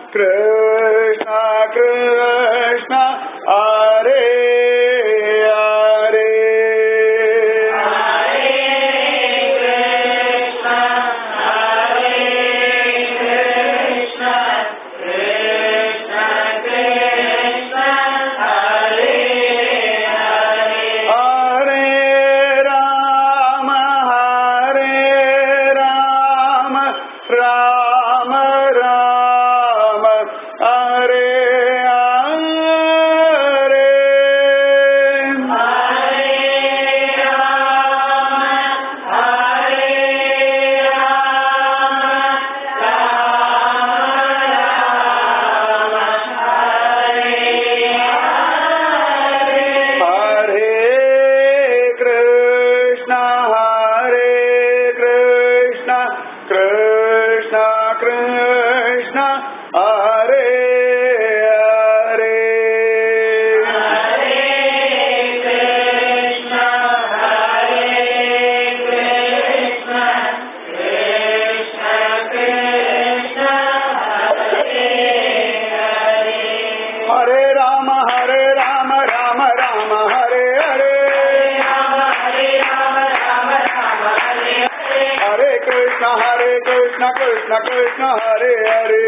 कृष्ण कृष्ण हरे हरे हरे राम हरे राम राम राम हरे हरे हरे कृष्ण हरे कृष्ण कृष्ण कृष्ण हरे हरे हरे राम हरे राम राम राम हरे हरे हरे कृष्ण हरे कृष्ण कृष्ण कृष्ण हरे हरे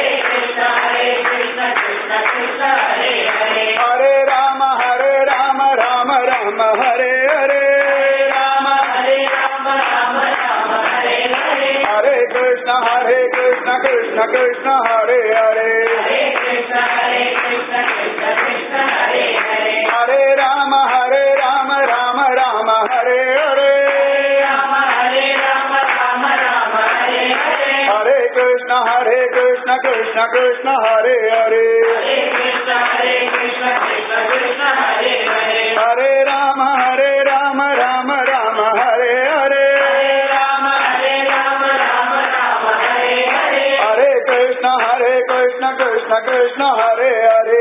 हरे राम हरे राम राम राम हरे हरे हरे कृष्ण हरे कृष्ण कृष्ण कृष्ण हरे हरे हरे राम हरे राम राम राम हरे हरे हरे कृष्ण हरे कृष्ण कृष्ण कृष्ण हरे हरे हरे राम हरे राम राम राम हरे हरे हरे कृष्ण हरे कृष्ण कृष्ण कृष्ण हरे हरे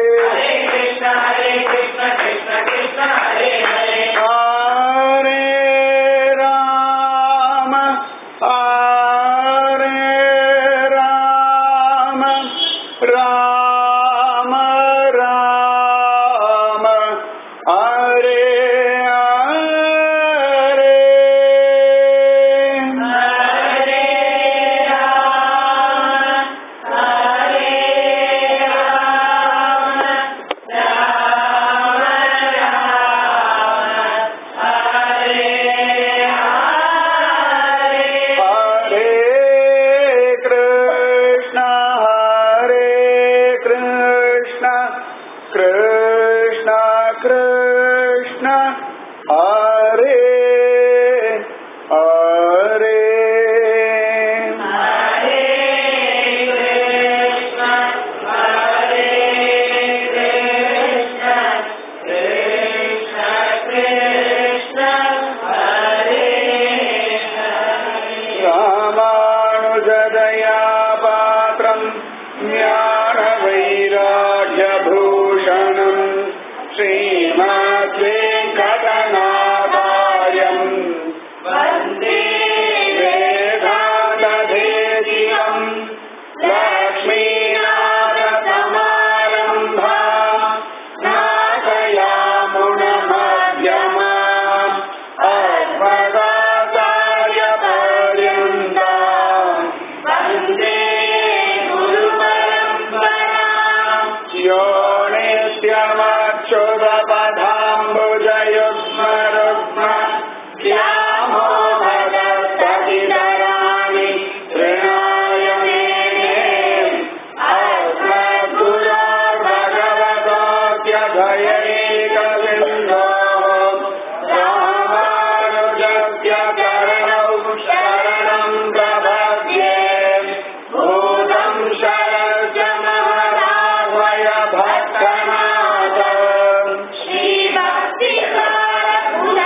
हरे राम हरे राम राम राम हरे हरे कृष्ण हरे कृष्ण कृष्ण कृष्ण हरे हरे रामानुजदया पात्रम् ज्ञानवैराग्यभूषणम् श्रीमद्वेङ्कटनाथार्यम् वन्दे वेदान्तदेशिकम् लक्ष्मीनाथसमारम्भा नाथयामुनमध्यमा अस्मदाचार्यपर्यन्ता वन्दे गुरुपरम्परा यो नित्यमच्युतपदाम्बुजयुग्मरुग्म श्यामो भगवद्गीतराणि तृणाय मेने अस्मद्गुरोर्भगवतोऽप्यभयैकलिन्दो रामानुजस्य चरणौ शरणं प्रपद्ये भूतं शरज महदाह्वय भक्तनाथ श्रीभक्तिसारकुल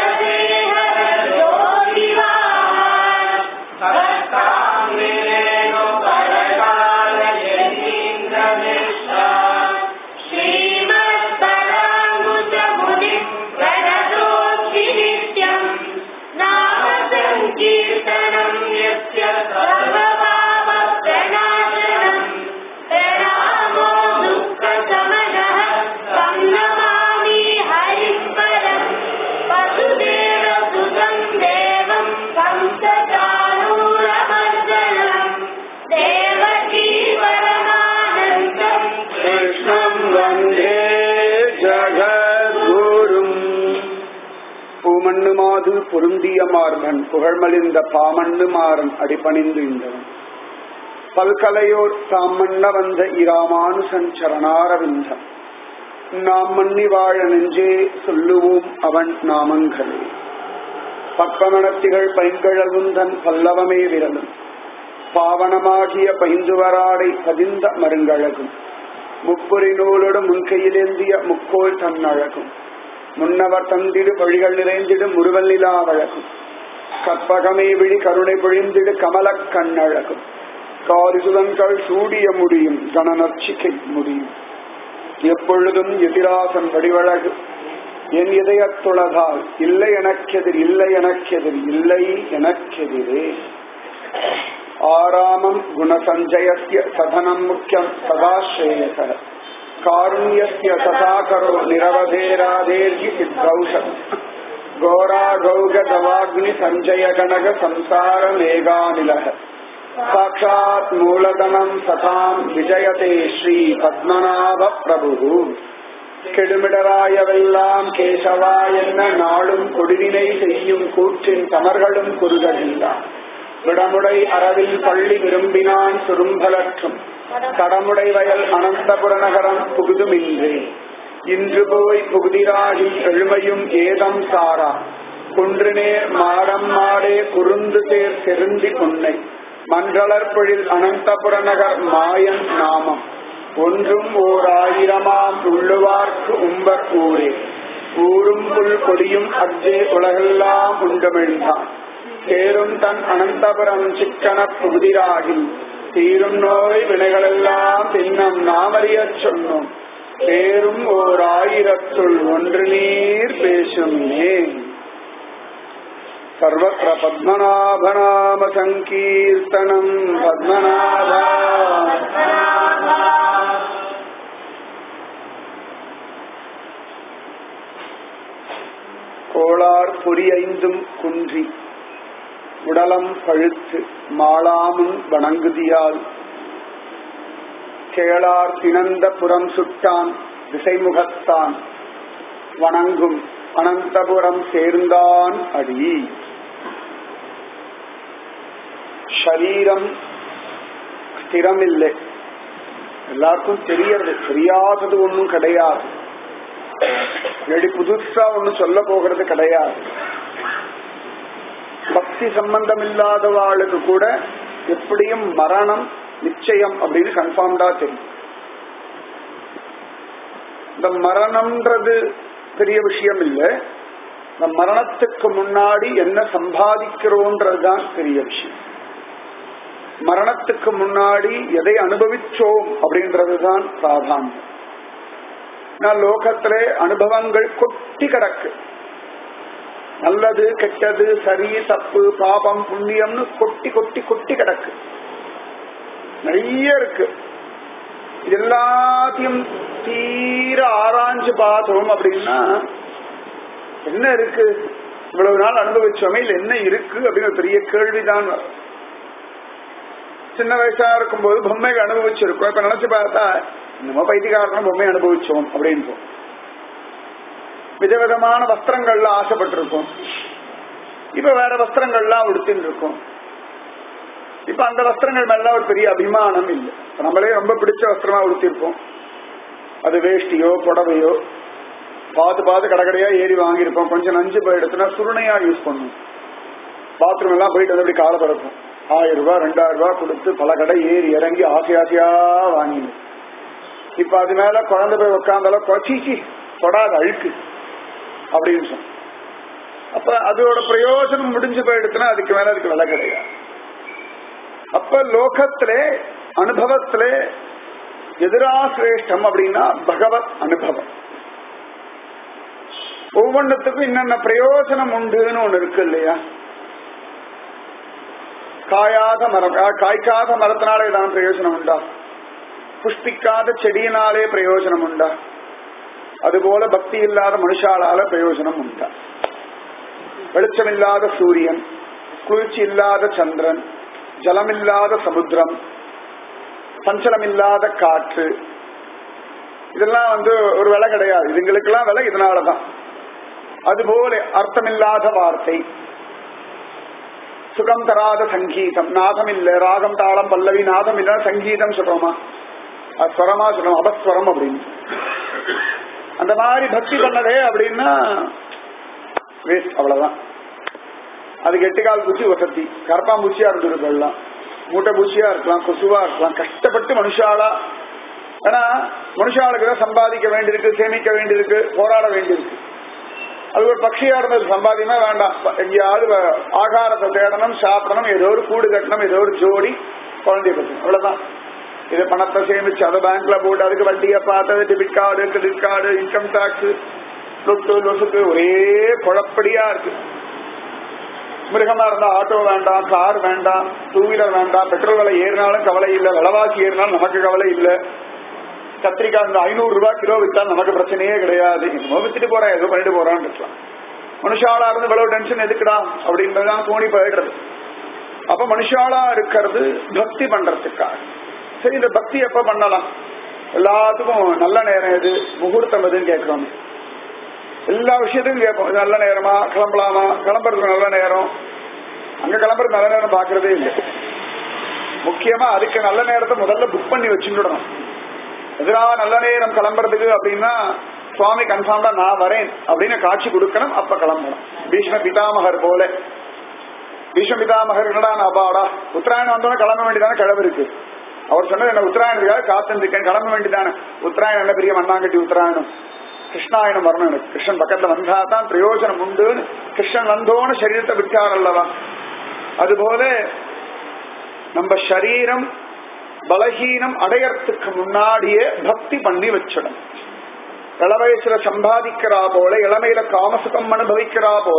பூமண்ணு மாது பொருந்திய மார்பன் புகழ்மலிந்த பாமண்ணு மாறன் அடிபணிந்து இந்தவன் பல்கலையோர் தாம் மன்ன வந்த இராமானுசன் சரணாரவிந்தம் நாம் மன்னி வாழ நெஞ்சே சொல்லுவோம் அவன் நாமங்களே பற்பமணத்திகள் பைங்கழவுந்தன் பல்லவமே விரலும் பாவனமாகிய பைந்துவராடை பதிந்த மருங்கழகும் முப்புரி நூலோடு முன்கையிலேந்திய முக்கோள் தன்னழகும் முன்னவர் தந்திடு பழிகள் நிறைந்திடு முருவல் நிலா வழகும் கற்பகமே விழி கருணை பொழிந்திடு கமலக் கண்ணழகும் காரிசுதன்கள் சூடிய முடியும் கணநர்ச்சிக்கை முடியும் எப்பொழுதும் எதிராசன் வடிவழகு என் இதயத்துளதால் இல்லை எனக்கெதிர் இல்லை எனக்கெதிர் இல்லை எனக்கெதிரே ஆராமம் குணசஞ்சயஸ்ய சதனம் முக்கியம் சதாஸ்ரேயச காருண்யஸ்ய சதாகரோ நிரவதேராதேர்கி சித்தௌஷம் கோரா கௌக தவாக்னி சஞ்சய கணக சம்சார மேகாநிலக சாட்சாத் மூலதனம் சதாம் விஜயதே ஸ்ரீ பத்மநாப பிரபு கெடுமிடராயவெல்லாம் கேசவா என்ன நாளும் கொடுவினை செய்யும் கூற்றின் தமர்களும் குறுகழிந்தான் விடமுடை அறவில் பள்ளி விரும்பினான் சுரும்பலற்றும் கடமுடை வயல் அனந்தபுர நகரம் புகுதுமின்றே இன்று போய் புகுதிராகி எழுமையும் ஏதம் சாரா குன்றுநேர் மாடம் மாடே குறுந்து தேர் செருந்தி பொன்னை மன்றளற்பொழில் அனந்தபுர நகர் மாயன் நாமம் ஒன்றும் ஓர் ஆயிரமாம் உள்ளுவார்க்கு உம்பர் ஊரே ஊரும் புல் கொடியும் அஜே உலகெல்லாம் உண்டமிழ்ந்தான் தேரும் தன் அனந்தபுரம் சிக்கன புகுதிராகி தீரும் நோய் வினைகளெல்லாம் பின்னம் நாமறியச் சொன்னோம் பேரும் ஓர் ஆயிரத்துள் ஒன்று நீர் பேசுமே சர்வத்திர பத்மநாபநாம சங்கீர்த்தனம் பத்மநாபா கோளார் பொறியைந்தும் குன்றி உடலம் பழுத்து மாளாமுன் வணங்குதியால் கேளார் திணந்த புறம் சுட்டான் திசைமுகத்தான் வணங்கும் அனந்தபுரம் சேர்ந்தான் அடி ஷரீரம் ஸ்திரமில்லை எல்லாருக்கும் தெரியறது தெரியாதது ஒன்றும் கிடையாது இல்லாட்டி புதுசா ஒண்ணு சொல்ல போகிறது கிடையாது பக்தி சம்பந்தம் இல்லாதவாளுக்கு கூட எப்படியும் மரணம் நிச்சயம் அப்படின்னு கன்ஃபார்ம்டா தெரியும் இந்த மரணம்ன்றது பெரிய விஷயம் இல்லை இந்த மரணத்துக்கு முன்னாடி என்ன சம்பாதிக்கிறோன்றதுதான் பெரிய விஷயம் மரணத்துக்கு முன்னாடி எதை அனுபவிச்சோம் அப்படின்றதுதான் பிராதானியம் நான் லோகத்திலே அனுபவங்கள் கொட்டி கிடக்கு நல்லது கெட்டது சரி தப்பு பாபம் புண்ணியம்னு கொட்டி கொட்டி கொட்டி கிடக்கு நிறைய இருக்கு இது எல்லாத்தையும் தீர ஆராய்ஞ்சு பார்த்தோம் அப்படின்னா என்ன இருக்கு இவ்வளவு நாள் அனுபவிச்சோமே இல்ல என்ன இருக்கு அப்படின்னு ஒரு பெரிய கேள்விதான் வரும் சின்ன வயசா இருக்கும்போது பொம்மைகள் அனுபவிச்சிருக்கோம் இப்ப நினைச்சு பார்த்தா நம்ம பைத்தியக்காரனும் பொம்மை அனுபவிச்சோம் அப்படின்னு விதவிதமான வஸ்திரங்கள்ல ஆசைப்பட்டிருக்கோம் இப்ப வேற வஸ்திரங்கள்லாம் உடுத்தின்னு இருக்கோம் இப்ப அந்த வஸ்திரங்கள் மேல ஒரு பெரிய அபிமானம் இல்லை நம்மளே ரொம்ப பிடிச்ச வஸ்திரமா உடுத்திருப்போம் அது வேஷ்டியோ புடவையோ பார்த்து பார்த்து கடைக்கடையா ஏறி வாங்கியிருப்போம் கொஞ்சம் நஞ்சு போயிடுச்சுன்னா சுருணையா யூஸ் பண்ணும் பாத்ரூம் எல்லாம் போயிட்டு வந்து அப்படி காலை திறக்கும் ஆயிரம் ரூபாய் ரெண்டாயிரம் ரூபாய் கொடுத்து பல கடை ஏறி இறங்கி ஆசை ஆசையா வாங்கினு இப்ப அது மேல குழந்தை போய் உட்காந்தாலும் கொச்சிச்சி தொடாத அழுக்கு அப்படின்னு சொன்ன அப்ப அதோட பிரயோஜனம் முடிஞ்சு போயிடுச்சுன்னா அதுக்கு மேல அதுக்கு விலை கிடையாது அப்ப லோகத்திலே அனுபவத்திலே எதிராசிரேஷ்டம் அப்படின்னா பகவத் அனுபவம் ஒவ்வொன்றுத்துக்கும் என்னென்ன பிரயோஜனம் உண்டுன்னு ஒண்ணு இருக்கு இல்லையா காயாத மரம் காய்க்காத மரத்தினாலே தான் பிரயோஜனம் உண்டா புஷ்பிக்காத செடியினாலே பிரயோஜனம் உண்டா அதுபோல பக்தி இல்லாத மனுஷாலால பிரயோஜனம் உண்டா வெளிச்சமில்லாத சூரியன் குளிர்ச்சி இல்லாத சந்திரன் ஜலமில்லாத சமுத்திரம் சஞ்சலமில்லாத காற்று இதெல்லாம் வந்து ஒரு விலை கிடையாது இதுங்களுக்கெல்லாம் விலை இதனாலதான் அதுபோல அர்த்தமில்லாத வார்த்தை சுகம் தராத சங்கீதம் நாதம் இல்ல ராகம் தாளம் பல்லவி நாதம் இல்ல சங்கீதம் சொல்றோமா அது ஸ்வரமா சொல்றோம் அபஸ்வரம் அப்படின்னு அந்த மாதிரி பக்தி பண்ணதே அப்படின்னா வேஸ்ட் அவ்வளவுதான் அதுக்கு எட்டுக்கால் பூச்சி வசதி கரப்பாம்பூச்சியா இருந்திருக்கலாம் மூட்டை பூச்சியா இருக்கலாம் கொசுவா இருக்கலாம் கஷ்டப்பட்டு மனுஷாலா ஏன்னா மனுஷாளுக்கு தான் சம்பாதிக்க வேண்டியிருக்கு சேமிக்க வேண்டியிருக்கு போராட வேண்டியிருக்கு அது ஒரு பட்சியா இருந்தது சம்பாதியமே வேண்டாம் எங்கேயாவது வ- ஆகாரத்தை தேடணும் சாப்பிடணும் ஏதோ ஒரு கூடு கட்டணும் ஏதோ ஒரு ஜோடி குழந்தைய பற்றணும் அவ்வளவுதான் இது பணத்தை சேமிச்சு அதை பேங்க்ல போட்டு அதுக்கு வட்டியை பார்த்தது debit card credit card income tax லொட்டு லொசுக்கு ஒரே குழப்படியா இருக்கு மிருகமா இருந்தா ஆட்டோ வேண்டாம் கார் வேண்டாம் டூ வீலர் வேண்டாம் பெட்ரோல் விலை ஏறினாலும் கவலை இல்லை விலைவாசி ஏறினாலும் நமக்கு கவலை இல்லை கத்திரிக்காய் இந்த ஐநூறு ரூபாய் கிலோ வித்தால் நமக்கு பிரச்சனையே கிடையாது என்னமோ வித்துட்டு போறேன் ஏதோ பண்ணிட்டு போறான்னு இருக்கலாம் மனுஷாலா இருந்து இவ்வளவு டென்ஷன் எதுக்குடா அப்படின்றதுதான் தோணி போயிடுறது அப்ப மனுஷாலா இருக்கிறது பக்தி பண்றதுக்காக சரி இந்த பக்தி எப்ப பண்ணலாம் எல்லாத்துக்கும் நல்ல நேரம் எது முகூர்த்தம் எதுன்னு கேட்கிறோம் எல்லா விஷயத்தையும் கேட்போம் இது நல்ல நேரமா கிளம்பலாமா கிளம்புறதுக்கு நல்ல நேரம் அங்க கிளம்புறது நல்ல நேரம் பாக்குறதே இல்லை முக்கியமா அதுக்கு நல்ல நேரத்தை முதல்ல புக் பண்ணி வச்சுடணும் எதிரா நல்ல நேரம் கிளம்புறதுக்கு அப்படின்னா சுவாமி கன்ஃபார்ம்டா நான் வரேன் அப்படின்னு காட்சி கொடுக்கணும் அப்ப கிளம்பணும் பீஷ்ம பிதாமகர் போல பீஷ்ம பிதாமகர் என்னடா நான் அப்பாடா உத்தராயணம் வந்தோடனே கிளம்ப வேண்டியதானே கிளம்பு இருக்கு அவர் சொன்னது என்ன உத்தராயணத்துக்காக காத்திருக்கேன் கிளம்ப வேண்டியதானே உத்தராயணம் என்ன பெரிய மண்ணாங்கட்டி உத்தராயணம் கிருஷ்ணாயனம் வரணும் எனக்கு கிருஷ்ணன் பக்கத்துல வந்தா தான் பிரயோஜனம் உண்டுன்னு கிருஷ்ணன் வந்தோன்னு சரீரத்தை விட்டார் அல்லவா அதுபோல நம்ம சரீரம் பலகீனம் அடையறதுக்கு முன்னாடியே பக்தி பண்ணி வச்சிடும் இள வயசுல சம்பாதிக்கிறா போல இளமையில காமசுகம் அனுபவிக்கிறா போல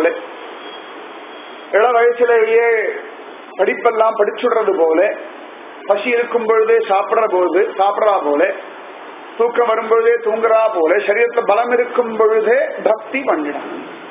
இள வயசுலேயே படிப்பெல்லாம் படிச்சுடுறது போல பசி இருக்கும் பொழுதே சாப்பிடுற போது சாப்பிடறா போல தூக்கம் வரும்பொழுதே தூங்குறா போல சரீரத்துல பலம் இருக்கும் பொழுதே பக்தி பண்ணிடும்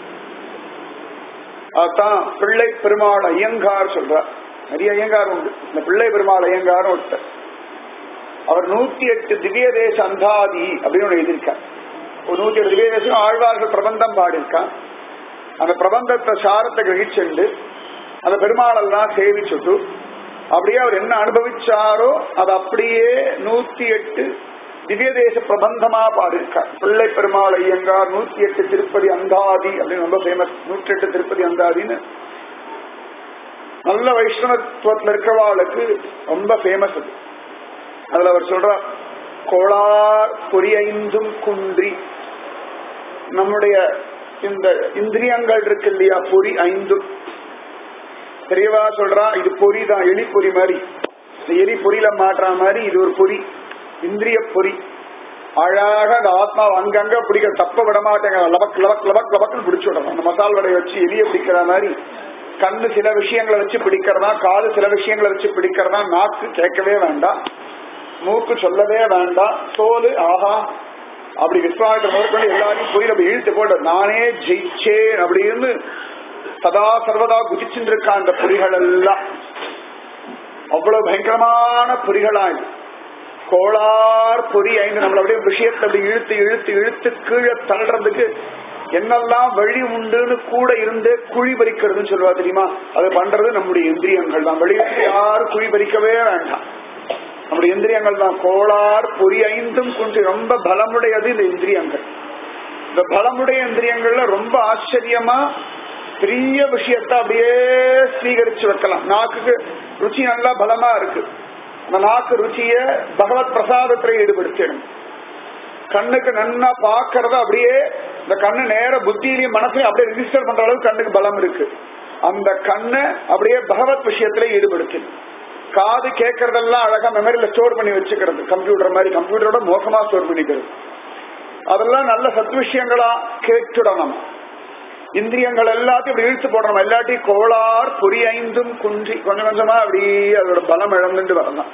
அதான் பிள்ளை பெருமாள் ஐயங்கார் சொல்றார் நிறைய ஐயங்கார் உண்டு இந்த பிள்ளை பெருமாள் ஐயங்கார் ஒருத்தர் அவர் நூத்தி எட்டு திவ்ய தேச அந்தாதி அப்படின்னு ஒண்ணு எழுதியிருக்கார் ஒரு நூத்தி எட்டு திவ்ய தேசம் ஆழ்வார்கள் பிரபந்தம் பாடியிருக்கான் அந்த பிரபந்தத்தை சாரத்தை கிரகிச்சுண்டு அந்த பெருமாளெல்லாம் சேவிச்சுட்டு அப்படியே அவர் என்ன அனுபவிச்சாரோ அது அப்படியே நூத்தி எட்டு திவ்ய தேச பிரபந்தமா பாடியிருக்கார் பிள்ளை பெருமாள் ஐயங்கார் நூத்தி எட்டு திருப்பதி அந்தாதி அப்படின்னு ரொம்ப ஃபேமஸ் நூற்றி எட்டு திருப்பதி அந்தாதின்னு நல்ல வைஷ்ணவத்துவத்துல இருக்கிறவாளுக்கு ரொம்ப ஃபேமஸ் அது அதுல அவர் சொல்றார் கோளார் பொறியைந்தும் குன்றி நம்முடைய இந்த இந்திரியங்கள் இருக்கு இல்லையா பொறி ஐந்தும் பெரியவா சொல்றா இது பொறி தான் எலி பொறி மாதிரி இந்த எலி பொறியில மாட்டுற மாதிரி இது ஒரு பொறி இந்திரிய பொறி அழகாக அந்த ஆத்மா அங்கங்க பிடிக்க தப்ப விட மாட்டேங்க லபக் லபக் லபக் லபக்குன்னு பிடிச்சு விடணும் அந்த மசால் வடையை வச்சு எலிய பிடிக்கிற மாதிரி கண்ணு சில விஷயங்களை வச்சு பிடிக்கிறதா காது சில விஷயங்களை வச்சு பிடிக்கிறதா நாக்கு கேட்கவே வேண்டாம் மூக்கு சொல்லவே வேண்டாம் தோல் ஆஹா அப்படி விஸ்வாமித்திர முதற்கொண்டு எல்லாரையும் போய் நம்ம இழுத்து போட்டு நானே ஜெயிச்சேன் அப்படின்னு சதா சர்வதா குதிச்சுட்டு இருக்கா அந்த பொறிகள் எல்லாம் அவ்வளவு பயங்கரமான பொறிகளா இது கோளார் பொறி ஐந்து நம்மள அப்படியே விஷயத்தை அப்படி இழுத்து இழுத்து இழுத்து கீழே தள்ளுறதுக்கு என்னெல்லாம் வழி உண்டுன்னு கூட இருந்து குழி பறிக்கிறதுன்னு சொல்லுவா தெரியுமா அது பண்றது நம்முடைய இந்திரியங்கள் தான் வெளியிட்டு யாரும் குழி பறிக்கவே வேண்டாம் நம்முடைய இந்திரியங்கள் தான் கோளார் பொறி ஐந்தும் கொண்டு ரொம்ப பலமுடையது இந்த இந்திரியங்கள் இந்த பலமுடைய இந்திரியங்கள்ல ரொம்ப ஆச்சரியமா பெரிய விஷயத்த அப்படியே ஸ்வீகரிச்சு வைக்கலாம் நாக்குக்கு ருச்சி நல்லா பலமா இருக்கு அந்த நாக்கு ருச்சிய பகவத் பிரசாதத்துல ஈடுபடுத்திடும் கண்ணுக்கு நன்னா பாக்குறத அப்படியே இந்த கண்ணு நேர புத்தியிலையும் மனசையும் அப்படியே ரிஜிஸ்டர் பண்ற அளவுக்கு கண்ணுக்கு பலம் இருக்கு அந்த கண்ணை அப்படியே பகவத் விஷயத்துல ஈடுபடுத்தி காது கேட்கறதெல்லாம் அழகா மெமரியில ஸ்டோர் பண்ணி வச்சுக்கிறது கம்ப்யூட்டர் மாதிரி கம்ப்யூட்டரோட மோசமா ஸ்டோர் பண்ணிக்கிறது அதெல்லாம் நல்ல சத் விஷயங்களா கேட்டுடணும் இந்திரியங்கள் எல்லாத்தையும் இப்படி இழுத்து போடணும் எல்லாத்தையும் கோளார் பொறி ஐந்தும் குன்றி கொஞ்சம் கொஞ்சமா அப்படியே அதோட பலம் இழந்துட்டு வரலாம்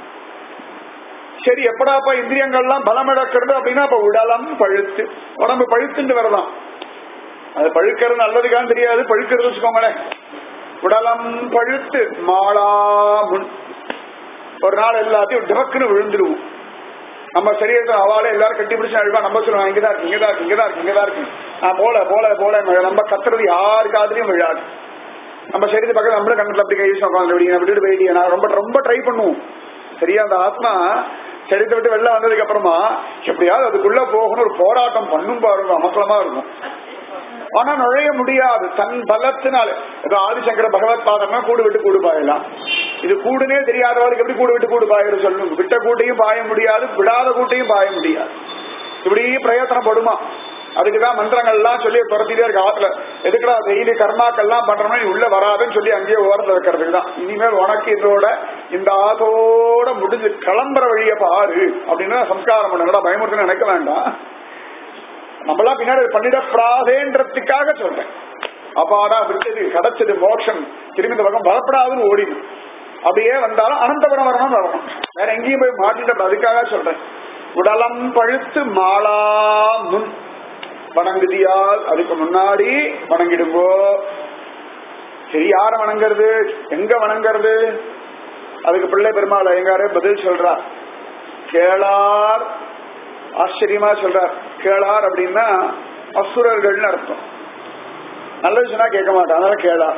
சரி எப்படாப்பா இந்திரியங்கள்லாம் பலம் இழக்கிறது அப்படின்னா அப்ப உடலம் பழுத்து உடம்பு பழுத்துட்டு வரலாம் அது பழுக்கிறது நல்லதுக்கான்னு தெரியாது பழுக்கிறது வச்சுக்கோங்களேன் உடலம் பழுத்து மாளா முன் ஒரு நாள் எல்லாத்தையும் டபக்குன்னு விழுந்துருவோம் நம்ம சரீரத்தை அவாளே எல்லாரும் கட்டி பிடிச்சு அழுவா நம்ம சொல்லுவாங்க இங்கதான் இருக்கு இங்கதான் இருக்கு இங்கதான் இருக்கு இங்கதான் இருக்கு நான் போல போல போல நம்ம கத்துறது யாரு காதுலயும் விழாது நம்ம சரீரத்தை பக்கத்துல நம்மளும் கண்ணத்துல அப்படி கை வச்சு உட்காந்து விடிய விட்டுட்டு போயிடிய நான் ரொம்ப ரொம்ப ட்ரை பண்ணுவோம் சரியா அந்த ஆத்மா சரீரத்தை விட்டு வெளில வந்ததுக்கு அப்புறமா எப்படியாவது அதுக்குள்ள போகணும் ஒரு போராட்டம் பண்ணும் பாருங்க அமக்கலமா இருக்கும் ஆனா நுழைய முடியாது தன் பலத்தினால ஏதோ ஆதிசங்கர பகவத் பாதம்னா கூடு விட்டு கூடு பாயலாம் இது கூடுனே தெரியாதவர்களுக்கு எப்படி கூடு விட்டு கூடு பாயிரு சொல்லணும் விட்ட கூட்டையும் பாய முடியாது விடாத கூட்டையும் பாய முடியாது இப்படி பிரயத்தனப்படுமா அதுக்குதான் மந்திரங்கள்லாம் சொல்லி துரத்திட்டே இருக்க ஆத்துல எதுக்குடா டெய்லி கர்மாக்கள்லாம் பண்றோம்னா நீ உள்ள வராதுன்னு சொல்லி அங்கேயே ஓரத்துல வைக்கிறதுக்கு தான் இனிமேல் உனக்கு இதோட இந்த ஆத்தோட முடிஞ்சு கிளம்புற வழிய பாரு அப்படின்னு சம்ஸ்காரம் பண்ணுங்கடா பயமுறுத்தி நினைக்க வேண்டாம் நம்மளா பின்னாடி பண்ணிடப்படாதேன்றதுக்காக சொல்றேன் அப்பாடா விட்டது கிடைச்சது மோட்சம் திரும்பி இந்த பக்கம் வரப்படாதுன்னு ஓடிடும் அப்படியே வந்தாலும் அனந்தபுரம் வரணும் வரணும் வேற எங்கேயும் போய் மாட்டிட்டு அதுக்காக சொல்றேன் உடலம் பழுத்து மாலா முன் வணங்குதியால் அதுக்கு முன்னாடி வணங்கிடுங்கோ சரி யார வணங்குறது எங்க வணங்குறது அதுக்கு பிள்ளை பெருமாள் எங்காரே பதில் சொல்றா கேளார் ஆச்சரியமா சொல்றார் கேளார் அப்படின்னா அசுரர்கள்னு அர்த்தம் நல்லது சொன்னா கேட்க மாட்டான் அதனால கேளார்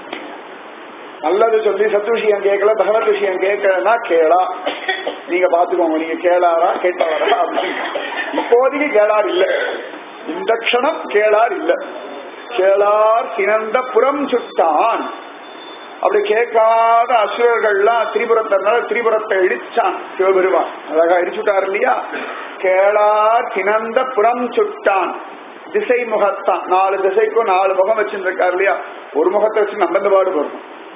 நல்லது சொல்லி சத்து விஷயம் கேட்கல பகவத் விஷயம் கேட்கலன்னா கேளா நீங்க பாத்துக்கோங்க நீங்க கேளாரா கேட்டவரா அப்படின்னு இப்போதைக்கு கேளார் இல்ல இந்த க்ஷணம் கேளார் இல்ல கேளார் சினந்த புறம் சுட்டான் அப்படி கேட்காத அசுரர்கள்லாம் திரிபுரத்தினால திரிபுரத்தை இடிச்சான் சிவபெருமான் அழகா இடிச்சுட்டார் இல்லையா கேளார் சினந்த புறம் சுட்டான் திசை முகத்தான் நாலு திசைக்கும் நாலு முகம் வச்சிருக்காரு இல்லையா ஒரு முகத்தை வச்சு நம்ம பாடு போறோம்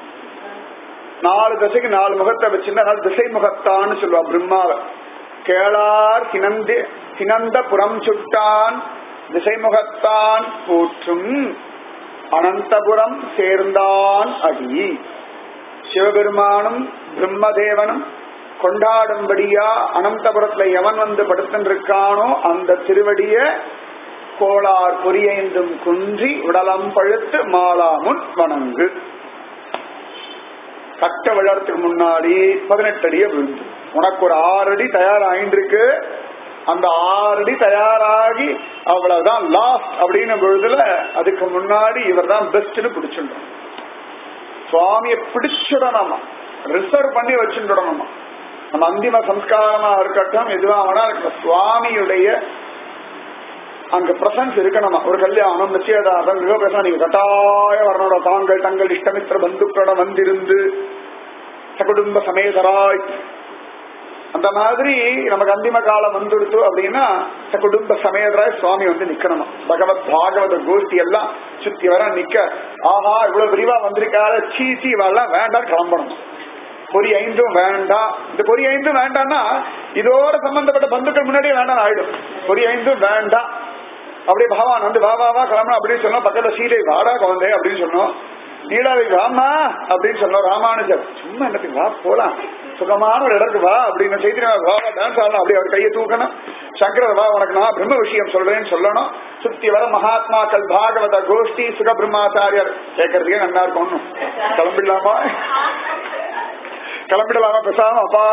நாலு திசைக்கு நாலு முகத்தை வச்சிருந்தா திசை முகத்தான்னு சொல்லுவா பிரம்மாவை கேளார் சினந்து சினந்த புறம் சுட்டான் திசை முகத்தான் போற்றும் அனந்தபுரம் சேர்ந்தான் அடி சிவபெருமானும் பிரம்மதேவனும் கொண்டாடும்படியா அனந்தபுரத்துல எவன் வந்து படுத்திருக்கானோ அந்த திருவடிய கோளார் பொரியைந்தும் குன்றி உடலம் பழுத்து மாலாமுன் வணங்கு கட்ட விழறதுக்கு முன்னாடி பதினெட்டு அடிய விழுந்து உனக்கு ஒரு ஆறு அடி தயாராயிருக்கு அந்த ஆறு அடி தயாராகி அவ்வளவுதான் லாஸ்ட் அப்படின்னு பொழுதுல அதுக்கு முன்னாடி இவர் தான் பெஸ்ட்னு பிடிச்சிடணும் சுவாமியை பிடிச்சிடணுமா ரிசர்வ் பண்ணி வச்சுடணுமா நம்ம அந்திம சம்ஸ்காரமா இருக்கட்டும் எதுவா வேணா இருக்கட்டும் சுவாமியுடைய அங்க பிரசன்ஸ் இருக்கணுமா ஒரு கல்யாணம் நிச்சயதார்த்தம் கிரகப்பிரசனம் நீங்க கட்டாயம் வரணும் தாங்கள் தங்கள் இஷ்டமித்திர பந்துக்களோட வந்திருந்து சகுடும்ப சமேதராய் அந்த மாதிரி நமக்கு அந்திம காலம் வந்துடுத்து அப்படின்னா குடும்ப சமேதராய் சுவாமி வந்து நிக்கணுமா பகவத் பாகவத கோஷ்டி எல்லாம் சுத்தி வர நிக்க ஆஹா இவ்வளவு விரிவா வந்திருக்காத சீ சீ வரலாம் வேண்டாம் கிளம்பணும் பொறி ஐந்தும் வேண்டாம் இந்த பொறி ஐந்தும் வேண்டாம்னா இதோட சம்பந்தப்பட்ட பந்துக்கள் முன்னாடியே வேண்டாம் ஆயிடும் பொறி ஐந்தும் வேண்டாம் அப்படியே பகவான் வந்து வா வா வா கிளம்பணும் அப்படின்னு சொன்னோம் பக்கத்துல சீதை வாடா குழந்தை அப்படின்னு சொன்னோம் நீலாவை வாமா அப்படின்னு சொன்னோம் ராமானுஜர் சும்மா என்னத்துக்கு வா போலாம் சுகமான ஒரு இடத்துக்கு வா அப்படின்னு செய்தி வா டான்ஸ் ஆடலாம் அப்படி அவர் கையை தூக்கணும் சங்கரர் வா உனக்கு நான் பிரம்ம விஷயம் சொல்றேன்னு சொல்லணும் சுத்தி வர மகாத்மாக்கள் பாகவத கோஷ்டி சுக பிரம்மாச்சாரியர் கேட்கறதுக்கே நல்லா இருக்கும் ஒண்ணும் கிளம்பிடலாமா கிளம்பிடலாமா பேசாம அப்பா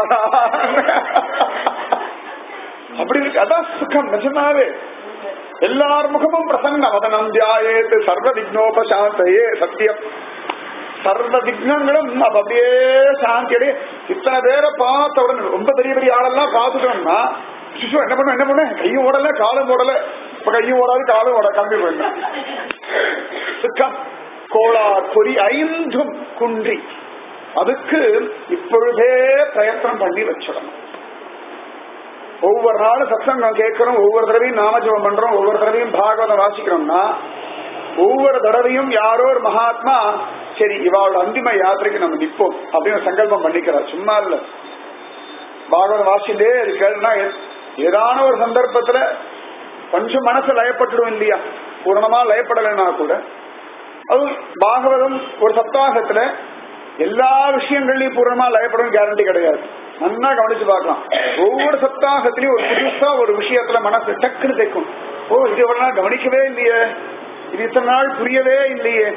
அப்படி இருக்கு அதான் சுகம் நிஜமாவே எல்லார் முகமும் பிரசன்ன வதனம் தியாயேத்து சர்வ விக்னோபசாந்தையே சத்தியம் சர்வ விக்னங்களும் அப்ப அப்படியே சாந்தியடைய இத்தனை பேரை பார்த்த உடனே ரொம்ப பெரிய பெரிய ஆளெல்லாம் பார்த்துட்டோம்னா சிசு என்ன பண்ண என்ன பண்ண கையும் ஓடல காலும் ஓடல இப்ப கையும் ஓடாது காலும் ஓட கம்பி போயிடலாம் சுக்கம் கோளார் பொறி ஐந்தும் குன்றி அதுக்கு இப்பொழுதே பிரயத்தனம் பண்ணி வச்சிடணும் ஒவ்வொரு நாளும் சத்சங்கம் கேட்கிறோம் ஒவ்வொரு தடவையும் நாமஜபம் பண்றோம் ஒவ்வொரு தடவையும் பாகவதம் வாசிக்கிறோம்னா ஒவ்வொரு தடவையும் யாரோ ஒரு மகாத்மா சரி இவாளோட அந்திம யாத்திரைக்கு நம்ம நிப்போம் அப்படின்னு சங்கல்பம் பண்ணிக்கிறார் சும்மா இல்ல பாகவதம் வாசிட்டே இருக்கா ஏதான ஒரு சந்தர்ப்பத்துல கொஞ்சம் மனசு லயப்பட்டுடும் இல்லையா பூரணமா லயப்படலைன்னா கூட அது பாகவதம் ஒரு சப்தாகத்துல எல்லா விஷயங்கள்லயும் பூர்ணமா லயப்படும் கேரண்டி கிடையாது நல்லா கவனிச்சு பார்க்கலாம் ஒவ்வொரு சப்தாகத்திலையும் ஒரு புதுசா ஒரு விஷயத்துல மனசு டக்குன்னு தைக்கும் ஓ இது இவ்வளவு நாள் கவனிக்கவே இல்லையே இது இத்தனை நாள் புரியவே இல்லையே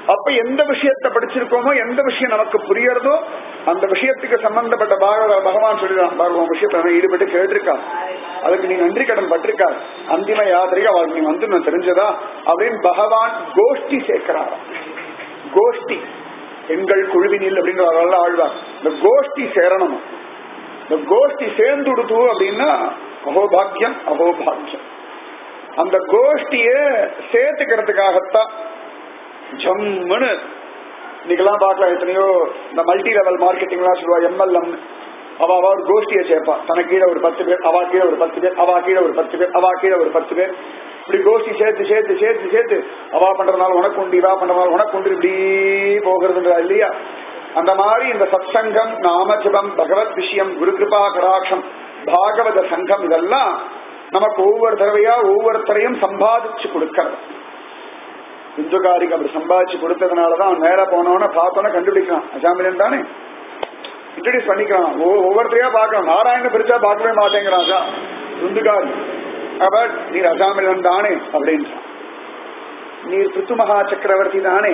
அப்ப எந்த விஷயத்தை படிச்சிருக்கோமோ எந்த விஷயம் நமக்கு புரியறதோ அந்த விஷயத்துக்கு சம்பந்தப்பட்ட பாகவத பகவான் சொல்லிதான் பாருவோம் விஷயத்துல நான் ஈடுபட்டு கேட்டிருக்கா அதுக்கு நீ நன்றி கடன் பட்டிருக்கா அந்திம யாத்திரைக்கு அவளுக்கு நீ வந்து நான் தெரிஞ்சதா அப்படின்னு பகவான் கோஷ்டி சேர்க்கிறாராம் கோஷ்டி எங்கள் குழுவினில் அப்படின்ற வரல ஆழ்வார் இந்த கோஷ்டி சேரணும் இந்த கோஷ்டி சேர்ந்துடுத்து அப்படின்னா அகோபாக்கியம் அகோபாக்கியம் அந்த கோஷ்டிய சேர்த்துக்கிறதுக்காகத்தான் ஜம்முன்னு இன்னைக்கெல்லாம் பார்க்கலாம் எத்தனையோ இந்த மல்டி லெவல் மார்க்கெட்டிங்லாம் சொல்லுவா எம்எல்எம் அவ அவ ஒரு கோஷ்டியை சேர்ப்பா தனக்கு கீழே ஒரு பத்து பேர் அவா கீழே ஒரு பத்து பேர் அவா கீழே ஒரு பத்து பேர் அவா கீழே ஒரு பத்து பேர் இப்படி கோஷ்டி சேர்த்து சேர்த்து சேர்த்து சேர்த்து அவா பண்றதுனால உனக்கு உண்டு இவா பண்றதுனால உனக்கு உண்டு இப்படி போகிறதுன்றா இல்லையா அந்த மாதிரி இந்த சத்சங்கம் நாமஜபம் பகவத் விஷயம் குரு கிருபா கடாட்சம் பாகவத சங்கம் இதெல்லாம் நமக்கு ஒவ்வொரு தடவையா ஒவ்வொருத்தரையும் சம்பாதிச்சு கொடுக்கிறது இந்துகாரிக்கு அப்படி சம்பாதிச்சு கொடுத்ததுனாலதான் அவன் நேர போனவன பார்த்தோன்னே கண்டுபிடிக்கிறான் அஜாமிலன் தானே இன்ட்ரடியூஸ் பண்ணிக்கிறான் ஒவ்வொ- ஒவ்வொருத்தரையா பார்க்கணும் நாராயண பிரிச்சா பார்க்கவே மாட்டேங்கிறான் அதான் இந்துகாரி அவர் நீர் அஜாமிலன் தானே அப்படின்றான் நீர் பிருத்து மகா சக்கரவர்த்தி தானே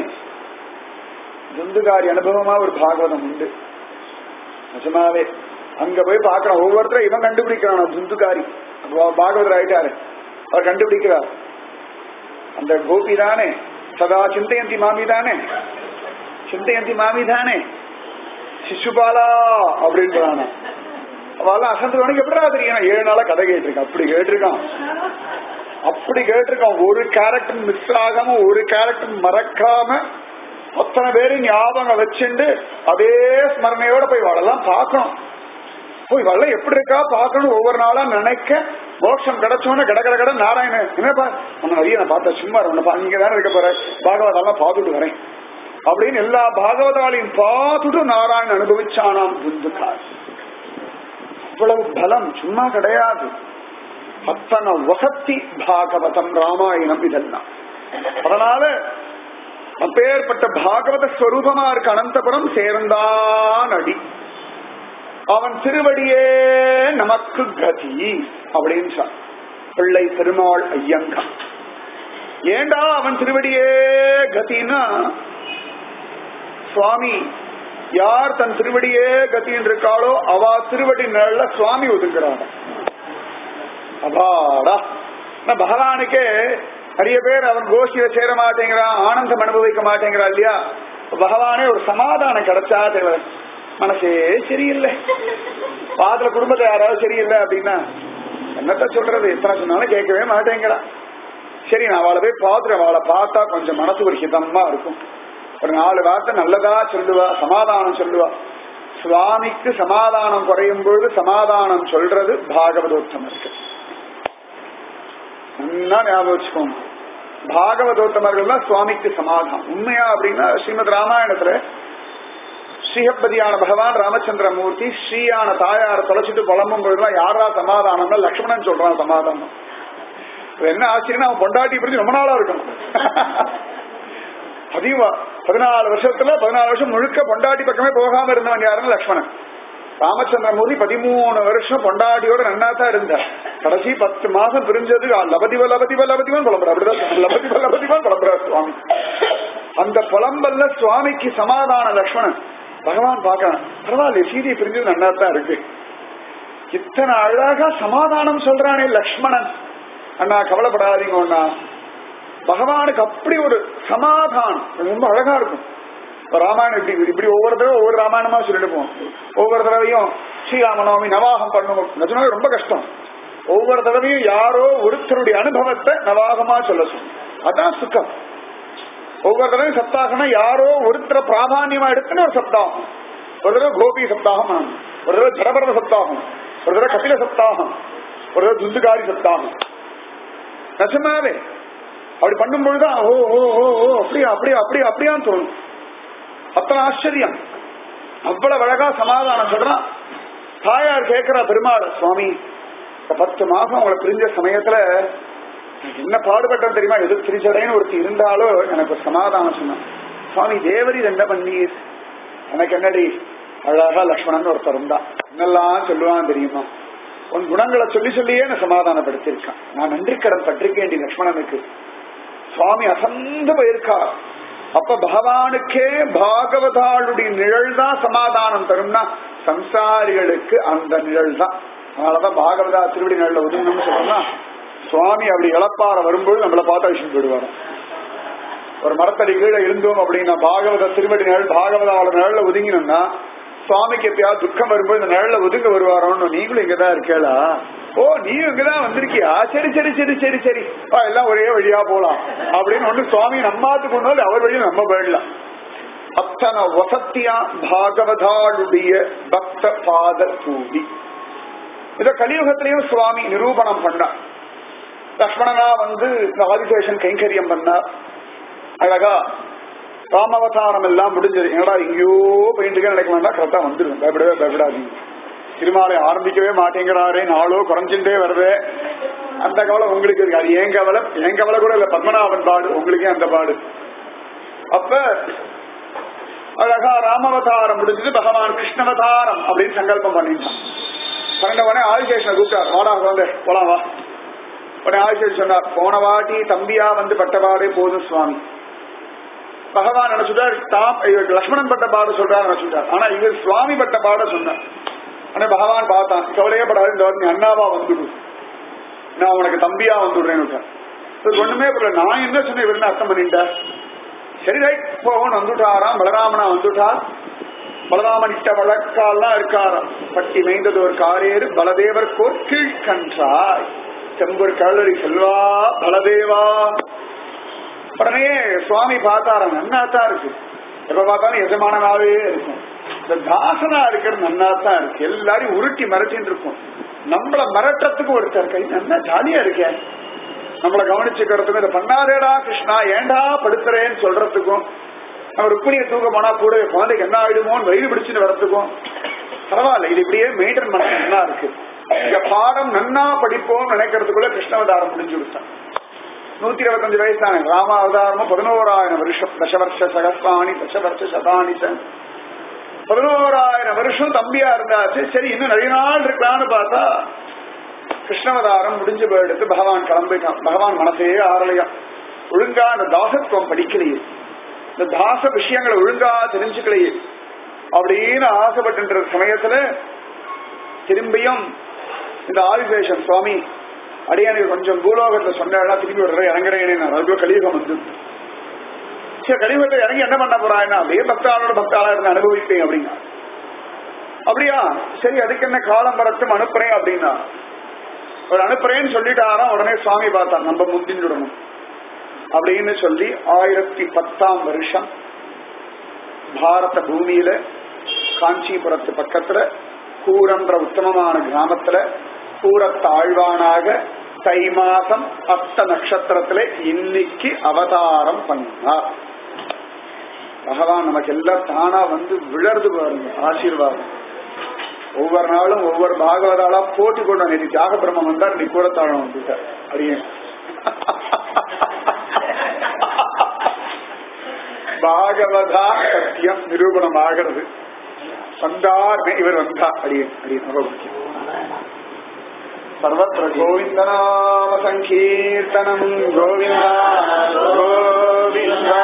துந்துகாரி அனுபவமா ஒரு பாகவதம் உண்டு நிஜமாவே அங்க போய் பாக்குறான் ஒவ்வொருத்தரும் இவன் கண்டுபிடிக்கிறான் துந்துகாரி அப்ப பாகவதர் ஆயிட்டாரு அவர் கண்டுபிடிக்கிறார் அந்த கோபி தானே சதா சிந்தையந்தி மாமி தானே சிந்தையந்தி மாமி தானே சிசுபாலா அப்படின்றான அவெல்லாம் அசந்து உனக்கு எப்படிடா தெரியும் ஏழு நாளா கதை கேட்டிருக்கான் அப்படி கேட்டிருக்கான் அப்படி கேட்டிருக்கான் ஒரு கேரக்டர் மிஸ் ஆகாம ஒரு கேரக்டர் மறக்காம அத்தனை பேரும் ஞாபகம் வச்சுண்டு அதே ஸ்மரணையோட போய் வாழலாம் பார்க்கணும் போய் வல்ல எப்படி இருக்கா பார்க்கணும் ஒவ்வொரு நாளா நினைக்க மோட்சம் கிடைச்சோன்னு கட கட கட நாராயணன் என்னப்பா உன்னை நிறைய நான் பார்த்தேன் சும்மா உன்னை இங்க தானே இருக்க போற பாகவதெல்லாம் பார்த்துட்டு வரேன் அப்படின்னு எல்லா பாகவதாலையும் பார்த்துட்டு நாராயணன் அனுபவிச்சானாம் புந்துக்கார் அவ்வளவு பலம் சும்மா கிடையாது அத்தனை வசத்தி பாகவதம் ராமாயணம் இதெல்லாம் அதனால அப்பேற்பட்ட பாகவத ஸ்வரூபமா இருக்க அனந்தபுரம் சேர்ந்தான் அடி அவன் திருவடியே நமக்கு கதி அப்படின்னு சொன்னான். பிள்ளை பெருமாள் ஐயங்கா ஏண்டா அவன் திருவடியே கதின்னா சுவாமி யார் தன் திருவடியே கத்தின்னு இருக்காளோ அவ திருவடி நிழல்ல சுவாமி ஒதுங்குறாங்க அபாடா நான் பகவானுக்கே நிறைய பேர் அவன் கோஷ்டியில சேர மாட்டேங்கிறான் ஆனந்தம் அனுபவிக்க மாட்டேங்கிறான் இல்லையா பகவானே ஒரு சமாதானம் கிடைச்சா தேவை மனசே சரியில்லை பாதுல குடும்பத்தை யாராவது சரியில்லை அப்படின்னா என்னத்த சொல்றது எத்தனை சொன்னாலும் கேட்கவே மாட்டேங்கிறான் சரி நான் அவளை போய் பார்த்துறேன் அவளை பார்த்தா கொஞ்சம் மனசு ஒரு ஹிதமா இருக்கும் ஒரு நாலு வார்த்தை நல்லதா சொல்லுவா சமாதானம் சொல்லுவா சுவாமிக்கு சமாதானம் குறையும் பொழுது சமாதானம் சொல்றது பாகவதோத்தமருக்கு நல்லா ஞாபகம் வச்சுக்கோங்க பாகவதோத்தமர்கள் தான் சுவாமிக்கு சமாதானம் உண்மையா அப்படின்னா ஸ்ரீமத் ராமாயணத்துல ஸ்ரீஹப்பதியான பகவான் ராமச்சந்திரமூர்த்தி ஸ்ரீயான தாயார தொலைச்சிட்டு புலம்பும் பொழுதுலாம் யாரா சமாதானம்னா லக்ஷ்மணன் சொல்றான் சமாதானம் இது என்ன ஆச்சரியம்னா அவன் பொண்டாட்டி பிரிஞ்சு ரொம்ப நாளா இருக்கும் அதிகமா பதினாலு வருஷத்துல பதினாலு வருஷம் முழுக்க பொண்டாட்டி பக்கமே போகாம இருந்தவன் யாருன்னு லக்ஷ்மணன் ராமச்சந்திரமூர்த்தி பதிமூணு வருஷம் பொண்டாட்டியோட நன்னா தான் இருந்தார் கடைசி பத்து மாசம் பிரிஞ்சது ஆ, லபதிவ லபதிவ லபதிவன் புலம்புற அப்படிதான் சொல்றாரு. லபதிவ லபதிவன் புலம்புறார் சுவாமி அந்த புலம்பல்ல சுவாமிக்கு சமாதான லக்ஷ்மணன் பகவான் பார்க்கணும் பரவாயில்ல சீதையை பிரிஞ்சது நன்னா தான் இருக்கு இத்தனை அழகா சமாதானம் சொல்றானே லக்ஷ்மணன் அண்ணா கவலைப்படாதீங்க அண்ணா பகவானுக்கு அப்படி ஒரு சமாதானம் அது ரொம்ப அழகா இருக்கும் இப்ப ராமாயணம் இப்படி இப்படி ஒவ்வொரு தடவை ஒவ்வொரு ராமாயணமா சொல்லிட்டு போவோம் ஒவ்வொரு தடவையும் ஸ்ரீராமநவமி நவாகம் பண்ணுவோம் நிஜமாவே ரொம்ப கஷ்டம் ஒவ்வொரு தடவையும் யாரோ ஒருத்தருடைய அனுபவத்தை நவாகமா சொல்ல சொல்லும் அதான் சுக்கம் ஒவ்வொரு தடவையும் சப்தாகம்னா யாரோ ஒருத்தரை பிராதானியமா எடுத்துன்னு ஒரு சப்தாகம் ஒரு தடவை கோபி சப்தாகம் ஆகும். ஒரு தடவை ஜடபரத சப்தாகம் ஒரு தடவை கபில சப்தாகம் ஒரு தடவை துந்துகாரி சப்தாகம் நிஜமாவே அப்படி பண்ணும் பொழுதுதான் ஓ ஓ ஓ ஓ அப்படியா அப்படியா அப்படியா அப்படியான்னு தோணும் அத்தனை ஆச்சரியம் அவ்வளவு அழகா சமாதானம் சொல்றான் தாயார் கேட்கிறா பெருமாள் சுவாமி இந்த பத்து மாசம் உங்களை பிரிஞ்ச சமயத்துல எனக்கு என்ன பாடுபட்டேன் தெரியுமா எது திரிச்சடைன்னு ஒருத்தி இருந்தாலும் எனக்கு ஒரு சமாதானம் சொன்னான் சுவாமி தேவரி என்ன பண்ணீர் எனக்கு என்னடி அழகா லக்ஷ்மணன் ஒருத்தர் இருந்தா என்னெல்லாம் சொல்லுவான் தெரியுமா உன் குணங்களை சொல்லி சொல்லியே நான் சமாதானப்படுத்தியிருக்கான் நான் நன்றி கடன் பட்டிருக்கேன்டி லக்ஷ்மணனுக்கு சுவாமி அசந்து போயிருக்கா அப்ப பகவானுக்கே பாகவதாளுடைய நிழல் தான் சமாதானம் தரும்னா சம்சாரிகளுக்கு அந்த நிழல் தான் அதனாலதான் பாகவதா திருவடி நிழல ஒதுங்கணும்னு சொல்றோம்னா சுவாமி அப்படி இழப்பார வரும்போது நம்மளை பார்த்தா விஷயம் போயிடுவாரு ஒரு மரத்தடி கீழே இருந்தோம் அப்படின்னா பாகவத திருவடி நிழல் பாகவதாவோட நிழல்ல ஒதுங்கினோம்னா சுவாமிக்கு எப்பயாவது துக்கம் வரும்போது இந்த நிழல்ல ஒதுங்க வருவாரோன்னு நீங்களும் இங்கதான் இருக்கேளா ஓ நீ இங்கதான் வந்திருக்கியா சரி சரி சரி சரி சரி ஆ, எல்லாம் ஒரே வழியா போலாம் அப்படின்னு ஒண்ணு சுவாமி நம்மாத்துக்கு கொண்டு அவர் வழியும் நம்ம போயிடலாம் அத்தனை வசத்தியா பாகவதாளுடைய பக்த பாத பூதி இத கலியுகத்திலையும் சுவாமி நிரூபணம் பண்ணார் லக்ஷ்மணனா வந்து இந்த ஆதிசேஷன் கைங்கரியம் பண்ணார் அழகா ராமவதாரம் எல்லாம் முடிஞ்சது என்னடா எங்கேயோ போயிட்டு நினைக்க வேண்டாம் கரெக்டா வந்துடும் பயப்படவே பயப்படாதீங்க திருமாலை ஆரம்பிக்கவே மாட்டேங்கிறாரே நாளோ குறைஞ்சுட்டே வருது அந்த கவலை உங்களுக்கு இருக்கு அது என் கவலை என் கவலை கூட இல்ல பத்மநாபன் பாடு உங்களுக்கே அந்த பாடு அப்ப அழகா ராமவதாரம் முடிஞ்சது பகவான் கிருஷ்ணவதாரம் அப்படின்னு சங்கல்பம் பண்ணிட்டான் பன்னெண்டு உடனே ஆதிசேஷனை கூப்பிட்டார் வாடா வந்து போலாம் வா உடனே ஆதிசேஷன் சொன்னார் போன வாட்டி தம்பியா வந்து பட்டபாடே போதும் சுவாமி பகவான் நினைச்சுட்டார் தாம் இவர் லக்ஷ்மணன் பட்ட பாட சொல்றாரு நினைச்சுட்டார் ஆனா இவர் சுவாமி பட்ட பாட சொன்னார் ஆனா பகவான் பார்த்தான் கவலையே படாது இந்த வாட்டி நீ அண்ணாவா வந்துடு நான் உனக்கு தம்பியா வந்துடுறேன்னு ஒண்ணுமே புரியல நான் என்ன சொன்னேன் இவர் என்ன அர்த்தம் பண்ணிட்டேன் சரி ரைட் போவன் வந்துட்டாராம் பலராமனா வந்துட்டார் பலராமன் இட்ட வழக்கால்லாம் இருக்காராம் பட்டி மைந்தது ஒரு காரேறு பலதேவர் கோர் கீழ்கன்றாய் செம்பூர் கழறி செல்வா பலதேவா உடனே சுவாமி பார்த்தாராம் நன்னாத்தான் இருக்கு எப்ப பார்த்தாலும் எஜமானனாவே இருக்கும் இந்த தாசனா இருக்கிறது நன்னாத்தான் இருக்கு எல்லாரையும் உருட்டி மிரட்டின்னு இருக்கும் நம்மள மிரட்டுறதுக்கு ஒருத்தர் கை நல்லா ஜாலியா இருக்கேன் நம்மளை கவனிச்சுக்கிறதுக்கும் இதை பண்ணாதேடா கிருஷ்ணா ஏண்டா படுத்துறேன்னு சொல்றதுக்கும் நம்ம ருக்மிணியை தூக்க போனா கூட குழந்தைக்கு என்ன ஆயிடுமோன்னு வயிறு பிடிச்சுன்னு வரதுக்கும் பரவாயில்ல இது இப்படியே மெயின்டைன் பண்ண நல்லா இருக்கு இங்க பாடம் நன்னா படிப்போம் நினைக்கிறதுக்குள்ள கிருஷ்ணவதாரம் முடிஞ்சு விட்டான் நூத்தி இருபத்தஞ்சு வயசு தானே ராம அவதாரமும் பதினோராயிரம் வருஷம் தசவர்ஷ சகஸ்தானி தசவர்ஷ சதானி பதினோராயிரம் வருஷம் தம்பியா இருந்தாச்சு சரி இன்னும் நிறைய நாள் இருக்கலாம்னு பார்த்தா கிருஷ்ணவதாரம் முடிஞ்சு போயிடுத்து பகவான் கிளம்பிட்டான் பகவான் மனசே ஆறலையா ஒழுங்கா அந்த தாசத்துவம் படிக்கலையே இந்த தாச விஷயங்களை ஒழுங்கா தெரிஞ்சுக்கலையே அப்படின்னு ஆசைப்பட்டு சமயத்துல திரும்பியும் இந்த ஆதிசேஷன் சுவாமி அடியானுக்கு கொஞ்சம் பூலோகத்துல சொன்னா திரும்பி ஒரு இறங்குறேன் அதுக்குள்ள கலியுகம் வந்து சரி கலியுகத்தை இறங்கி என்ன பண்ண போறான் அப்படியே பக்தாளோட பக்தாளா இருந்து அனுபவிப்பேன் அப்படின்னா அப்படியா சரி அதுக்கு என்ன காலம் வரட்டும் அனுப்புறேன் அப்படின்னா ஒரு அனுப்புறேன்னு சொல்லிட்டாராம் உடனே சுவாமி பார்த்தார் நம்ம முந்தின்னுடணும் அப்படின்னு சொல்லி ஆயிரத்தி பத்தாம் வருஷம் பாரத பூமியில காஞ்சிபுரத்து பக்கத்துல கூரன்ற உத்தமமான கிராமத்துல கூரத்தாழ்வானாக தை மாசம் அஸ்த நட்சத்திரத்துல இன்னைக்கு அவதாரம் பண்ணார் பகவான் நமக்கு எல்லாம் தானா வந்து விழறது பாருங்க ஆசீர்வாதம் ஒவ்வொரு நாளும் ஒவ்வொரு பாகவதாலா போட்டி கொண்டு நேற்று தியாக பிரம்மம் வந்தார் நீ கூடத்தாழம் வந்துட்டார் அப்படியே பாகவதா சத்தியம் நிரூபணம் ஆகிறது வந்தார் இவர் வந்தா அடியே அடியே ரொம்ப முக்கியம் सर्वत्र गोविन्दनाम सङ्कीर्तनम् गोविन्द गोविन्द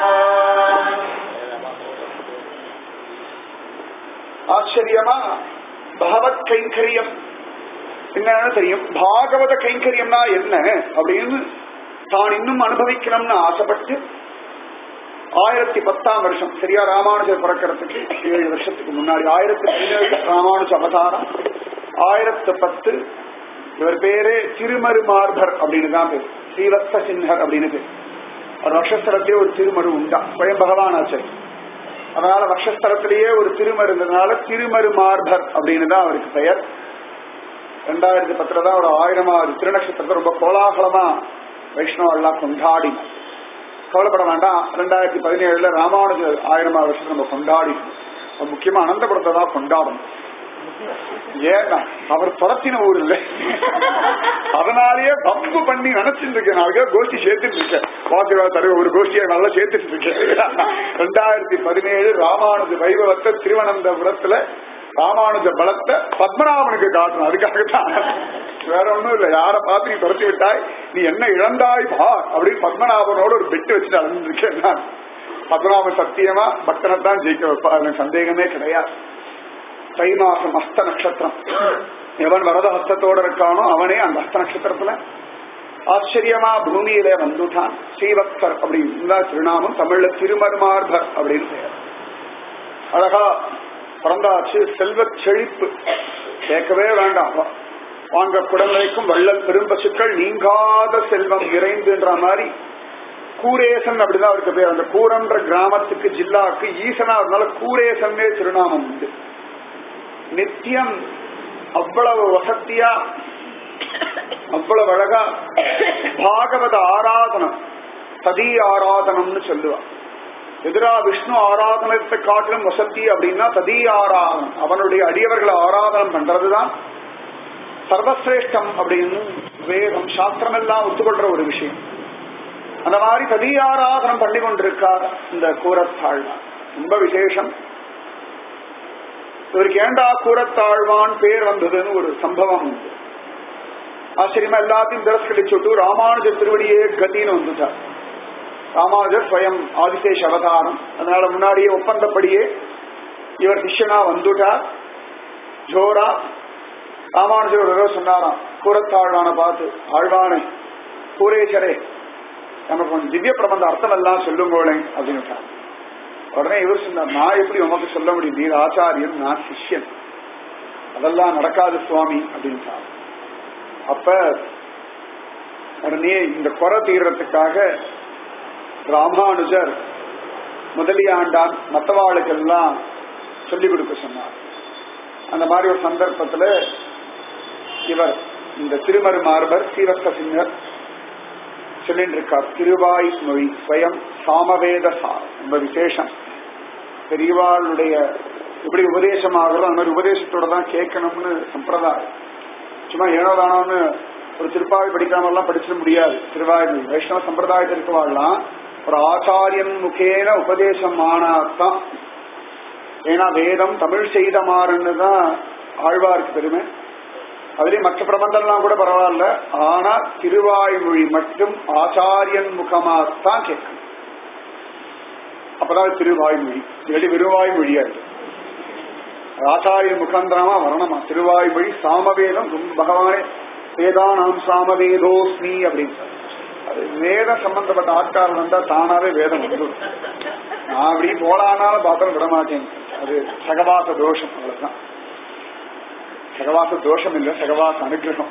ஆச்சரியமா பகவத் கைங்கரியம் என்னன்னு தெரியும் பாகவத கைங்கரியம்னா என்ன அப்படின்னு தான் இன்னும் அனுபவிக்கணும்னு ஆசைப்பட்டு ஆயிரத்தி பத்தாம் வருஷம் சரியா ராமானுஜர் பிறக்கிறதுக்கு ஏழு வருஷத்துக்கு முன்னாடி ஆயிரத்தி பதினேழு ராமானுஜ அவதாரம் ஆயிரத்து பத்து இவர் பேரு திருமருமார்பர் அப்படின்னு தான் பேர் ஸ்ரீவத்ச சின்ஹர் அப்படின்னு பேர் ஒரு வக்ஷஸ்தலத்திலே ஒரு திருமரு உண்டா ஸ்வயம் பகவான் ஆச்சர் அதனால வக்ஷஸ்தலத்திலேயே ஒரு திருமரு இருந்ததுனால திருமருமார்பர் அப்படின்னு தான் அவருக்கு பெயர் ரெண்டாயிரத்தி பத்துல தான் ஒரு ஆயிரமாவது திருநட்சத்திரத்தை ரொம்ப கோலாகலமா வைஷ்ணவ எல்லாம் கொண்டாடி கவலைப்பட வேண்டாம் ரெண்டாயிரத்தி பதினேழுல ராமானுஜர் ஆயிரமாவது வருஷம் நம்ம கொண்டாடி முக்கியமா அனந்தபுரத்தை தான் கொண்டாடணும் ஏன்னா அவர் துரத்தின ஊர் இல்லை அதனாலேயே பம்பு பண்ணி நினைச்சிட்டு இருக்கேன் நாளைக்கு கோஷ்டி சேர்த்துட்டு இருக்கேன் வாக்குவா தருவ ஒரு கோஷ்டியை நல்லா சேர்த்துட்டு இருக்கேன் ரெண்டாயிரத்தி பதினேழு ராமானுஜ வைபவத்தை திருவனந்தபுரத்துல ராமானுஜ பலத்தை பத்மநாபனுக்கு காட்டணும் அதுக்காகத்தான் வேற ஒண்ணும் இல்ல யார பார்த்து நீ துரத்தி விட்டாய் நீ என்ன இழந்தாய் பா அப்படின்னு பத்மநாபனோட ஒரு பெட்டு வச்சுட்டு அலைஞ்சிருக்கேன் நான் பத்மநாபன் சத்தியமா பக்தனை தான் ஜெயிக்க வைப்பா அதுல சந்தேகமே கிடையாது தை மாசம் அஸ்த நட்சத்திரம் எவன் வரத ஹஸ்தத்தோட இருக்கானோ அவனே அந்த அஸ்த நட்சத்திரத்துல ஆச்சரியமா பூமியில வந்துட்டான் ஸ்ரீவத்சர் அப்படின்னு திருநாமம் தமிழ்ல திருமருமார்பர் அப்படின்னு பெயர் அழகா பிறந்தாச்சு செல்வ செழிப்பு கேட்கவே வேண்டாம் வாங்க குடந்தைக்கும் வள்ளல் பெரும்பசுக்கள் நீங்காத செல்வம் இறைந்துன்ற மாதிரி கூரேசன் அப்படிதான் அவருக்கு பேர் அந்த கூரன்ற கிராமத்துக்கு ஜில்லாக்கு ஈசனா இருந்தால கூரேசன்னே திருநாமம் உண்டு நித்தியம் அவ்வளவு வசத்தியா அவ்வளவு அழகா பாகவத ஆராதனம் சதி ஆராதனம்னு சொல்லுவா எதிரா விஷ்ணு ஆராதனத்தை காட்டிலும் வசதி அப்படின்னா சதி ஆராதனம் அவனுடைய அடியவர்களை ஆராதனம் பண்றதுதான் சர்வசிரேஷ்டம் அப்படின்னு வேதம் சாஸ்திரம் எல்லாம் ஒத்துக்கொள்ற ஒரு விஷயம் அந்த மாதிரி சதி ஆராதனம் பண்ணி கொண்டிருக்கார் இந்த கூரத்தாழ்வான் ரொம்ப விசேஷம் இவருக்கு ஏண்டா கூரத்தாழ்வான் பேர் வந்ததுன்னு ஒரு சம்பவம் உண்டு ஆச்சரியமா எல்லாத்தையும் திரஸ்கரிச்சுட்டு ராமானுஜர் திருவடியே கத்தின்னு வந்துட்டார் ராமானுஜர் ஸ்வயம் ஆதிசேஷ அவதாரம் அதனால முன்னாடியே ஒப்பந்தப்படியே இவர் சிஷ்யனா வந்துட்டார் ஜோரா ராமானுஜர் ஒரு தடவை சொன்னாராம் கூரத்தாழ்வான பார்த்து ஆழ்வானே கூரேசரே நமக்கு கொஞ்சம் திவ்ய பிரபந்த அர்த்தம் எல்லாம் சொல்லுங்கோளேன் அப்படின்னு உடனே இவர் சொன்னார் நான் எப்படி உமக்கு சொல்ல முடியும் நீர் ஆச்சாரியன் நான் சிஷ்யன் அதெல்லாம் நடக்காது சுவாமி அப்படின்ட்டார் அப்ப உடனே இந்த குறை தீர்றதுக்காக ராமானுஜர் முதலியாண்டான் மற்றவாளுக்கெல்லாம் சொல்லிக் கொடுக்க சொன்னார் அந்த மாதிரி ஒரு சந்தர்ப்பத்துல இவர் இந்த திருமரு மார்பர் சீரத்த சிங்கர் சொல்லிட்டு இருக்கார் திருவாய் மொழி ஸ்வயம் சாமவேத சார் ரொம்ப விசேஷம் பெரியவாளுடைய எப்படி உபதேசம் ஆகிறதோ அந்த மாதிரி உபதேசத்தோட தான் கேட்கணும்னு சம்பிரதாயம் சும்மா ஏனோ தானோன்னு ஒரு திருப்பாவை படிக்காம எல்லாம் படிச்சிட முடியாது திருவாய்மொழி வைஷ்ணவ சம்பிரதாயத்தில் இருக்கவாள்லாம் ஒரு ஆச்சாரியன் முகேன உபதேசம் ஆனாத்தான் ஏன்னா வேதம் தமிழ் செய்த மாறுன்னு தான் ஆழ்வாருக்கு பெருமை அதுலயும் மற்ற பிரபந்தம்லாம் கூட பரவாயில்ல ஆனா திருவாய்மொழி மட்டும் ஆச்சாரியன் முகமாத்தான் கேட்கணும் அப்பதான் திருவாய்மொழி இல்லாட்டி வெறுவாய்மொழியா இருக்கு ஆச்சாரியன் முகாந்திரமா வரணுமா திருவாய்மொழி சாமவேதம் பகவானே வேதானாம் சாமவேதோஸ்மி அப்படின்னு அது வேத சம்பந்தப்பட்ட ஆட்காரம் வந்தா தானாவே வேதம் வந்துடும் நான் அப்படி போலானாலும் பாத்திரம் விட மாட்டேன் அது சகவாச தோஷம் அவ்வளவுதான் சகவாச தோஷம் இல்ல சகவாச அனுகிரகம்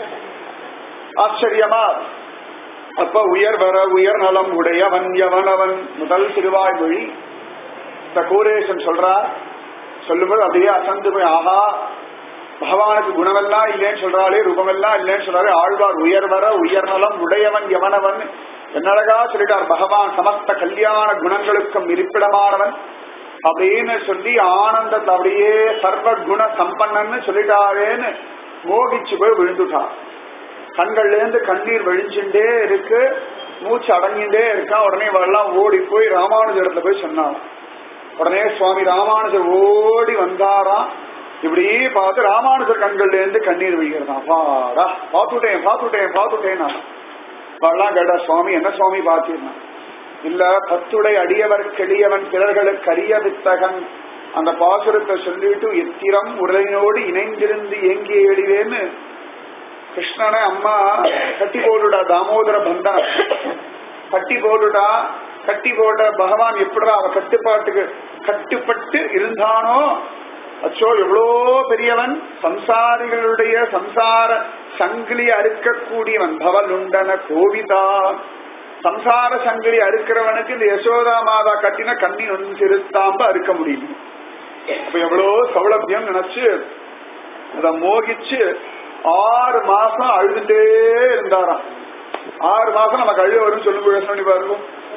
ஆச்சரியமா அப்ப உயர் வர உயர் நலம் உடையவன் எவனவன் முதல் திருவாய்மொழி இந்த கூரேசன் சொல்றார் சொல்லும்போது அப்படியே அசந்து போய் ஆஹா பகவானுக்கு குணமெல்லாம் இல்லைன்னு சொல்றாளே ரூபமெல்லாம் இல்லைன்னு சொல்றாரு ஆழ்வார் உயர் வர உயர் நலம் உடையவன் எவனவன் என்னழகா சொல்லிட்டார் பகவான் சமஸ்த கல்யாண குணங்களுக்கும் இருப்பிடமானவன் அப்படின்னு சொல்லி ஆனந்தத்தை அப்படியே சர்வ குண சம்பன்னன்னு சொல்லிட்டாரேன்னு மோகிச்சு போய் விழுந்துட்டான் கண்கள்ல இருந்து கண்ணீர் வழிஞ்சுட்டே இருக்கு மூச்சு அடங்கிட்டே இருக்கா உடனே இவெல்லாம் ஓடி போய் ராமானுஜரத்துல போய் சொன்னான் உடனே சுவாமி ராமானுஜர் ஓடி வந்தாராம் இப்படி பார்த்து ராமானுஜர் கண்கள்ல இருந்து கண்ணீர் விழுகிறதா அப்பாடா பாத்துட்டேன் பாத்துட்டேன் பாத்துட்டேன் அவெல்லாம் கேட்டா சுவாமி என்ன சுவாமி பாத்தீங்கன்னா இல்ல பத்துடை அடியவர் கெளியவன் பிறர்களுக்கு அரிய வித்தகன் அந்த பாசுரத்தை சொல்லிட்டு எத்திரம் உடலினோடு இணைந்திருந்து ஏங்கிய எழிவேன்னு கிருஷ்ணனை அம்மா கட்டி போட்டுடா தாமோதர பந்தனம் கட்டி போட்டுடா கட்டி போட்ட பகவான் எப்படிடா அவ கட்டுப்பாட்டுக்கு கட்டுப்பட்டு இருந்தானோ அச்சோ எவ்வளோ பெரியவன் சம்சாரிகளுடைய சம்சார சங்கிலி அறுக்கக்கூடியவன் பவலுண்டன கோவிதா சம்சார சங்கிலி அறுக்கிறவனுக்கு இந்த யசோதா மாதா கட்டின கண்ணி ஒன்று திருத்தாம்ப அறுக்க முடியும் அப்ப எவ்வளோ சௌலபியம் நினைச்சு அத மோகிச்சு ஆறு மாசம் அழுதுட்டே இருந்தாராம் ஆறு மாசம் நமக்கு அழுத வரும் சொல்லுங்க சொல்லி பாருங்க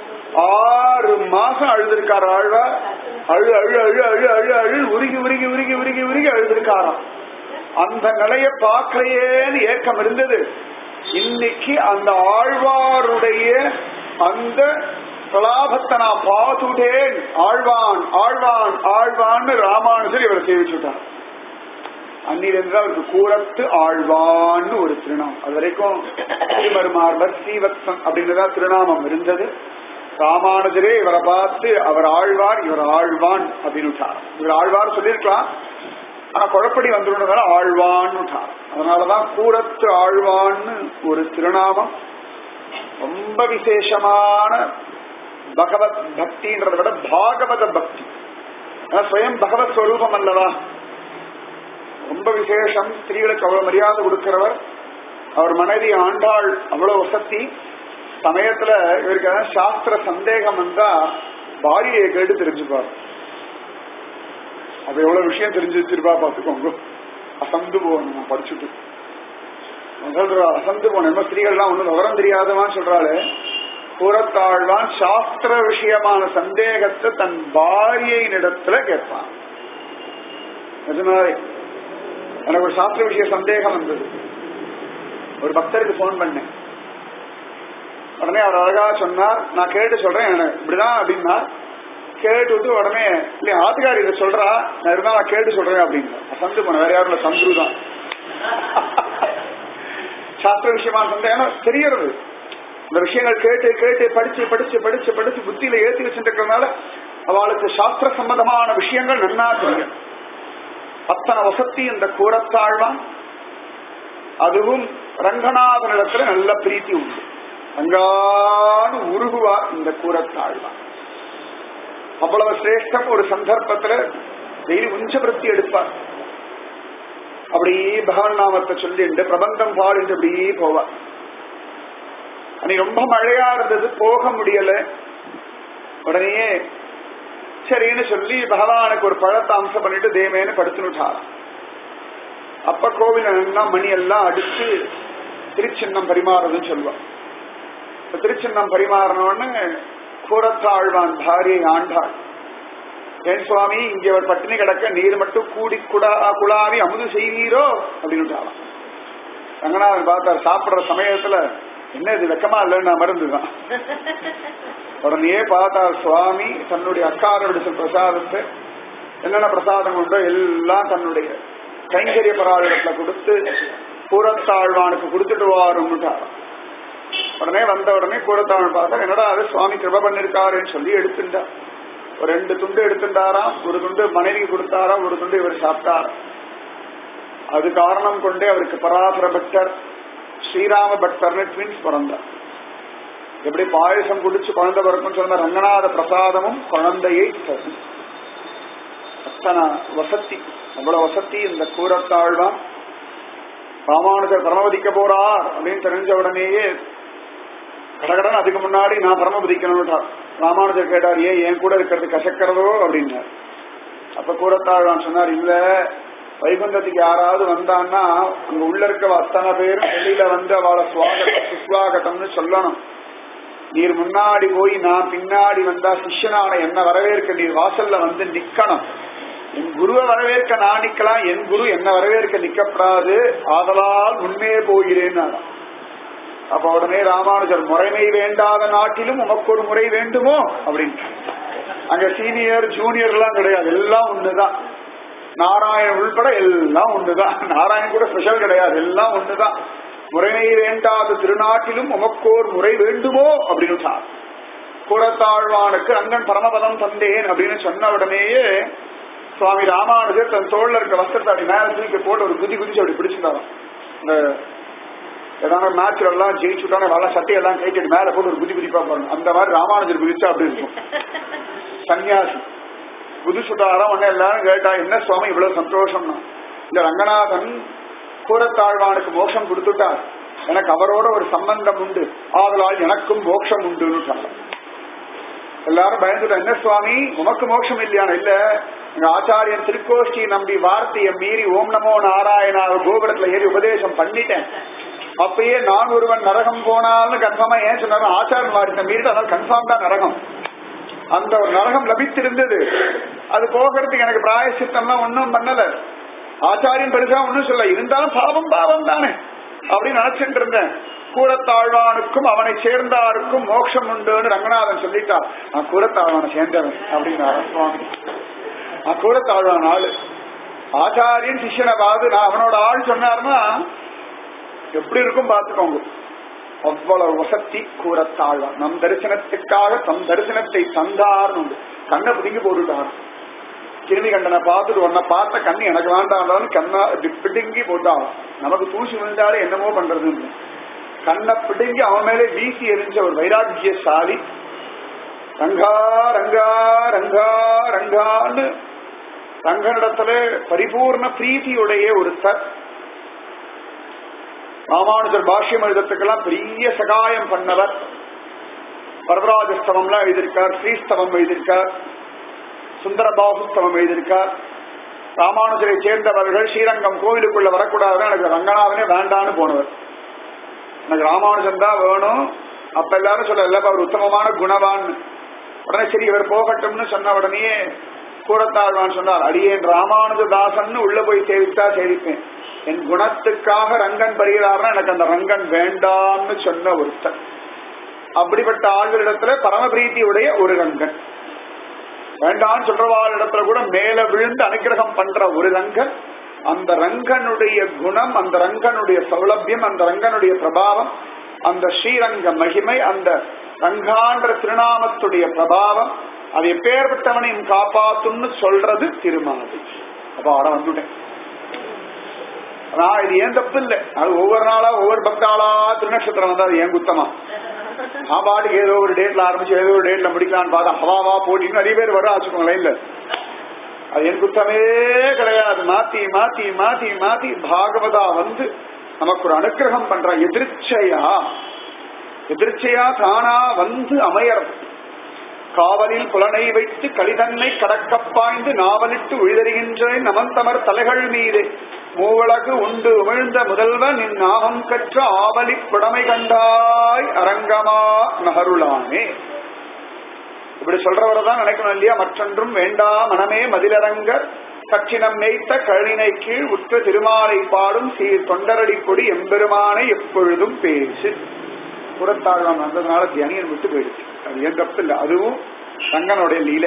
ஆறு மாசம் அழுதுருக்காரு ஆழ்வா அழு அழு அழு அழு அழு அழு உருகி உருகி உருகி உருகி உருகி அழுதுருக்காராம் அந்த நிலைய பார்க்கலையேன்னு ஏக்கம் இருந்தது இன்னைக்கு அந்த ஆழ்வாருடைய அந்த பிரலாபத்தை நான் பார்த்துட்டேன் ஆழ்வான் ஆழ்வான் ஆழ்வான்னு ராமானுஜர் இவரை சேவிச்சுட்டார் அன்னிலிருந்து அவருக்கு கூரத்து ஆழ்வான்னு ஒரு திருநாமம் அது வரைக்கும் திருமருமார்பர் ஸ்ரீவத்சன் அப்படின்னு தான் திருநாமம் இருந்தது ராமானுஜரே இவரை பார்த்து அவர் ஆழ்வார் இவர் ஆழ்வான் அப்படின்னு இவர் ஆழ்வார் சொல்லியிருக்கலாம் ஆனா குழப்படி வந்துடுறதால ஆழ்வான்னு அதனாலதான் கூரத்து ஆழ்வான்னு ஒரு திருநாமம் ரொம்ப விசேஷமான பகவத் பக்தின்றதை விட பாகவத பக்தி ஸ்வயம் பகவத் ஸ்வரூபம் அல்லவா ரொம்ப விசேஷம் ஸ்திரீகளுக்கு அவ்வளவு மரியாதை கொடுக்கிறவர் அவர் மனைவி ஆண்டாள் அவ்வளவு வசதி சமயத்துல இவருக்கு ஏதாவது சாஸ்திர சந்தேகம் வந்தா பாரியை கேட்டு தெரிஞ்சுப்பார் அப்ப எவ்வளவு விஷயம் தெரிஞ்சு வச்சிருப்பா பாத்துக்கோங்க அசந்து போகணும் நான் படிச்சுட்டு சொல்றா அசந்து போன நம்ம ஸ்திரீகள்லாம் ஒண்ணும் விவரம் தெரியாதவான்னு சொல்றாளு புறத்தாழ்வான் சாஸ்திர விஷயமான சந்தேகத்தை தன் பாரியையினிடத்துல கேட்பான் நிஜமாவே எனக்கு ஒரு சாஸ்திர விஷய சந்தேகம் வந்தது ஒரு பக்தருக்கு போன் பண்ணேன் உடனே அவர் அழகா சொன்னார் நான் கேட்டு சொல்றேன் எனக்கு இப்படிதான் அப்படின்னா கேட்டு விட்டு உடனே இல்லையா ஆத்துக்காரி இதை சொல்றா நான் இருந்தா நான் கேட்டு சொல்றேன் அப்படின்னு சந்து போன வேற யாரும் இல்ல சந்துரு தான் சாஸ்திர விஷயமான சந்தேகம் தெரியறது இந்த விஷயங்கள் கேட்டு கேட்டு படிச்சு படிச்சு படிச்சு படிச்சு புத்தியில ஏற்றி வச்சுருக்கிறதுனால அவளுக்கு சாஸ்திர சம்பந்தமான விஷயங்கள் நன்னா தெரியும் அத்தனை வசதி இந்த கூறத்தாழ்வான் அதுவும் ரங்கநாதனிடத்துல நல்ல பிரீத்தி உண்டு ரங்கான்னு உருகுவார் இந்த கூறத்தாழ்வான் அவ்வளவு சிரேஷ்டம் ஒரு சந்தர்ப்பத்துல டெய்லி உஞ்சபிருத்தி எடுப்பார் அப்படியே பகவன் நாமத்தை சொல்லிட்டு பிரபந்தம் பாடிட்டு அப்படியே போவார் அன்னைக்கு ரொம்ப மழையா இருந்தது போக முடியல உடனே சரின்னு சொல்லி பகவானுக்கு ஒரு பழத்தை அம்சம் பண்ணிட்டு தேமேன்னு படுத்துனுட்டார் அப்ப கோவில் எல்லாம் மணி எல்லாம் அடிச்சு திருச்சின்னம் பரிமாறுதுன்னு சொல்லுவான் திருச்சின்னம் பரிமாறணும்னு கூரத்தாழ்வான் பாரியை ஆண்டாள் ஏன் சுவாமி இங்க ஒரு பட்டினி கிடக்க நீர் மட்டும் கூடி குடா குழாவி அமுது செய்வீரோ அப்படின்னு ரங்கநாதன் பார்த்தார் சாப்பிடுற சமயத்துல என்ன இது வெக்கமா இல்லைன்னு மருந்துதான் உடனே பார்த்தார் சுவாமி தன்னுடைய அக்காரோட பிரசாதத்தை என்னென்ன பிரசாதம் உண்டோ எல்லாம் தன்னுடைய கைங்கரிய பராளிடத்துல கொடுத்து கூரத்தாழ்வானுக்கு கொடுத்துட்டு வாருன்னுட்டார் உடனே வந்த உடனே கூரத்தாழ்வான் பார்த்தா என்னடா அது சுவாமி கிருப பண்ணிருக்காருன்னு சொல்லி எடுத்துட்டார் ஒரு ரெண்டு துண்டு எடுத்துட்டாராம் ஒரு துண்டு மனைவி கொடுத்தாராம் ஒரு துண்டு இவர் சாப்பிட்டார் அது காரணம் கொண்டே அவருக்கு பராசர பக்தர் ஸ்ரீராம பக்தர்னு ட்வின்ஸ் பிறந்தார் எப்படி பாயசம் குடிச்சு குழந்தை பிறக்கும் சொன்ன ரங்கநாத பிரசாதமும் குழந்தையை தரும் அத்தனை வசத்தி அவ்வளவு வசதி இந்த கூரத்தாழ்வான் ராமானுஜர் பரமபதிக்க போறார் அப்படின்னு தெரிஞ்ச உடனேயே கடகடன் அதுக்கு முன்னாடி நான் பரமபதிக்கணும் ராமானுஜர் கேட்டார் ஏன் என் கூட இருக்கிறது கசக்கிறதோ அப்படின்னார் அப்ப கூரத்தாழ்வான் சொன்னார் இல்ல வைகுந்தத்துக்கு யாராவது வந்தான்னா அங்க உள்ள இருக்க அத்தனை பேரும் வெளியில வந்து அவளை சுவாகத்தம் சுஸ்வாகத்தம்னு சொல்லணும் நீர் முன்னாடி போய் நான் பின்னாடி வந்தா சிஷ்யனான என்ன வரவேற்க நீர் வாசல்ல வந்து நிக்கணும் என் குருவை வரவேற்க நான் நிக்கலாம் என் குரு என்ன வரவேற்க நிக்கப்படாது ஆதலால் முன்னே போகிறேன் அப்ப உடனே ராமானுஜர் முறைமை வேண்டாத நாட்டிலும் உமக்கு ஒரு முறை வேண்டுமோ அப்படின்னு அங்க சீனியர் ஜூனியர் எல்லாம் கிடையாது எல்லாம் ஒண்ணுதான் நாராயணன் உள்பட எல்லாம் ஒண்ணுதான் நாராயணன் கூட ஸ்பெஷல் கிடையாது எல்லாம் ஒண்ணுதான் முறைமை வேண்டாத திருநாட்டிலும் உமக்கோர் முறை வேண்டுமோ அப்படின்னு புறத்தாழ்வானுக்கு ரங்கன் பரமபதம் தந்தேன் அப்படின்னு சொன்ன உடனேயே சுவாமி ராமானுஜர் தன் தோல்ல இருக்க வஸ்திரத்தை அப்படி மேல தூக்கி போட்டு ஒரு குதி குதிச்சு அப்படி பிடிச்சிருந்தாராம் இந்த ஏதாவது மேட்ச்ல எல்லாம் ஜெயிச்சுட்டான வள சட்டையெல்லாம் கைட்டு மேல போட்டு ஒரு குதி குதிப்பா பாருங்க அந்த மாதிரி ராமானுஜர் குதிச்சா அப்படி இருக்கும் சன்னியாசி குதிச்சுட்டாரா உடனே எல்லாரும் கேட்டா என்ன சுவாமி இவ்வளவு சந்தோஷம்னா இந்த ரங்கநாதன் கூரத்தாழ்வானுக்கு மோட்சம் கொடுத்துட்டார் எனக்கு அவரோட ஒரு சம்பந்தம் உண்டு ஆதலால் எனக்கும் மோட்சம் உண்டுன்னு எல்லாரும் பயந்துட்டா என்ன சுவாமி உமக்கு மோட்சம் இல்லையான இல்ல எங்க ஆச்சாரியன் திருக்கோஷ்டி நம்பி வார்த்தையை மீறி ஓம் நமோ நாராயணா கோபுரத்துல ஏறி உபதேசம் பண்ணிட்டேன் அப்பயே நான் ஒருவன் நரகம் போனால்னு கன்ஃபார்மா ஏன் சொன்னாரு ஆச்சாரன் வார்த்தை மீறிட்டு அதனால கன்ஃபார்ம் தான் நரகம் அந்த ஒரு நரகம் லபித்திருந்தது அது போகிறதுக்கு எனக்கு பிராயசித்தம்லாம் ஒன்றும் பண்ணல ஆச்சாரியன் பெருசா ஒன்றும் சொல்ல இருந்தாலும் பாவம் பாவம் தானே அப்படின்னு நினைச்சிட்டு இருந்தேன் கூரத்தாழ்வானுக்கும் அவனை சேர்ந்தாருக்கும் மோட்சம் உண்டுன்னு ரங்கநாதன் சொல்லிட்டார் நான் கூரத்தாழ்வானை சேர்ந்தவன் அப்படின்னு சுவாமி நான் கூரத்தாழ்வான் ஆளு ஆச்சாரியன் சிஷ்யனை பார்த்து நான் அவனோட ஆள் சொன்னார்னா எப்படி இருக்கும் பார்த்துக்கோங்க அவ்வளவு வசத்தி கூறத்தாழ்வார் நம் தரிசனத்துக்காக தம் தரிசனத்தை தந்தார்னு உண்டு கண்ணை பிடிங்கி போட்டுட்டார் கிருமி கண்டனை பார்த்துட்டு உன்னை பார்த்த கண்ணு எனக்கு வேண்டாம்னு கண்ணா இப்படி பிடுங்கி போட்டான் நமக்கு தூசி விழுந்தாலே என்னமோ பண்றதுன்னு கண்ணை பிடுங்கி அவன் மேலே வீசி எரிஞ்ச ஒரு வைராக்கியசாலி ரங்கா ரங்கா ரங்கா ரங்கான்னு ரங்கனிடத்துல பரிபூர்ண பிரீத்தியுடைய ஒருத்தர் ராமானுஜர் பாஷ்யம் எழுதத்துக்கெல்லாம் பெரிய சகாயம் பண்ணவர் வரதராஜஸ்தவம்லாம் எழுதியிருக்கார் ஸ்ரீஸ்தவம் எழுதியிருக்கார் சுந்தரபாபுஸ்தவம் எழுதியிருக்கார் ராமானுஜரை சேர்ந்தவர்கள் ஸ்ரீரங்கம் கோவிலுக்குள்ள வரக்கூடாதுன்னு எனக்கு ரங்கநாதனே வேண்டான்னு போனவர் எனக்கு ராமானுஜன் தான் வேணும் அப்ப எல்லாரும் சொல்ல அவர் உத்தமமான குணவான் உடனே சரி இவர் போகட்டும்னு சொன்ன உடனே கூடத்தாழ்வான் சொன்னார் அடியேன் ராமானுஜதாசன் உள்ள போய் சேவித்தா சேவிப்பேன் என் குணத்துக்காக ரங்கன் பரிகிறார்னா எனக்கு அந்த ரங்கன் வேண்டாம்னு சொன்ன ஒருத்தர் அப்படிப்பட்ட ஆள்களிடத்துல பரமபிரீத்தியுடைய ஒரு ரங்கன் வேண்டாம்னு சொல்றவாளிடத்துல கூட மேல விழுந்து அனுகிரகம் பண்ற ஒரு ரங்கன் அந்த ரங்கனுடைய குணம் அந்த ரங்கனுடைய சௌலபியம் அந்த ரங்கனுடைய பிரபாவம் அந்த ஸ்ரீரங்க மகிமை அந்த ரங்கான்ற திருநாமத்துடைய பிரபாவம் அது எப்பேற்பட்டவனையும் காப்பாத்தும்னு சொல்றது திருமாது அப்ப ஆட வந்துட்டேன் நான் இது ஏன் தப்பு இல்லை அது ஒவ்வொரு நாளா ஒவ்வொரு பக்தாளா திருநட்சத்திரம் வந்தா அது ஏன் குத்தமா நான் பாட்டுக்கு ஏதோ ஒரு டேட்ல ஆரம்பிச்சு ஏதோ ஒரு டேட்ல முடிக்கலான்னு பார்த்தா ஹவாவா போட்டின்னு நிறைய பேர் வர ஆச்சுக்கோங்களேன் இல்ல அது என் குத்தமே கிடையாது மாத்தி மாத்தி மாத்தி மாத்தி பாகவதா வந்து நமக்கு ஒரு அனுகிரகம் பண்ற எதிர்ச்சையா எதிர்ச்சையா தானா வந்து அமையறது காவலில் புலனை வைத்து கலிதன்னை கடக்கப் பாய்ந்து நாவலிட்டு உழிதறிகின்றேன் நமந்தமர் தலைகள் மீது மூவழகு உண்டு உமிழ்ந்த முதல்வன் நின் நாமம் கற்ற ஆவலி புடமை கண்டாய் அரங்கமா நகருளானே இப்படி சொல்றவரை தான் நினைக்கணும் இல்லையா மற்றொன்றும் வேண்டா மனமே மதிலரங்கர் கச்சினம் மேய்த்த கழினை கீழ் உற்ற திருமாலை பாடும் சீர் தொண்டரடி கொடி எம்பெருமானை எப்பொழுதும் பேசு புறத்தாழ்வான் வந்ததுனால தியானியன் விட்டு போயிடுச்சு அது ஏன் தப்பு இல்லை அதுவும் ரங்கனுடைய லீலை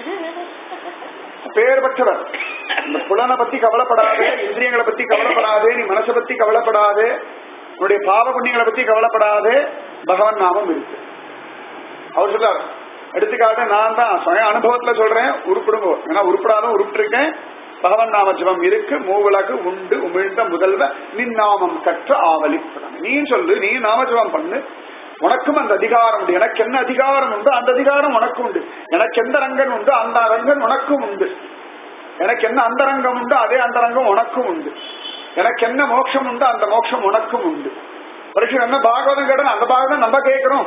பேர்பட்டவர் இந்த புலனை பத்தி கவலைப்படாதே இந்திரியங்களை பத்தி கவலைப்படாதே நீ மனசை பத்தி கவலைப்படாதே உன்னுடைய பாவ புண்ணியங்களை பத்தி கவலைப்படாதே பகவான் நாமம் இருக்கு அவர் சொல்றார் எடுத்துக்காட்டு நான் தான் சுய அனுபவத்துல சொல்றேன் உருப்பிடுங்க ஏன்னா உருப்படாத உருப்பிட்டிருக்கேன் பகவன் நாம ஜபம் இருக்கு மூவிளக்கு உண்டு உமிழ்ந்த முதல்வ நின் நாமம் கற்ற ஆவலிப்படம் நீ சொல்லு நீ நாமஜபம் பண்ணு உனக்கும் அந்த அதிகாரம் உண்டு எனக்கு என்ன அதிகாரம் உண்டு அந்த அதிகாரம் உனக்கு உண்டு எனக்கு எந்த ரங்கன் உண்டு அந்த ரங்கன் உனக்கும் உண்டு எனக்கு என்ன அந்த ரங்கம் உண்டு அதே அந்த ரங்கம் உனக்கும் உண்டு எனக்கு என்ன மோட்சம் உண்டு அந்த மோட்சம் உனக்கும் உண்டு பரிசு என்ன பாகவதம் கேட்டோம் அந்த பாகவதம் நம்ம கேட்கிறோம்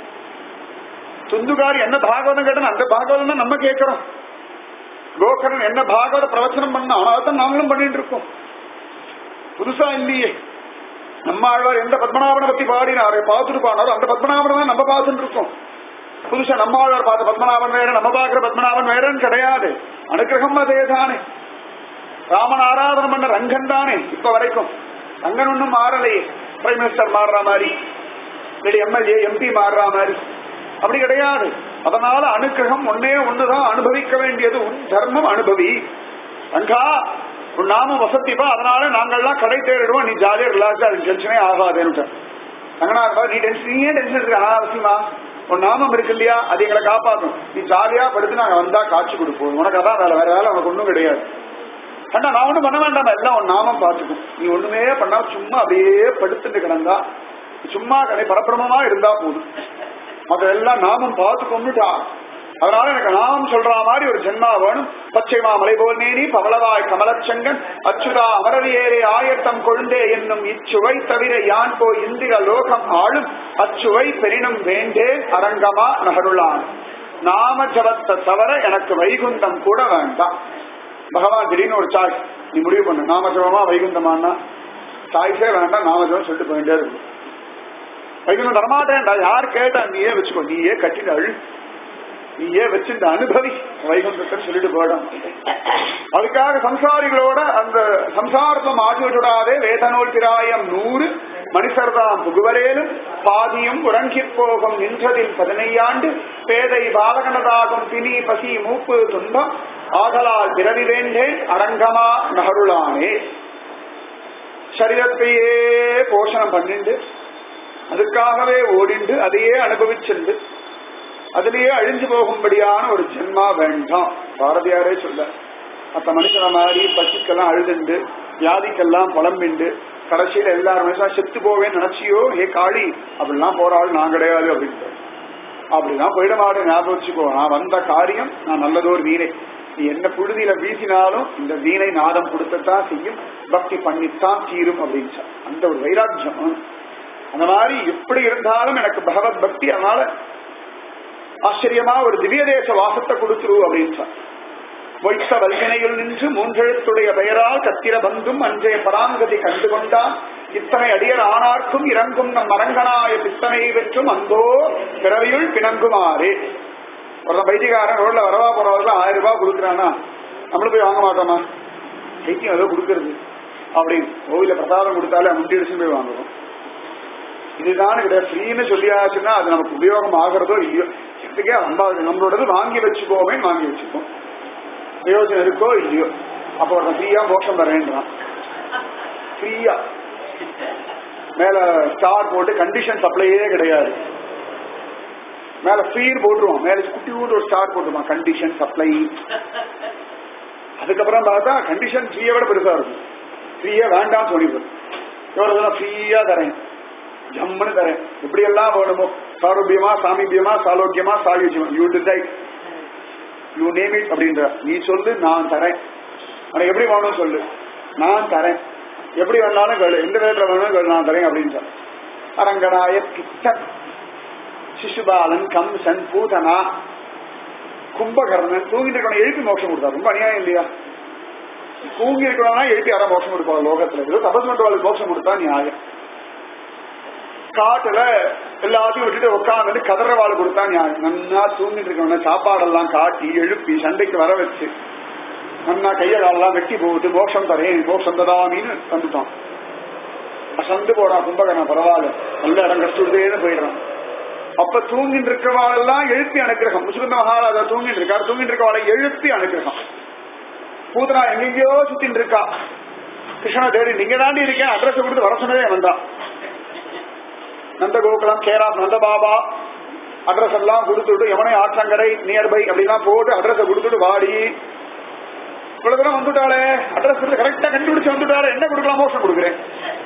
துந்துகாரி என்ன பாகவதம் கேட்டோம் அந்த பாகவதம் தான் நம்ம கேட்கிறோம் கோகரன் என்ன பாகவத பிரவச்சனம் பண்ண அதான் நாங்களும் பண்ணிட்டு இருக்கோம் புதுசா இல்லையே நம்ம ஆழ்வார் எந்த பத்மநாபனை பத்தி பாடினாரு பார்த்துட்டு பாடினாரோ அந்த பத்மநாபனை தான் நம்ம பார்த்துட்டு இருக்கோம் புதுசா நம்ம ஆழ்வார் பார்த்த பத்மநாபன் வேற நம்ம பார்க்கிற பத்மநாபன் வேறன்னு கிடையாது அனுகிரகம் அதே தானே ராமன் ஆராதனை பண்ண ரங்கன் தானே இப்ப வரைக்கும் ரங்கன் ஒன்னும் மாறலையே பிரைம் மினிஸ்டர் மாறுற மாதிரி இல்லை எம்எல்ஏ எம்பி மாறுற மாதிரி அப்படி கிடையாது அதனால அனுகிரகம் ஒன்னே ஒண்ணுதான் அனுபவிக்க வேண்டியது உன் தர்மம் அனுபவி ரங்கா உன் நாம வசதிப்பா அதனால நாங்கள்லாம் கடை தேடிடுவோம் நீ ஜாலியா ரிலாக்ஸா அது டென்ஷனே ஆகாதுன்னு ரங்கநாதா நீ டென்ஷன் நீயே டென்ஷன் இருக்கு அனாவசியமா உன் நாமம் இருக்கு இல்லையா அது எங்களை காப்பாற்றும் நீ ஜாலியா படுத்து நாங்க வந்தா காட்சி கொடுப்போம் உனக்கு அதான் வேலை வேற வேலை உனக்கு ஒண்ணும் கிடையாது கண்டா நான் ஒண்ணும் பண்ண வேண்டாம் எல்லாம் உன் நாமம் பார்த்துக்கும் நீ ஒண்ணுமே பண்ணா சும்மா அப்படியே படுத்துட்டு கிடந்தா சும்மா கடை பரப்பிரமமா இருந்தா போதும் அதெல்லாம் நாமம் பார்த்து கொண்டுட்டா அதனால எனக்கு நாமம் சொல்ற மாதிரி ஒரு ஜென்மா வேணும் பச்சை மாமலை போல் நேனி பவளவாய் கமலச்சங்கன் அச்சுதா அமரவியேரே ஆயத்தம் கொழுந்தே என்னும் இச்சுவை தவிர யான் போய் இந்திர லோகம் ஆளும் அச்சுவை பெரினும் வேண்டேன் அரங்கமா நகருளான் நாம ஜபத்தை தவிர எனக்கு வைகுந்தம் கூட வேண்டாம் பகவான் திடீர்னு ஒரு சாய்ஸ் நீ முடிவு பண்ணு நாமஜபமா வைகுந்தமானா சாய்ஸே வேண்டாம் நாமஜபம் சொல்லிட்டு போயிட்டே இருக்கும் வைகுந்தம் தரமாட்டேன்டா யார் கேட்டா நீயே வச்சுக்கோ நீயே கட்டினாள் நீயே வச்சிருந்த அனுபவி வைகுந்தத்தை சொல்லிட்டு போயிடும் அதுக்காக சம்சாரிகளோட அந்த சம்சாரத்தை மாற்றி விடாதே வேதனோல் திராயம் நூறு மனுஷர்தாம் புகுவரேலும் பாதியும் உறங்கிப் போகும் நின்றதில் பதினையாண்டு பேதை பாலகனதாகும் பிணி பசி மூப்பு துன்பம் ஆதலால் பிறவி வேண்டேன் அரங்கமா நகருளானே சரீரத்தையே போஷணம் பண்ணிண்டு அதுக்கு அதுக்காகவே ஓடிண்டு அதையே அனுபவிச்சுண்டு அதிலேயே அழிஞ்சு போகும்படியான ஒரு ஜென்மா வேண்டாம் பாரதியாரே சொல்ல மற்ற மனுஷன மாதிரி பசிக்கெல்லாம் அழுதுண்டு வியாதிக்கெல்லாம் புலம்பிண்டு கடைசியில எல்லாரும் மனுஷன் செத்து போவேன்னு நினைச்சியோ ஏ காளி அப்படிலாம் போற ஆள் நான் கிடையாது அப்படின்ட்டு அப்படிலாம் போயிட மாட்டேன் ஞாபகம் வச்சுக்கோ நான் வந்த காரியம் நான் நல்லதோர் வீணை நீ என்ன புழுதியில வீசினாலும் இந்த வீணை நாதம் கொடுத்துத்தான் செய்யும் பக்தி பண்ணித்தான் தீரும் அப்படின்னு அந்த ஒரு வைராக்கியம் அந்த மாதிரி எப்படி இருந்தாலும் எனக்கு பகவத் பக்தி அதனால ஆச்சரியமா ஒரு திவ்ய தேச வாசத்தை கொடுத்துரு அப்படின்னு சொன்ன மொய்த்த வல்வினையில் நின்று மூன்றெழுத்துடைய பெயரால் கத்திர பந்தும் அன்றைய பராங்கதி கண்டு கொண்டான் இத்தனை அடியர் ஆனார்க்கும் இறங்கும் நம் மரங்கனாய பித்தனை பெற்றும் அந்தோ பிறவியுள் பிணங்குமாறு ஒரு பைத்தியக்காரன் ரோட்ல வரவா போறவர்கள் ஆயிரம் ரூபாய் கொடுக்குறானா நம்மளும் போய் வாங்க மாட்டோமா பைத்தியம் ஏதோ கொடுக்கறது அப்படின்னு கோவில பிரசாதம் கொடுத்தாலே முண்டி அடிச்சு போய் வாங்குறோம் இதுதான் கிடையாது ஃப்ரீன்னு சொல்லியாச்சுன்னா அது நமக்கு உபயோகம் ஆகிறதோ இல்லையோ எதுக்கே நம்ம நம்மளோடது வாங்கி வச்சுக்கோமே வாங்கி வச்சுப்போம் பிரயோஜனம் இருக்கோ இல்லையோ அப்போ ஒருத்தன் ஃப்ரீயா மோட்சம் தரேன்றான் ஃப்ரீயா மேல ஸ்டார் போட்டு கண்டிஷன் சப்ளையே கிடையாது மேல ஃப்ரீர் போட்டுருவான் மேல குட்டி ஊட்டு ஒரு ஸ்டார் போட்டுருவான் கண்டிஷன் சப்ளை அதுக்கப்புறம் பார்த்தா கண்டிஷன் ஃப்ரீயை விட பெருசா இருக்கும் ஃப்ரீயா வேண்டாம் சொல்லிடுறது எவ்வளவு ஃப்ரீயா தரேன் ஜம்முன்னு தரேன் எப்படி எல்லாம் வேணுமோ சாரோக்கியமா சாமீபியமா சாலோக்கியமா சாயுஜியமா you decide you name it அப்படின்ற நீ சொல்லு நான் தரேன் உனக்கு எப்படி வேணும் சொல்லு நான் தரேன் எப்படி வேணாலும் கேளு எந்த விதத்துல வேணும் கேளு நான் தரேன் அப்படின்னு சொல்ல அரங்கனாய கிச்சன் சிசுபாலன் கம்சன் பூதனா கும்பகர்ணன் தூங்கிட்டு இருக்கவனை எழுப்பி மோட்சம் கொடுத்தார் ரொம்ப அநியாயம் இல்லையா தூங்கி இருக்கணும்னா எழுப்பி யாரா மோட்சம் கொடுப்பாங்க லோகத்துல ஏதோ தபஸ் பண்றவாளுக்கு மோட்சம் கொடுத்தா நியாயம் காட்டுல எல்லாத்தையும் விட்டுட்டு உட்காந்து கதறவாள் கொடுத்தா நியாயம் நன்னா தூங்கிட்டு இருக்கவன சாப்பாடெல்லாம் காட்டி எழுப்பி சண்டைக்கு வர வச்சு நன்னா கைய காலெல்லாம் வெட்டி போட்டு மோட்சம் தரேன் மோட்சம் ததாமின்னு தந்துட்டான் அசந்து போறான் கும்பகர்ணன் பரவாயில்ல நல்ல இடம் கஷ்டத்தேன்னு போயிடுறான் அப்ப தூங்கிட்டு இருக்கிறவாளெல்லாம் எழுப்பி அனுக்கிரகம் முசுகுந்த மகாராஜா தூங்கிட்டு இருக்காரு தூங்கிட்டு இருக்கவாளை எழுப்பி அனுக்கிரகம் பூதனா எங்கெங்கயோ சுத்தின்னு இருக்கா கிருஷ்ணா தேடி நீங்க தாண்டி இருக்கேன் அட்ரஸ் கொடுத்து வர சொன்னதே வந்தான் நந்த கோகுலம் கேரா நந்த பாபா அட்ரஸ் எல்லாம் கொடுத்துட்டு எவனை ஆற்றங்கரை நியர்பை அப்படிலாம் போட்டு அட்ரஸ் கொடுத்துட்டு வாடி இவ்வளவு தூரம் வந்துட்டாளே அட்ரஸ் கரெக்டா கண்டுபிடிச்சு வந்துட்டாளே என்ன கொடுக்கலாம் மோட்சம் கொடுக்குறேன்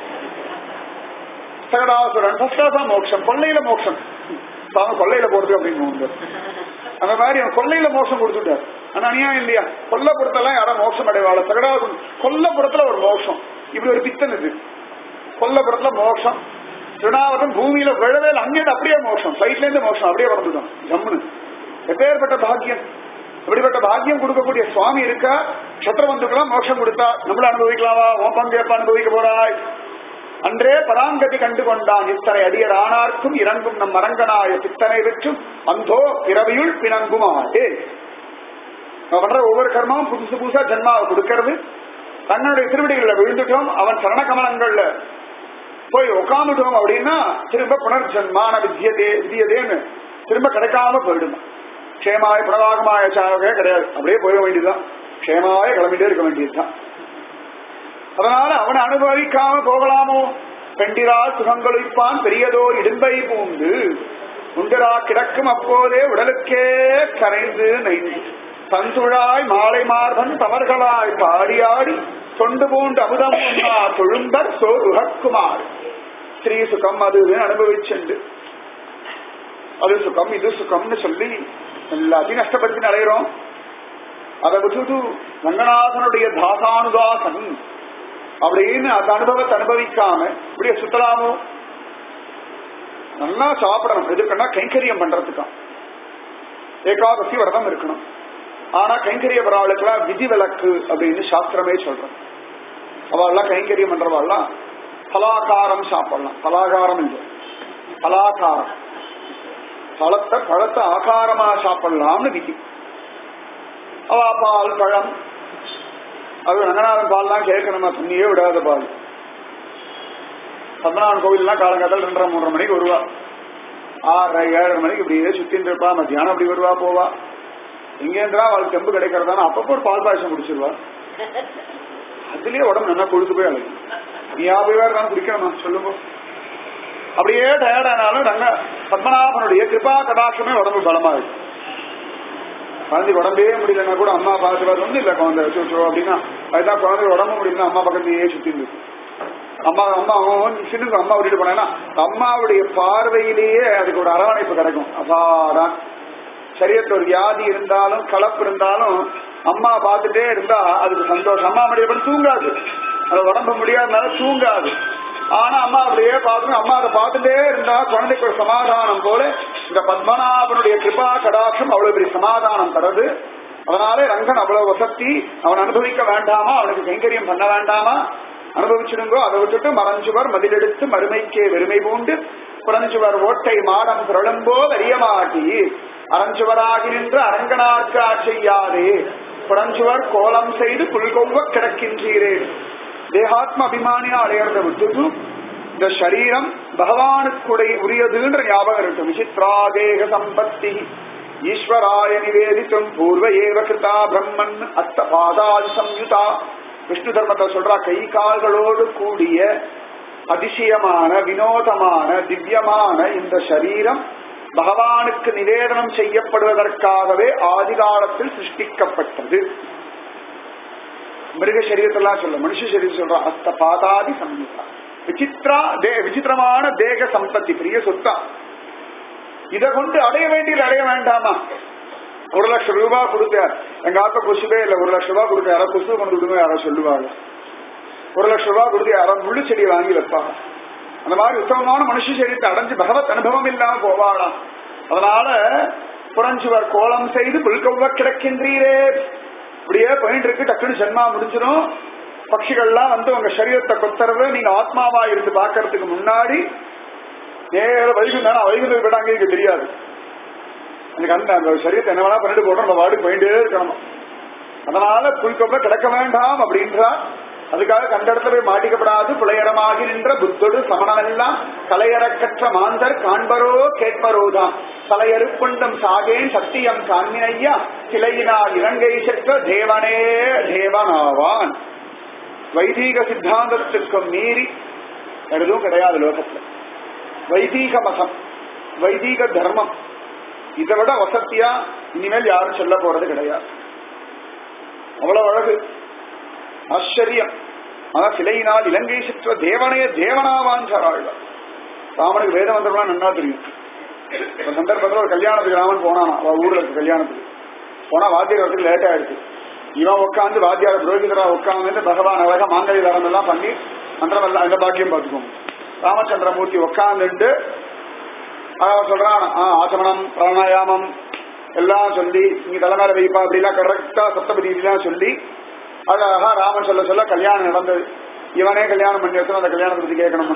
சகடாசுரன் ஃபர்ஸ்ட் தான் மோட்சம் கொள்ளையில மோட்சம் சாமி கொள்ளையில போறது அப்படின்னு உண்டு அந்த மாதிரி அவன் கொள்ளையில மோட்சம் கொடுத்துட்டார் ஆனா அநியாயம் இல்லையா கொல்லப்புறத்தெல்லாம் யாரும் மோட்சம் அடைவாள சகடாசுரன் கொல்லப்புறத்துல ஒரு மோட்சம் இப்படி ஒரு பித்தன் இது கொல்லப்புறத்துல மோட்சம் திருநாவரம் பூமியில விழவே இல்லை அங்கிருந்து அப்படியே மோட்சம் சைட்ல இருந்து மோட்சம் அப்படியே வந்துடும் ஜம்முன்னு எப்பேற்பட்ட பாக்கியம் இப்படிப்பட்ட பாக்கியம் கொடுக்கக்கூடிய சுவாமி இருக்கா சத்திரபந்துக்கெல்லாம் மோட்சம் கொடுத்தா நம்மள அனுபவிக்கலாமா உன் பங்கு எப்ப அனுபவிக்க போறாய் அன்றே பராங்கதி கண்டு கொண்டான் இத்தனை அடியர் ஆனார்க்கும் இறங்கும் நம் மரங்கனாய சித்தனை வெற்றும் அந்தோ பிறவியுள் பிணங்குமாட்டே நம்ம பண்ற ஒவ்வொரு கர்மாவும் புதுசு புதுசா ஜென்மாவை கொடுக்கறது தன்னுடைய திருவடிகள்ல விழுந்துட்டோம் அவன் சரணகமலங்கள்ல போய் உட்காந்துட்டோம் அப்படின்னா திரும்ப புனர்ஜன்மான வித்தியதே வித்தியதேன்னு திரும்ப கிடைக்காம போயிடும் க்ஷேமாய புனராகமாய சாகவே கிடையாது அப்படியே போயிட வேண்டியதுதான் க்ஷேமாய கிளம்பிட்டே இருக்க வேண்டியதுதான் அதனால அவனை அனுபவிக்காம போகலாமோ பெண்டிரா சுகங்களுப்பான் பெரியதோர் இடும்பை பூண்டு உண்டரா கிடக்கும் அப்போதே உடலுக்கே கரைந்து நைந்து தந்துழாய் மாலை மார்பன் தவறுகளாய் பாடியாடி தொண்டு பூண்டு அமுதம் உண்ணா தொழும்பர் சோர் உகக்குமார் ஸ்ரீ சுகம் அது அனுபவிச்சுண்டு அது சுகம் இது சுகம்னு சொல்லி எல்லாத்தையும் நஷ்டப்படுத்தி அடைகிறோம் அதை விட்டுட்டு ரங்கநாதனுடைய தாசானுதாசன் அப்படின்னு அந்த அனுபவத்தை அனுபவிக்காம இப்படியே சுத்தலாமோ நல்லா சாப்பிடணும் எதுக்குன்னா கைங்கரியம் பண்றதுக்கான் ஏகாதசி விரதம் இருக்கணும் ஆனா கைங்கரிய பரவாளுக்கெல்லாம் விதி விலக்கு அப்படின்னு சாஸ்திரமே சொல்றோம் அவெல்லாம் கைங்கரியம் பண்றவாள்லாம் பலாகாரம் சாப்பிடலாம் பலாகாரம் இல்லை பலாகாரம் பழத்தை பழத்தை ஆகாரமா சாப்பிடலாம்னு விதி அவ பால் பழம் அது ரங்கநாதன் பால்லாம் கேட்கணுமா தண்ணியே விடாத பால் பத்மநாபன் கோவில்லாம் காலங்காத்தால் ரெண்டரை மூன்றரை மணிக்கு வருவா ஆறரை ஏழரை மணிக்கு இப்படியே சுத்தின்னு இருப்பா மத்தியானம் அப்படி வருவா போவா எங்கேந்திரா அவளுக்கு தெம்பு கிடைக்கிறதான அப்பப்போ ஒரு பால் பாயசம் குடிச்சிருவா அதுலயே உடம்பு நல்லா கொழுத்து போய் அழகு நீ போய் வேற நான் குடிக்கணுமா சொல்லுங்க அப்படியே டயர்டானாலும் ரங்க பத்மநாபனுடைய கிருபா கடாட்சமே உடம்பு பலமாயிடும் குழந்தை உடம்பே முடியலன்னா கூட அம்மா பார்த்து பார்த்து வந்து இல்ல குழந்தை வச்சு அப்படின்னா அதுதான் குழந்தை உடம்பு முடியலன்னா அம்மா பக்கத்தையே சுத்தி இருக்கு அம்மா அம்மா அவன் சின்ன அம்மா விட்டுட்டு போனா அம்மாவுடைய பார்வையிலேயே அதுக்கு ஒரு அரவணைப்பு கிடைக்கும் அப்பாதான் சரீரத்துல ஒரு வியாதி இருந்தாலும் கலப்பு இருந்தாலும் அம்மா பார்த்துட்டே இருந்தா அதுக்கு சந்தோஷம் அம்மா முடிய தூங்காது அது உடம்பு முடியாதனால தூங்காது ஆனா அம்மா அப்படியே பார்த்து அம்மா அதை பார்த்துட்டே இருந்தா குழந்தைக்கு ஒரு சமாதானம் போல இந்த பத்மநாபனுடைய கிருபா கடாட்சம் அவ்வளவு பெரிய சமாதானம் தரது அதனாலே ரங்கன் அவ்வளவு வசத்தி அவன் அனுபவிக்க வேண்டாமா அவனுக்கு கைங்கரியம் பண்ண வேண்டாமா அனுபவிச்சிருங்கோ அதை விட்டுட்டு மறைஞ்சுவர் மதிலெடுத்து மறுமைக்கே வெறுமை பூண்டு புறஞ்சுவர் ஓட்டை மாடம் புரளும்போ அறியமாட்டி அரஞ்சுவராகி நின்று அரங்கனார்க்கு ஆட்செய்யாதே புறஞ்சுவர் கோலம் செய்து புல்கொவ்வ கிடக்கின்றீரே தேகாத்ம அபிமானியா அடையறத விட்டுட்டு இந்த சரீரம் பகவானுக்குடைய உரியதுன்ற ஞாபகம் இருக்கு விசித்ரா தேக சம்பத்தி ஈஸ்வராய நிவேதித்தும் பூர்வ ஏவ கிருதா பிரம்மன் அத்த பாதாதி சம்யுதா விஷ்ணு தர்மத்தை சொல்றா கை கால்களோடு கூடிய அதிசயமான வினோதமான திவ்யமான இந்த சரீரம் பகவானுக்கு நிவேதனம் செய்யப்படுவதற்காகவே ஆதி காலத்தில் சிருஷ்டிக்கப்பட்டது மிருக சரீரத்தெல்லாம் சொல்ல மனுஷ சரீரம் சொல்ற அஸ்த பாதாதி சம்யுதா விசித்ரா தே விசித்திரமான தேக சம்பத்தி பெரிய சொத்தா இதை கொண்டு அடைய வேண்டியது அடைய வேண்டாமா ஒரு லட்சம் ரூபாய் கொடுத்த எங்க ஆத்த கொசுவே இல்ல ஒரு லட்சம் ரூபாய் கொடுத்த யாரோ கொசு கொண்டு விடுங்க யாரோ சொல்லுவாங்க ஒரு லட்சம் ரூபாய் கொடுத்து யாரோ முள்ளு செடியை வாங்கி வைப்பாங்க அந்த மாதிரி உத்தமமான மனுஷ சரீரத்தை அடைஞ்சு பகவத் அனுபவம் இல்லாம போவாளாம் அதனால புறஞ்சுவர் கோலம் செய்து புல்கொவ்வ கிடக்கின்றீரே இப்படியே போயிட்டு இருக்கு டக்குனு ஜென்மா முடிஞ்சிடும் பட்சிகள்லாம் வந்து உங்க சரீரத்தை கொத்தரவு நீங்க ஆத்மாவா இருந்து பாக்குறதுக்கு முன்னாடி நேர வைகுந்தானா வைகுந்த விடாங்க எனக்கு தெரியாது எனக்கு அந்த அந்த சரீரத்தை என்ன வேணா பண்ணிட்டு போடுறோம் நம்ம வாடி போயிட்டே இருக்கணும் அதனால புல்கொப்ப கிடக்க வேண்டாம் அப்படின்றார் அதுக்காக கண்ட இடத்துல போய் மாட்டிக்கப்படாது புலையரமாகி நின்ற புத்தொடு சமணமெல்லாம் கலையறக்கற்ற மாந்தர் காண்பரோ கேட்பரோதான் தலையறுப்புண்டம் சாகேன் சத்தியம் காண்மினையா சிலையினால் இலங்கை செற்ற தேவனே தேவனாவான் வைதீக சித்தாந்தத்துக்கு மீறி எதுவும் கிடையாது லோகத்துல வைதீக மதம் வைதீக தர்மம் இதை விட வசத்தியா இனிமேல் யாரும் சொல்ல போறது கிடையாது அவ்வளவு அழகு ஆச்சரியம் ஆனா சிலையினால் இலங்கை சுற்ற தேவனே தேவனாவான் ஆழ்வார் ராமனுக்கு வேத மந்திரம்லாம் நன்னா தெரியும் ஒரு சந்தர்ப்பத்தில் ஒரு கல்யாணத்துக்கு ராமன் போனானா அவ ஊர்ல இருக்க கல்யாணத்துக்கு போனா வாத்தியார் வரத்துக்கு லேட் ஆயிடுச்சு இவன் உட்காந்து வாத்தியார் புரோகிதரா உட்காந்து பகவான் அழகா மாங்கல்ய தரம் எல்லாம் பண்ணி மந்திரம் எல்லாம் அந்த பாக்கியம் பார்த்துக்கோங்க ராமச்சந்திரமூர்த்தி உட்காந்துட்டு அவன் சொல்றான் ஆசமனம் பிராணாயாமம் எல்லாம் சொல்லி இங்க தலைமையில வைப்பா அப்படிலாம் கரெக்டா சப்தபதி எல்லாம் சொல்லி அழகா ராமன் சொல்ல சொல்ல கல்யாணம் நடந்தது இவனே கல்யாணம் பண்ணி வச்சு அந்த கல்யாணத்தை பத்தி கேட்கணுமா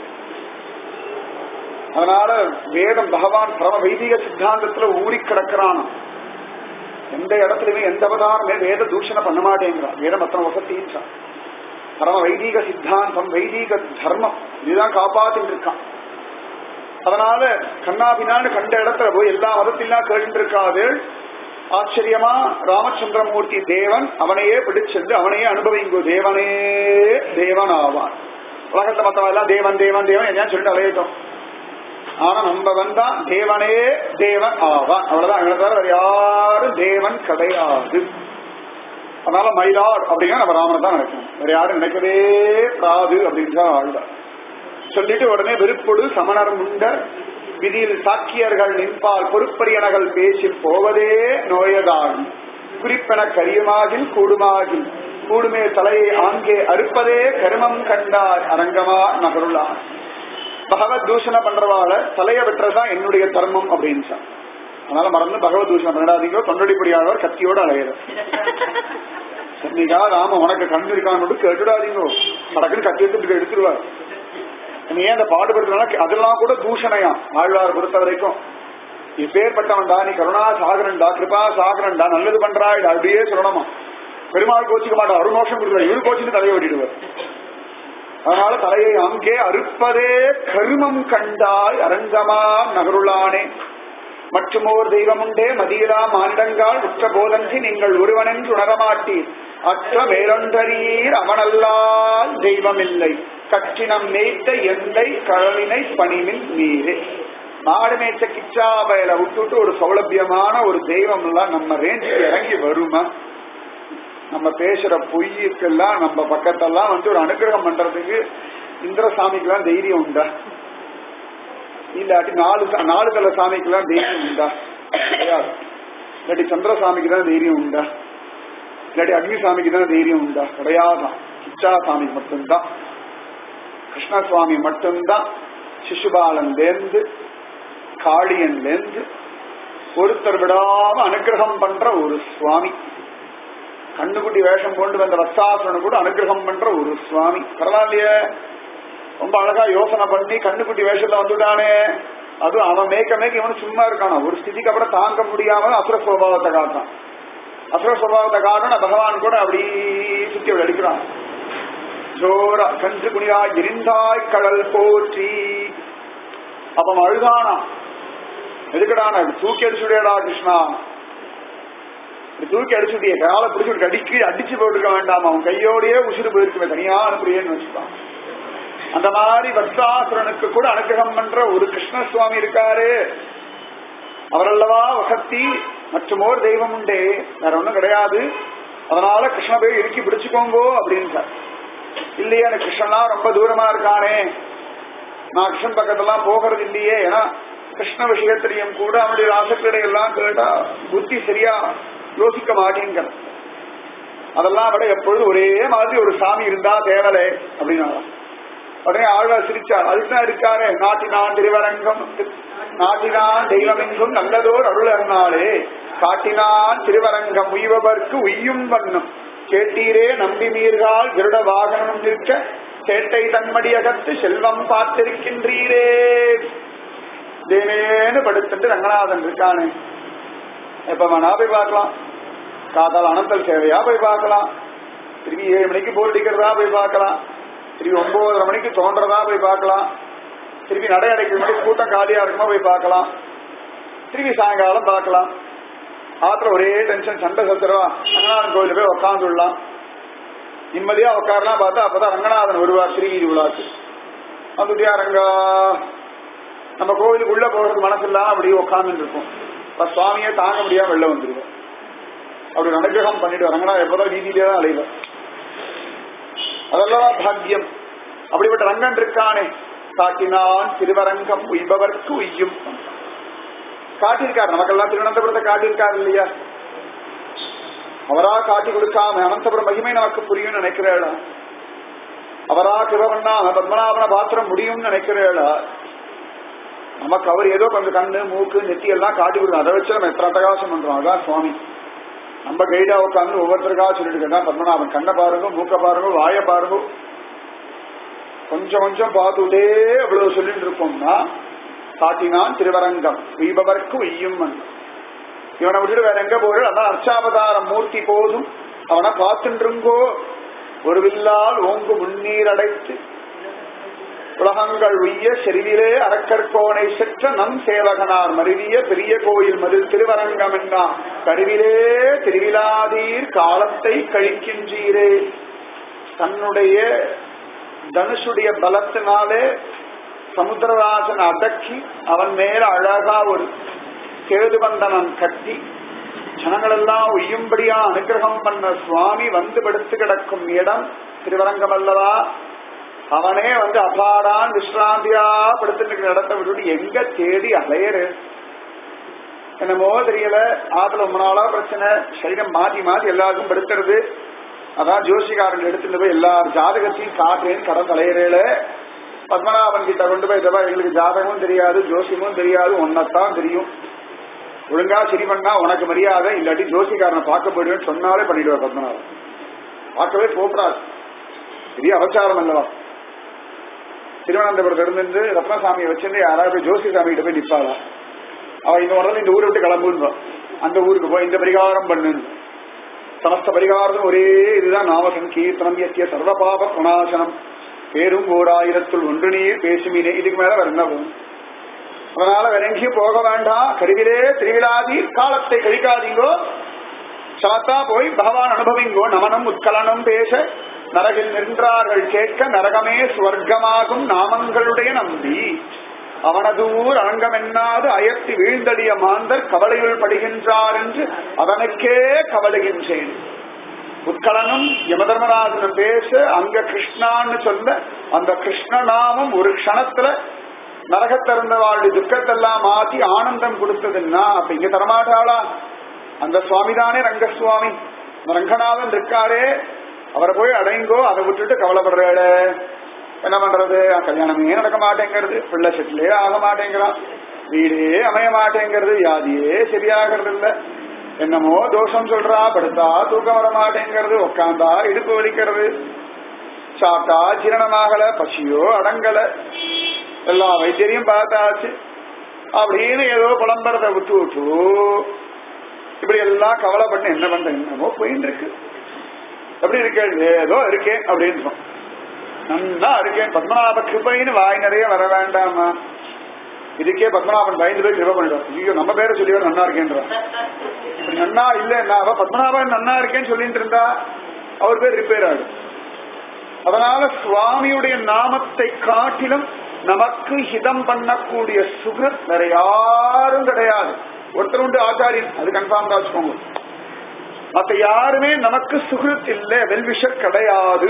அதனால வேதம் பகவான் பரம வைதிக சித்தாந்தத்துல ஊறி கிடக்கிறான் எந்த இடத்துலயுமே எந்த அவதாரமே வேத தூஷணம் பண்ண மாட்டேங்கிறான் வேதம் அத்தனை வசத்தின்றான் பரம வைதிக சித்தாந்தம் வைதிக தர்மம் இதுதான் காப்பாத்திட்டு இருக்கான் அதனால கண்ணாபினான்னு கண்ட இடத்துல போய் எல்லா மதத்திலாம் கேட்டு இருக்காது ஆச்சரியமா ராமச்சந்திரமூர்த்தி தேவன் அவனையே பிடிச்சிருந்து அவனையே அனுபவிங்கோ தேவனே தேவன் ஆவான் உலகத்துல மத்தவன் எல்லாம் தேவன் தேவன் தேவன் என்ன சொல்லிட்டு அலையட்டும் ஆனா நம்ம வந்தா தேவனே தேவன் ஆவான் அவ்வளவுதான் எங்களை தவிர வேற யாரும் தேவன் கிடையாது அதனால மயிலார் அப்படின்னா நம்ம ராமனை தான் நினைக்கணும் வேற யாரும் நினைக்கவே கூடாது அப்படின்னு தான் ஆழ்வார் சொல்லிட்டு உடனே வெறுப்பொடு சமணர் முண்டர் விதியில் சாக்கியர்கள் நின்பால் பொறுப்பரியனகள் பேசில் போவதே நோயதாகும் குறிப்பென கரியமாகில் கூடுமாகில் கூடுமே தலையை ஆங்கே அறுப்பதே கருமம் கண்டார் அரங்கமா நகருளார் பகவத் தூஷணம் பண்றவால தலைய வெட்டுறதுதான் என்னுடைய தர்மம் அப்படின்னு சொன்னார். அதனால மறந்து பகவத் தூஷணம் பண்ணிடாதீங்க தொண்டடிப்படியாளர் கத்தியோட அலையிற இன்னைக்கா ராம உனக்கு கண்ணு இருக்கான்னு கேட்டுடாதீங்க சடக்குன்னு கத்தி எடுத்து எடுத்துருவார் நீ ஏன் அந்த பாடுபடுறதுனால அதெல்லாம் கூட தூஷணையா ஆழ்வார் பொறுத்த வரைக்கும் இப்பேற்பட்டவன்டா நீ கருணா சாகரன்டா கிருபா சாகரன்டா நல்லது பண்றாய்டா அப்படியே சொல்லணுமா பெருமாள் கோச்சிக்க மாட்டா அருணோஷம் கொடுக்குறாரு இவரு கோச்சின்னு தலையை வெட்டிடுவார் அதனால தலையை அங்கே அறுப்பதே கருமம் கண்டாய் அரங்கமா நகருளானே மற்றுமோர் தெய்வமுண்டே மதியிலா மானிடங்கால் உற்ற போதன்றி நீங்கள் ஒருவனென்று உணரமாட்டீர் அற்ற மேலொன்றரீர் அவனல்லால் தெய்வமில்லை கற்றினம் மேய்த்த எந்தை கழலினை பணிமில் நீரே மாடு மேய்ச்ச கிச்சா பயல விட்டுட்டு ஒரு சௌலபியமான ஒரு தெய்வம் எல்லாம் நம்ம ரேஞ்சுக்கு இறங்கி வருமா நம்ம பேசுற பொய்யுக்கெல்லாம் நம்ம பக்கத்தெல்லாம் வந்து ஒரு அனுகிரகம் பண்றதுக்கு இந்திரசாமிக்கெல்லாம் தைரியம் உண்டா இல்லாட்டி நாலு சா- நாலு தல சாமிக்கெல்லாம் தைரியம் உண்டா கிடையாது இல்லாட்டி சந்திரசாமிக்கு தான் தைரியம் உண்டா இல்லாட்டி அக்னிசாமிக்கு தான் தைரியம் உண்டா கிடையாதான் கிச்சா சாமி மட்டும்தான் கிருஷ்ணசுவாமி மட்டும்தான் சிசுபாலன்லேருந்து காளியன்லேருந்து ஒருத்தர் விடாம அனுகிரகம் பண்ற ஒரு சுவாமி கண்ணுக்குட்டி வேஷம் கொண்டு வந்த வத்சாசுரனு கூட அனுகிரகம் பண்ற ஒரு சுவாமி பரவாயில்லையே ரொம்ப அழகா யோசனை பண்ணி கண்ணுக்குட்டி வேஷத்துல வந்துட்டானே அது அவன் மேய்க்க மேய்க்க இவனு சும்மா இருக்கானா ஒரு ஸ்திதிக்கு அப்புறம் தாங்க முடியாம அசுர சுவாவத்தை காட்டான் அசுர சுவாவத்தை காட்டணும் பகவான் கூட அப்படி சுத்தி அப்படி அடிக்கிறான் ஜோரா கன்று குனியா எரிந்தாய் கடல் போற்றி அப்ப அவன் அழுதானா எதுக்கடான தூக்கி அடிச்சுடையடா கிருஷ்ணா இப்படி தூக்கி அடிச்சுட்டிய காலை பிடிச்சு அடிக்கி அடிச்சு போட்டுக்க வேண்டாம் அவன் கையோடயே உசுறு போயிருக்குமே தனியா அனுப்புறியேன்னு வச்சுப்பான் அந்த மாதிரி வத்சாசுரனுக்கு கூட அனுகிரகம் பண்ற ஒரு கிருஷ்ண சுவாமி இருக்காரு அவரல்லவா வசத்தி மற்றுமோர் தெய்வம் உண்டே வேற ஒண்ணும் கிடையாது அதனால கிருஷ்ண போய் இறுக்கி பிடிச்சுக்கோங்கோ அப்படின்னு இல்லையே எனக்கு கிருஷ்ணனா ரொம்ப தூரமா இருக்கானே நான் கிருஷ்ணன் பக்கத்தெல்லாம் போகிறது இல்லையே ஏன்னா கிருஷ்ண விஷயத்திலையும் கூட அவனுடைய ராசக்கிடை எல்லாம் கேட்டா புத்தி சரியா யோசிக்க மாட்டேங்க அதெல்லாம் விட எப்பொழுதும் ஒரே மாதிரி ஒரு சாமி இருந்தா தேவலை அப்படின்னா உடனே ஆழ்வார் சிரிச்சார் அதுதான் இருக்காரு நாட்டினான் திருவரங்கம் நாட்டினான் தெய்வமெங்கும் நல்லதோர் அருள் அருணாளே காட்டினான் திருவரங்கம் உய்வதற்கு உய்யும் வண்ணம் கேட்டீரே நம்பி மீர்கால் விருட வாகனம் நிற்க சேட்டை தன்மடியகத்து செல்வம் பார்த்திருக்கின்றீரே தேனேன்னு படுத்துட்டு ரங்கநாதன் இருக்கானே எப்ப வேணா போய் பார்க்கலாம் காதால் அனந்தல் சேவையா போய் பார்க்கலாம் திரும்பி ஏழு மணிக்கு போர் அடிக்கிறதா போய் பார்க்கலாம் திரும்பி ஒன்பதரை மணிக்கு தோன்றதா போய் பார்க்கலாம் திருப்பி நடை அடைக்கிற மணிக்கு கூட்டம் காலியா இருக்குமா போய் பார்க்கலாம் திருப்பி சாயங்காலம் பார்க்கலாம் ஆத்திர ஒரே டென்ஷன் சண்டை சத்துருவா ரங்கநாதன் கோயில போய் உட்காந்துடலாம் நிம்மதியா உட்காரலாம் பார்த்தா அப்பதான் ரங்கநாதன் வருவார் திருவீதி விழாக்கு வந்துட்டியா ரங்கா நம்ம கோவிலுக்கு உள்ள போகிறது மனசு இல்லாம அப்படியே உட்கார்ந்து இருக்கும் இப்ப சுவாமியே தாங்க முடியாம வெளில வந்துருவோம் அப்படி ஒரு அனுகிரகம் பண்ணிட்டு ரங்கநாதன் எப்பதான் வீதியிலே தான் அலைவர் அதெல்லாம் பாக்கியம் அப்படிப்பட்ட ரங்கன் இருக்கானே காட்டினான் திருவரங்கம் உய்பவர்க்கு உய்யும் காட்டியிருக்கார் நமக்கெல்லாம் திருவனந்தபுரத்தை காட்டியிருக்காரு இல்லையா அவரா காட்டி கொடுக்காம அனந்தபுரம் மகிமை நமக்கு புரியும் நினைக்கிறேளா அவரா கிருபண்ணாம பத்மநாபன பாத்திரம் முடியும்னு நினைக்கிறேளா நமக்கு அவர் ஏதோ கொஞ்சம் கண்ணு மூக்கு நெத்தி எல்லாம் காட்டி கொடுக்கும் அதை வச்சு நம்ம எத்தனை அட்டகாசம் பண்றோம் அதான் சுவாமி நம்ம கைடா உட்காந்து ஒவ்வொருத்தருக்கா சொல்லிட்டு இருக்கா பத்மநாபன் கண்ணை பாருங்க மூக்க பாருங்க வாய பாருங்க கொஞ்சம் கொஞ்சம் பார்த்துட்டே அவ்வளவு சொல்லிட்டு இருக்கோம்னா காட்டினான் திருவரங்கம் உய்பவர்க்கு உய்யும் மன்னம் இவனை விட்டுட்டு வேற எங்க போற அதான் அர்ச்சாவதார மூர்த்தி போதும் அவனை பார்த்துருங்கோ ஒரு வில்லால் ஓங்கு முன்னீர் அடைத்து உலகங்கள் உய்ய செறிவிலே அரக்கற்கோனை செற்ற நம் சேவகனார் மருவிய பெரிய கோயில் மதில் திருவரங்கம் என்ன கருவிலே திருவிழாதீர் காலத்தை கழிக்கின்றீரே தன்னுடைய தனுஷுடைய பலத்தினாலே சமுத்திரராஜன் அடக்கி அவன் மேல அழகா ஒரு கேதுபந்தனம் கட்டி ஜனங்களெல்லாம் உய்யும்படியா அனுகிரகம் பண்ண சுவாமி வந்து படுத்து கிடக்கும் இடம் திருவரங்கம் அல்லவா அவனே வந்து அபாரான் விஸ்ராந்தியா படுத்துட்டு இடத்த விட்டுட்டு எங்க தேடி அலையரு என்னமோ தெரியல ஆத்துல ரொம்ப நாளா பிரச்சனை சரீரம் மாத்தி மாத்தி எல்லாருக்கும் படுத்துறது அதான் ஜோசிகாரன் எடுத்துட்டு போய் எல்லா ஜாதகத்தையும் காட்டுறேன்னு கடன் தலையறையில பத்மநாபன் கிட்ட கொண்டு போய் இதெல்லாம் எங்களுக்கு ஜாதகமும் தெரியாது ஜோசியமும் தெரியாது ஒன்னத்தான் தெரியும் ஒழுங்கா சரி பண்ணா உனக்கு மரியாதை இல்லாட்டி ஜோசிகாரனை பார்க்க போயிடுவேன்னு சொன்னாலே பண்ணிடுவார் பத்மநாபன் பார்க்கவே போகக்கூடாது பெரிய அவசாரம் அல்லவா திருவனந்தபுரத்துல இருந்து ரத்னசாமியை வச்சிருந்து யாராவது ஜோசி சாமி கிட்ட போய் நிப்பாளா அவ இந்த உடனே இந்த ஊரை விட்டு கிளம்புன்னு அந்த ஊருக்கு போய் இந்த பரிகாரம் பண்ணுன்னு சமஸ்த பரிகாரம் ஒரே இதுதான் நாமசம் கீர்த்தனம் எத்திய சர்வ பாப பிரணாசனம் பேரும் ஓர் ஆயிரத்துள் ஒன்று நீர் பேசுமீனே இதுக்கு மேல வேற என்ன போகும் அதனால வேற எங்கேயும் போக வேண்டாம் கருவிலே திருவிழாதீர் காலத்தை கழிக்காதீங்கோ சாத்தா போய் பகவான் அனுபவிங்கோ நமனம் உட்கலனம் பேச நரகில் நின்றார்கள் கேட்க நரகமே சுவர்க்கமாகும் நாமங்களுடைய நம்பி அவனதூர் அரங்கம் என்னாது அயர்த்தி வீழ்ந்தடிய மாந்தர் கவலையுள் படுகின்றார் என்று அவனுக்கே கவலைகின்றேன் உட்கலனும் யமதர்மராஜனும் பேச அங்க கிருஷ்ணான்னு சொல்ல அந்த கிருஷ்ண நாமம் ஒரு க்ஷணத்துல நரகத்திறந்தவாளுடைய துக்கத்தெல்லாம் மாத்தி ஆனந்தம் கொடுத்ததுன்னா அப்ப இங்க தரமாட்டாளா அந்த சுவாமி தானே ரங்கசுவாமி அந்த ரங்கநாதன் இருக்காரே அவரை போய் அடைங்கோ அதை விட்டுட்டு கவலைப்படுறாள என்ன பண்றது கல்யாணமே நடக்க மாட்டேங்கிறது பிள்ளை செட்டிலே ஆக மாட்டேங்கிறான் வீடே அமைய மாட்டேங்கிறது வியாதியே சரியாகிறது இல்ல என்னமோ தோஷம் சொல்றா படுத்தா தூக்கம் வர மாட்டேங்கிறது உட்காந்தா இடுப்பு வலிக்கிறது சாப்பிட்டா ஜீரணமாகல பசியோ அடங்கல எல்லா வைத்தியரையும் பார்த்தாச்சு அப்படின்னு ஏதோ புலம்பரத்தை விட்டு விட்டு இப்படி எல்லாம் கவலைப்பட்டு என்ன பண்ற என்னமோ போயின்னு இருக்கு எப்படி இருக்கேன் ஏதோ இருக்கேன் அப்படின்றோம் நன்னா இருக்கேன் பத்மநாப கிருபைன்னு வாய் நிறைய வர வேண்டாமா இதுக்கே பத்மநாபன் பயந்து போய் கிருப பண்ணிடும் ஐயோ நம்ம பேரை சொல்லி நன்னா இருக்கேன்றான் இப்படி நன்னா இல்லைன்னா அவ பத்மநாபன் நன்னா இருக்கேன்னு சொல்லிட்டு இருந்தா அவர் பேர் ரிப்பேர் ஆகும் அதனால சுவாமியுடைய நாமத்தை காட்டிலும் நமக்கு ஹிதம் பண்ணக்கூடிய சுகிருத் வேற யாரும் கிடையாது ஒருத்தர் உண்டு ஆச்சாரியன் அது கன்ஃபார்ம் தான் வச்சுக்கோங்க மத்த யாருமே நமக்கு சுகிருத் இல்லை வெல்விஷர் கிடையாது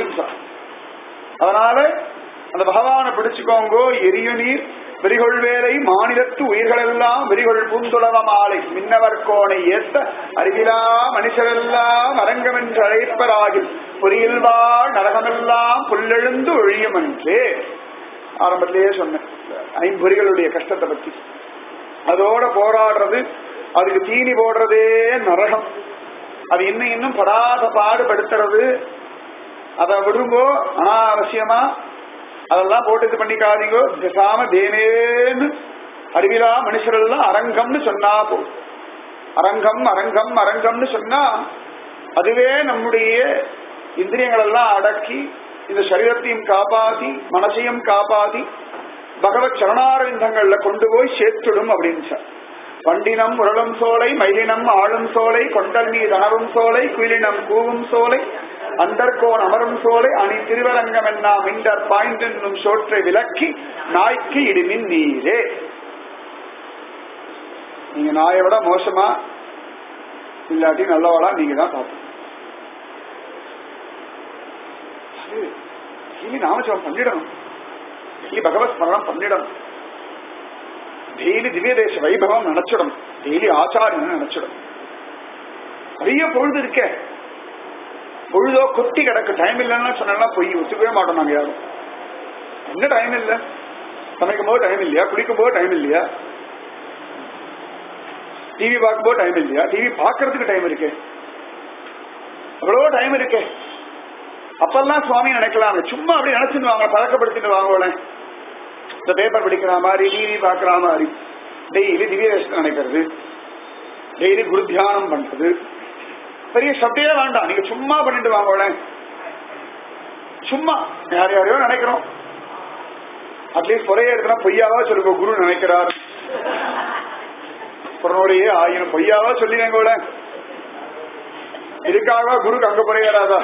அதனால அந்த பகவானை பிடிச்சுக்கோங்கோ எரிய நீர் வெறிகொள் வேலை மாநிலத்து உயிர்களெல்லாம் வெறிகொள் பூந்துளவ மாலை மின்னவர் கோணை ஏத்த அருகிலா மனுஷரெல்லாம் அரங்கம் என்று அழைப்பராகில் பொறியில் வாழ் நரகமெல்லாம் புல்லெழுந்து ஒழியும் என்றே ஆரம்பத்திலேயே சொன்னேன் ஐம்பொறிகளுடைய கஷ்டத்தை பத்தி அதோட போராடுறது அதுக்கு தீனி போடுறதே நரகம் அது இன்னும் இன்னும் படாத பாடுபடுத்துறது அதை விடுங்கோ அனாவசியமா அதெல்லாம் போட்டு இது பண்ணிக்காதீங்கோ பேசாம தேனேன்னு அறிவிலா மனுஷரெல்லாம் அரங்கம்னு சொன்னா போ அரங்கம் அரங்கம் அரங்கம்னு சொன்னா அதுவே நம்முடைய இந்திரியங்கள் எல்லாம் அடக்கி இந்த சரீரத்தையும் காப்பாத்தி மனசையும் காப்பாத்தி பகவத் சரணாரவிந்தங்கள்ல கொண்டு போய் சேர்த்துடும் அப்படின்னு சொன்னார் வண்டினம் உரளும் சோலை மயிலினம் ஆளும் சோலை கொண்டல் மீது அணரும் சோலை குயிலினம் கூவும் சோலை அண்டர்கோன் அமரும் சோலை அணி திருவரங்கம் என்ன மிண்டர் பாய்ந்து என்னும் சோற்றை விலக்கி நாய்க்கு இடுமின் நீரே நீங்க நாயை விட மோசமா இல்லாட்டி நல்லவளா நீங்க தான் பார்ப்போம் டெய்லி நாமஜபம் பண்ணிடணும் டெய்லி பகவத் ஸ்மரணம் பண்ணிடணும் டெய்லி திவ்ய தேச வைபவம் நினைச்சிடணும் டெய்லி ஆச்சாரியன் நினைச்சிடணும் நிறைய பொழுது இருக்கே பொழுதோ கொட்டி கிடக்கு டைம் இல்லைன்னு சொன்னா பொய் ஒத்துக்கவே மாட்டோம் நாங்க யாரும் என்ன டைம் இல்ல சமைக்கும் போது டைம் இல்லையா குளிக்கும் போது டைம் இல்லையா டிவி பார்க்கும் போது டைம் இல்லையா டிவி பார்க்கறதுக்கு டைம் இருக்கே அவ்வளோ டைம் இருக்கே அப்பெல்லாம் சுவாமி நினைக்கலாம் சும்மா அப்படி நினைச்சுட்டு வாங்க பழக்கப்படுத்திட்டு வாங்கல இந்த பேப்பர் படிக்கிற மாதிரி டிவி பார்க்கிற மாதிரி டெய்லி திவ்ய தேசத்தை நினைக்கிறது டெய்லி குரு தியானம் பண்றது பெரிய சப்தையே வேண்டாம் நீங்க சும்மா பண்ணிட்டு வாங்கல சும்மா யார் யாரையோ நினைக்கிறோம் அட்லீஸ்ட் குறைய எடுத்தனா பொய்யாவா சொல்லுங்க குரு நினைக்கிறார் புறநோடையே ஆயிரம் பொய்யாவா சொல்லினேங்கோல இதுக்காக குருக்கு அங்க புறையறாதா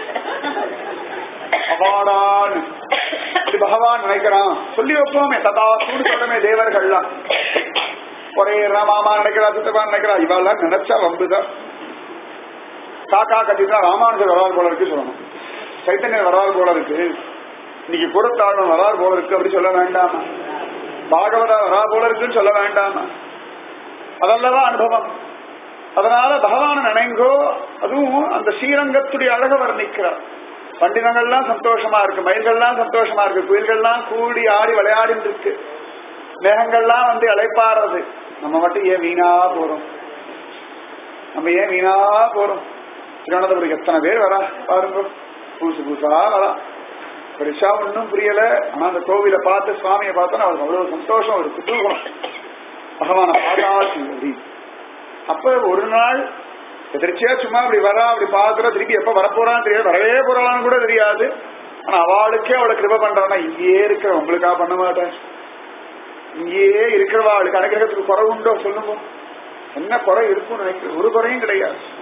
அவாடான் இது பகவான் நினைக்கிறான் சொல்லி வைப்போமே ததா சூடு சொல்லமே தேவர்கள்லாம் குறையறா மாமா நினைக்கிறா சித்தப்பா நினைக்கிறா இவெல்லாம் நினைச்சா வம்புதான் காக்கா கட்டினா ராமானுஜர் வராது போல இருக்கு சொல்லணும் சைத்தன்யர் வராது போல இருக்கு இன்னைக்கு கூடத்தாழம் வராது போல இருக்கு அப்படி சொல்ல வேண்டாமா பாகவதா வரா போல இருக்குன்னு சொல்ல வேண்டாமா அதல்லவா அனுபவம் அதனால பகவான நினைங்கோ அதுவும் அந்த ஸ்ரீரங்கத்துடைய அழக வர்ணிக்கிறார் பண்டினங்கள்லாம் சந்தோஷமா இருக்கு மயில்கள்லாம் சந்தோஷமா இருக்கு குயில்கள்லாம் கூடி ஆடி விளையாடிட்டு இருக்கு மேகங்கள்லாம் வந்து இழைப்பாடுறது நம்ம மட்டும் ஏன் வீணா போறோம் நம்ம ஏன் வீணா போறோம் திருவனந்தபுரம் எத்தனை பேர் வரா பாருங்க புதுசு புதுசா வரா பெருசா ஒன்றும் புரியல ஆனா அந்த கோவில பார்த்து சுவாமியை பார்த்தோன்னா அவருக்கு அவ்வளவு சந்தோஷம் ஒரு குதூகலம் பகவான பாதாசி அப்ப ஒரு நாள் எதிர்ச்சியா சும்மா அப்படி வரா அப்படி பாக்குற திருப்பி எப்ப வரப்போறான்னு தெரியாது வரவே போறான்னு கூட தெரியாது ஆனா அவளுக்கே அவளை கிருப பண்றானா இங்கேயே இருக்கிற உங்களுக்கா பண்ண மாட்டேன் இங்கேயே இருக்கிறவாளுக்கு அனுகிரகத்துக்கு குறை உண்டோ சொல்லுங்க என்ன குறை இருக்கும்னு நினைக்கிறேன் ஒரு குறையும் கிடையாது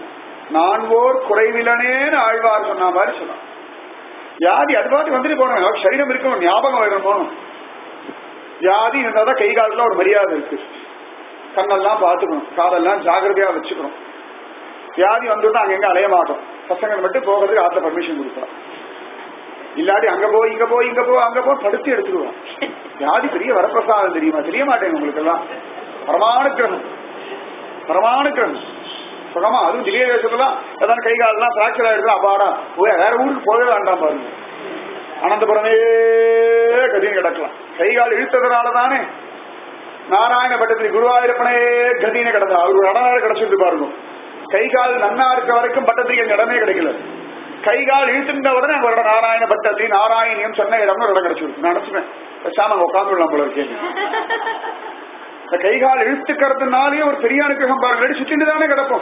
நான் ஓர் குறைவிலனேன்னு ஆழ்வார் சொன்ன மாதிரி சொன்னான் வியாதி அது பாட்டு வந்துட்டு போனோம் நமக்கு சரீரம் இருக்கணும் ஞாபகம் வேணும் போகணும் வியாதி இருந்தாதான் கை காலத்துல ஒரு மரியாதை இருக்கு கண்ணெல்லாம் பார்த்துக்கணும் காதெல்லாம் ஜாகிரதையா வச்சுக்கணும் வியாதி வந்துட்டா அங்கங்க அலைய மாட்டோம் பசங்க மட்டும் போகிறதுக்கு ஆத்துல பர்மிஷன் கொடுக்கலாம் இல்லாட்டி அங்க போ இங்க போ இங்க போ அங்க போ படுத்து எடுத்துக்குவோம் வியாதி பெரிய வரப்பிரசாதம் தெரியுமா தெரிய மாட்டேங்க உங்களுக்கு எல்லாம் பரமானுக்கிரகம் பரமானுக்கிரகம் சுகமா அதுவும் திவ்ய தேசத்துலாம் ஏதாவது கை காலெல்லாம் பிராக்சர் ஆயிடுது அப்பாடா போய் வேற ஊருக்கு போகவே வேண்டாம் பாருங்க அனந்தபுரமே கதின்னு கிடக்கலாம் கை கால் இழுத்ததுனால தானே நாராயண பட்டத்தில் குருவாயூரப்பனே கதின்னு கிடந்தா அவர் ஒரு இடமே கிடைச்சிட்டு பாருங்க கை கால் நன்னா இருக்க வரைக்கும் பட்டத்துக்கு எங்க இடமே கிடைக்கல கை கால் இழுத்துட்ட உடனே அவரோட நாராயண பட்டத்தி நாராயணியம் சொன்ன இடம்னு ஒரு இடம் கிடைச்சிருக்கு நான் நினைச்சுவேன் சாம உட்காந்து விடலாம் போல இருக்கேன் இந்த கை கால் இழுத்துக்கிறதுனாலே ஒரு பெரிய அனுகிரகம் பாருங்க சுத்திட்டு தானே கிடப்போம்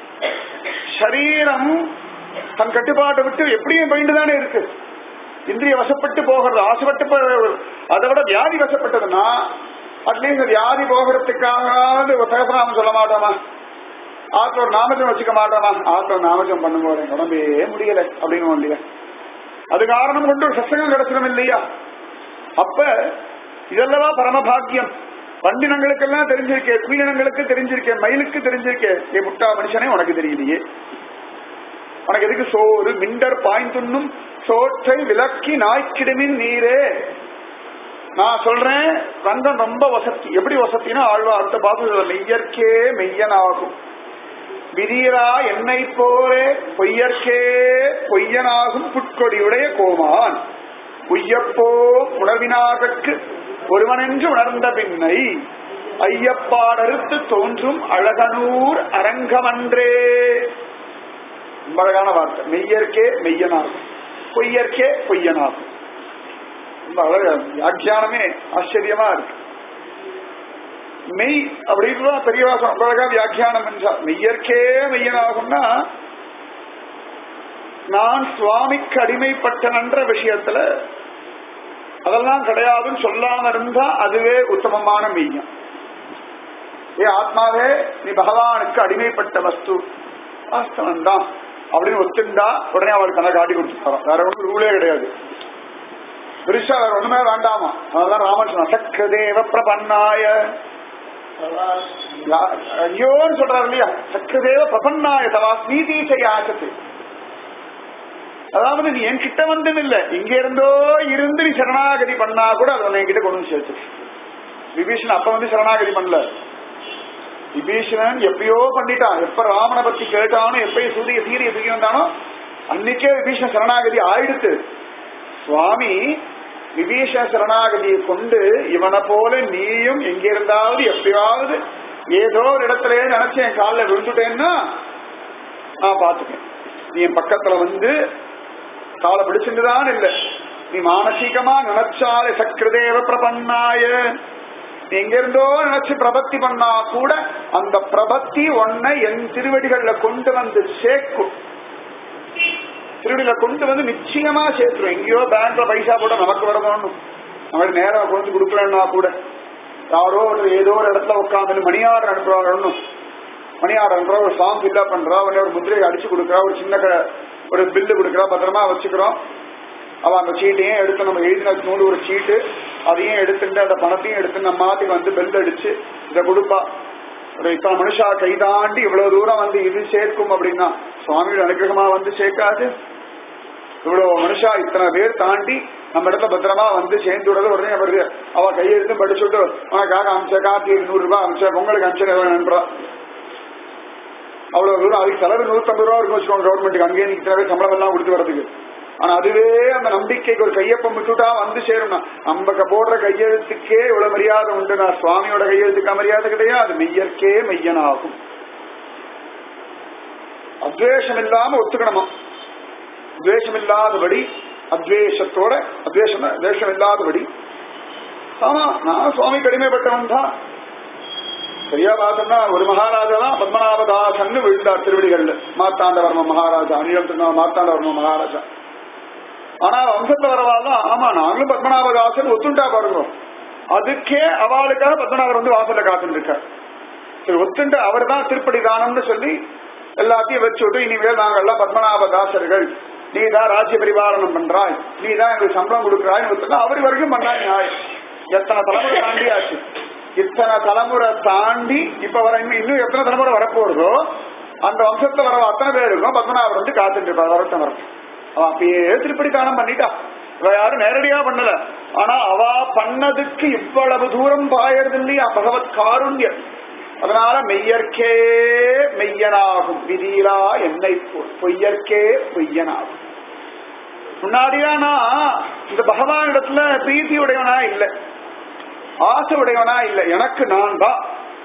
சரீரம் தன் கட்டுப்பாட்டை விட்டு எப்படியும் பயந்து தானே இருக்கு இந்திரிய வசப்பட்டு போகிறது ஆசைப்பட்டு போ- அதை விட வியாதி வசப்பட்டதுன்னா அட்லீஸ்ட் வியாதி போகிறதுக்காக ஒரு சகசநாமம் சொல்ல மாட்டோமா ஆத்துல ஒரு நாமஜம் வச்சுக்க மாட்டோமா ஆத்துல ஒரு நாமஜம் பண்ணும்போது என் உடம்பே முடியல அப்படின்னு இல்லையா அது காரணம் கொண்டு ஒரு சசங்கம் கிடைச்சிடும் இல்லையா அப்ப இதல்லவா பரமபாக்கியம் பண்டினங்களுக்கெல்லாம் தெரிஞ்சிருக்கேன் குயிலினங்களுக்கு தெரிஞ்சிருக்கேன் மயிலுக்கு தெரிஞ்சிருக்கேன் ஏ முட்டா மனுஷனே உனக்கு தெரியலையே உனக்கு எதுக்கு சோறு மிண்டர் பாய்ந்துண்ணும் சோற்றை விலக்கி நாய்க்கிடுமின் நீரே நான் சொல்றேன் ரங்கம் ரொம்ப வசதி எப்படி வசத்தினா ஆழ்வா அடுத்த பாசம் மெய்யற்கே மெய்யனாகும் விதியரா என்னை போலே பொய்யற்கே பொய்யனாகும் புட்கொடியுடைய கோமான் உய்யப்போ உணர்வினாகற்கு ஒருவனென்று உணர்ந்த பின்னை ஐயப்பாடறுத்து தோன்றும் அழகனூர் அரங்கமன்றே ரொம்ப அழகான வார்த்தை மெய்யற்கே மெய்யனாகும் பொய்யற்கே பொய்யனாகும் ரொம்ப அழகா வியாக்கியானமே ஆச்சரியமா இருக்கு மெய் அப்படின்னு பெரியவாசம் ரொம்ப அழகா வியாக்கியானம் என்றார் மெய்யற்கே மெய்யனாகும்னா நான் சுவாமிக்கு அடிமைப்பட்டனன்ற விஷயத்துல அதெல்லாம் கிடையாதுன்னு சொல்லாம இருந்தா அதுவே உத்தமமான மெய்யம் ஏ ஆத்மாவே நீ பகவானுக்கு அடிமைப்பட்ட வஸ்து வாஸ்தவம் தான் அப்படின்னு ஒத்துண்டா உடனே அவள் கணக்கு காட்டி கொடுத்துருக்காராம் வேற ஒன்றும் ரூலே கிடையாது பெருசா வேற ஒண்ணுமே வேண்டாமா அதெல்லாம் ராமன் சொன்ன சக்கதேவ பிரபன்னாய யா- ஐயோன்னு சொல்றாரு இல்லையா சக்கதேவ பிரபன்னாய தவா ஸ்மீதீசை ஆசத்து அதாவது நீ என்கிட்ட வந்தும் இல்ல இங்க இருந்தோ இருந்து நீ சரணாகதி பண்ணா கூட அதை என்கிட்ட கொண்டு வந்து சேர்த்து விபீஷன் அப்ப வந்து சரணாகதி பண்ணல விபீஷணன் எப்பயோ பண்ணிட்டான் எப்ப ராமனை பத்தி கேட்டானோ எப்ப சூரிய சீரிய தூக்கி வந்தானோ அன்னைக்கே விபீஷண சரணாகதி ஆயிடுத்து சுவாமி விபீஷண சரணாகதியை கொண்டு இவனை போல நீயும் எங்க இருந்தாவது எப்பயாவது ஏதோ ஒரு இடத்துல நினைச்சு என் காலில் விழுந்துட்டேன்னா நான் பாத்துக்கேன் நீ என் பக்கத்துல வந்து காலை பிடிச்சுட்டுதான் இல்ல நீ மானசீகமா நினைச்சாலே சக்கரதேவ பிரபன்னாய நீ எங்க இருந்தோ நினைச்சு பிரபத்தி பண்ணா கூட அந்த பிரபத்தி ஒன்னை என் திருவடிகள்ல கொண்டு வந்து சேர்க்கும் திருவடியில கொண்டு வந்து நிச்சயமா சேர்த்துரும் எங்கேயோ பேங்க்ல பைசா போட்டா நமக்கு வரணும் நமக்கு நேரம் கொண்டு கொடுக்கலன்னா கூட யாரோ ஒரு ஏதோ ஒரு இடத்துல உட்காந்து மணியார் அனுப்புறாங்க ஒண்ணும் மணியார் அனுப்புறா ஒரு ஃபார்ம் ஃபில்அப் பண்றா உடனே ஒரு முத்திரையை அடிச்சு கொடுக்குறா ஒரு சின்ன க- ஒரு பில்லு கொடுக்குறா பத்திரமா வச்சுக்கிறோம் அவ அந்த சீட்டையும் எடுத்து நம்ம எழுதின நூறு ஒரு சீட்டு அதையும் எடுத்துட்டு அந்த பணத்தையும் எடுத்து நம்ம மாத்தி வந்து பெல் அடிச்சு இதை கொடுப்பா ஒரு இத்தனை மனுஷா கை தாண்டி இவ்வளவு தூரம் வந்து இது சேர்க்கும் அப்படின்னா சுவாமியோட அனுகிரகமா வந்து சேர்க்காது இவ்வளவு மனுஷா இத்தனை பேர் தாண்டி நம்ம இடத்துல பத்திரமா வந்து சேர்ந்து விடுறது உடனே வருது அவ கையெழுத்து படிச்சுட்டு உனக்காக அமிச்ச காப்பி நூறு ரூபாய் அமிச்ச பொங்கலுக்கு அமிச்ச நண்பரா அவ்வளவு தூரம் அதுக்கு செலவு நூத்தம்பது ரூபா இருக்கும் வச்சுக்கோங்க கவர்மெண்ட்டுக்கு அங்கேயே நீங்க இத்தனை பேர் சம்பளம் எல்லாம் கொடுத்து வரதுக்கு ஆனா அதுவே அந்த நம்பிக்கைக்கு ஒரு கையப்பம் விட்டுட்டா வந்து சேரும் நம்ம க- போடுற கையெழுத்துக்கே இவ்வளவு மரியாதை உண்டு நான் சுவாமியோட கையெழுத்துக்கு மரியாதை கிடையாது மெய்யற்கே மெய்யனாகும் அத்வேஷம் இல்லாம ஒத்துக்கணுமா துவேஷம் இல்லாதபடி அத்வேஷத்தோட அத்வேஷம் துவேஷம் இல்லாதபடி ஆமா நான் சுவாமி கடிமைப்பட்டவன் தான் சரியா பார்த்தோம்னா ஒரு மகாராஜா தான் பத்மநாபதாசன் விழுந்தார் திருவடிகள்ல மார்த்தாண்டவர்ம மகாராஜா அனிலம் திருநாள் மார்த்தாண்டவர்ம மகாராஜா ஆனா வம்சத்துல வரவாதான் ஆமா நாங்களும் பத்மநாபதாசன் ஒத்துண்டா பாருங்க அதுக்கே அவளுக்காக பத்மநாபர் வந்து வாசல்ல காத்துட்டு இருக்கார் சரி ஒத்துண்டு அவர் தான் திருப்படி தானம்னு சொல்லி எல்லாத்தையும் வச்சுட்டு இனிமேல் நாங்கெல்லாம் பத்மநாப தாசர்கள் நீ தான் ராஜ்ய பரிபாலனம் பண்றாய் நீ தான் எங்களுக்கு சம்பளம் கொடுக்குறாய்னு ஒருத்தர் அவர் வரைக்கும் பண்ணா நியாயம் எத்தனை தலைமுறை தாண்டியாச்சு இத்தனை தலைமுறை தாண்டி இப்ப வர இன்னும் இன்னும் எத்தனை தலைமுறை வரப்போறதோ அந்த வம்சத்துல வர அத்தனை பேருக்கும் பத்மநாபர் வந்து காத்துட்டு இருப்பார் வரட்டும் வரட்டும் அவ அப்பயே திருப்படி தானம் பண்ணிட்டா இவ யாரும் நேரடியா பண்ணல ஆனா அவ பண்ணதுக்கு இவ்வளவு தூரம் பாயறது இல்லையா பகவத் காருண்யம் அதனால மெய்யற்கே மெய்யனாகும் விதியிலா என்னை போல் பொய்யற்கே பொய்யனாகும் முன்னாடிதான் நான் இந்த பகவான் இடத்துல பிரீத்தி உடையவனா இல்ல ஆசை உடையவனா இல்ல எனக்கு நான் தான்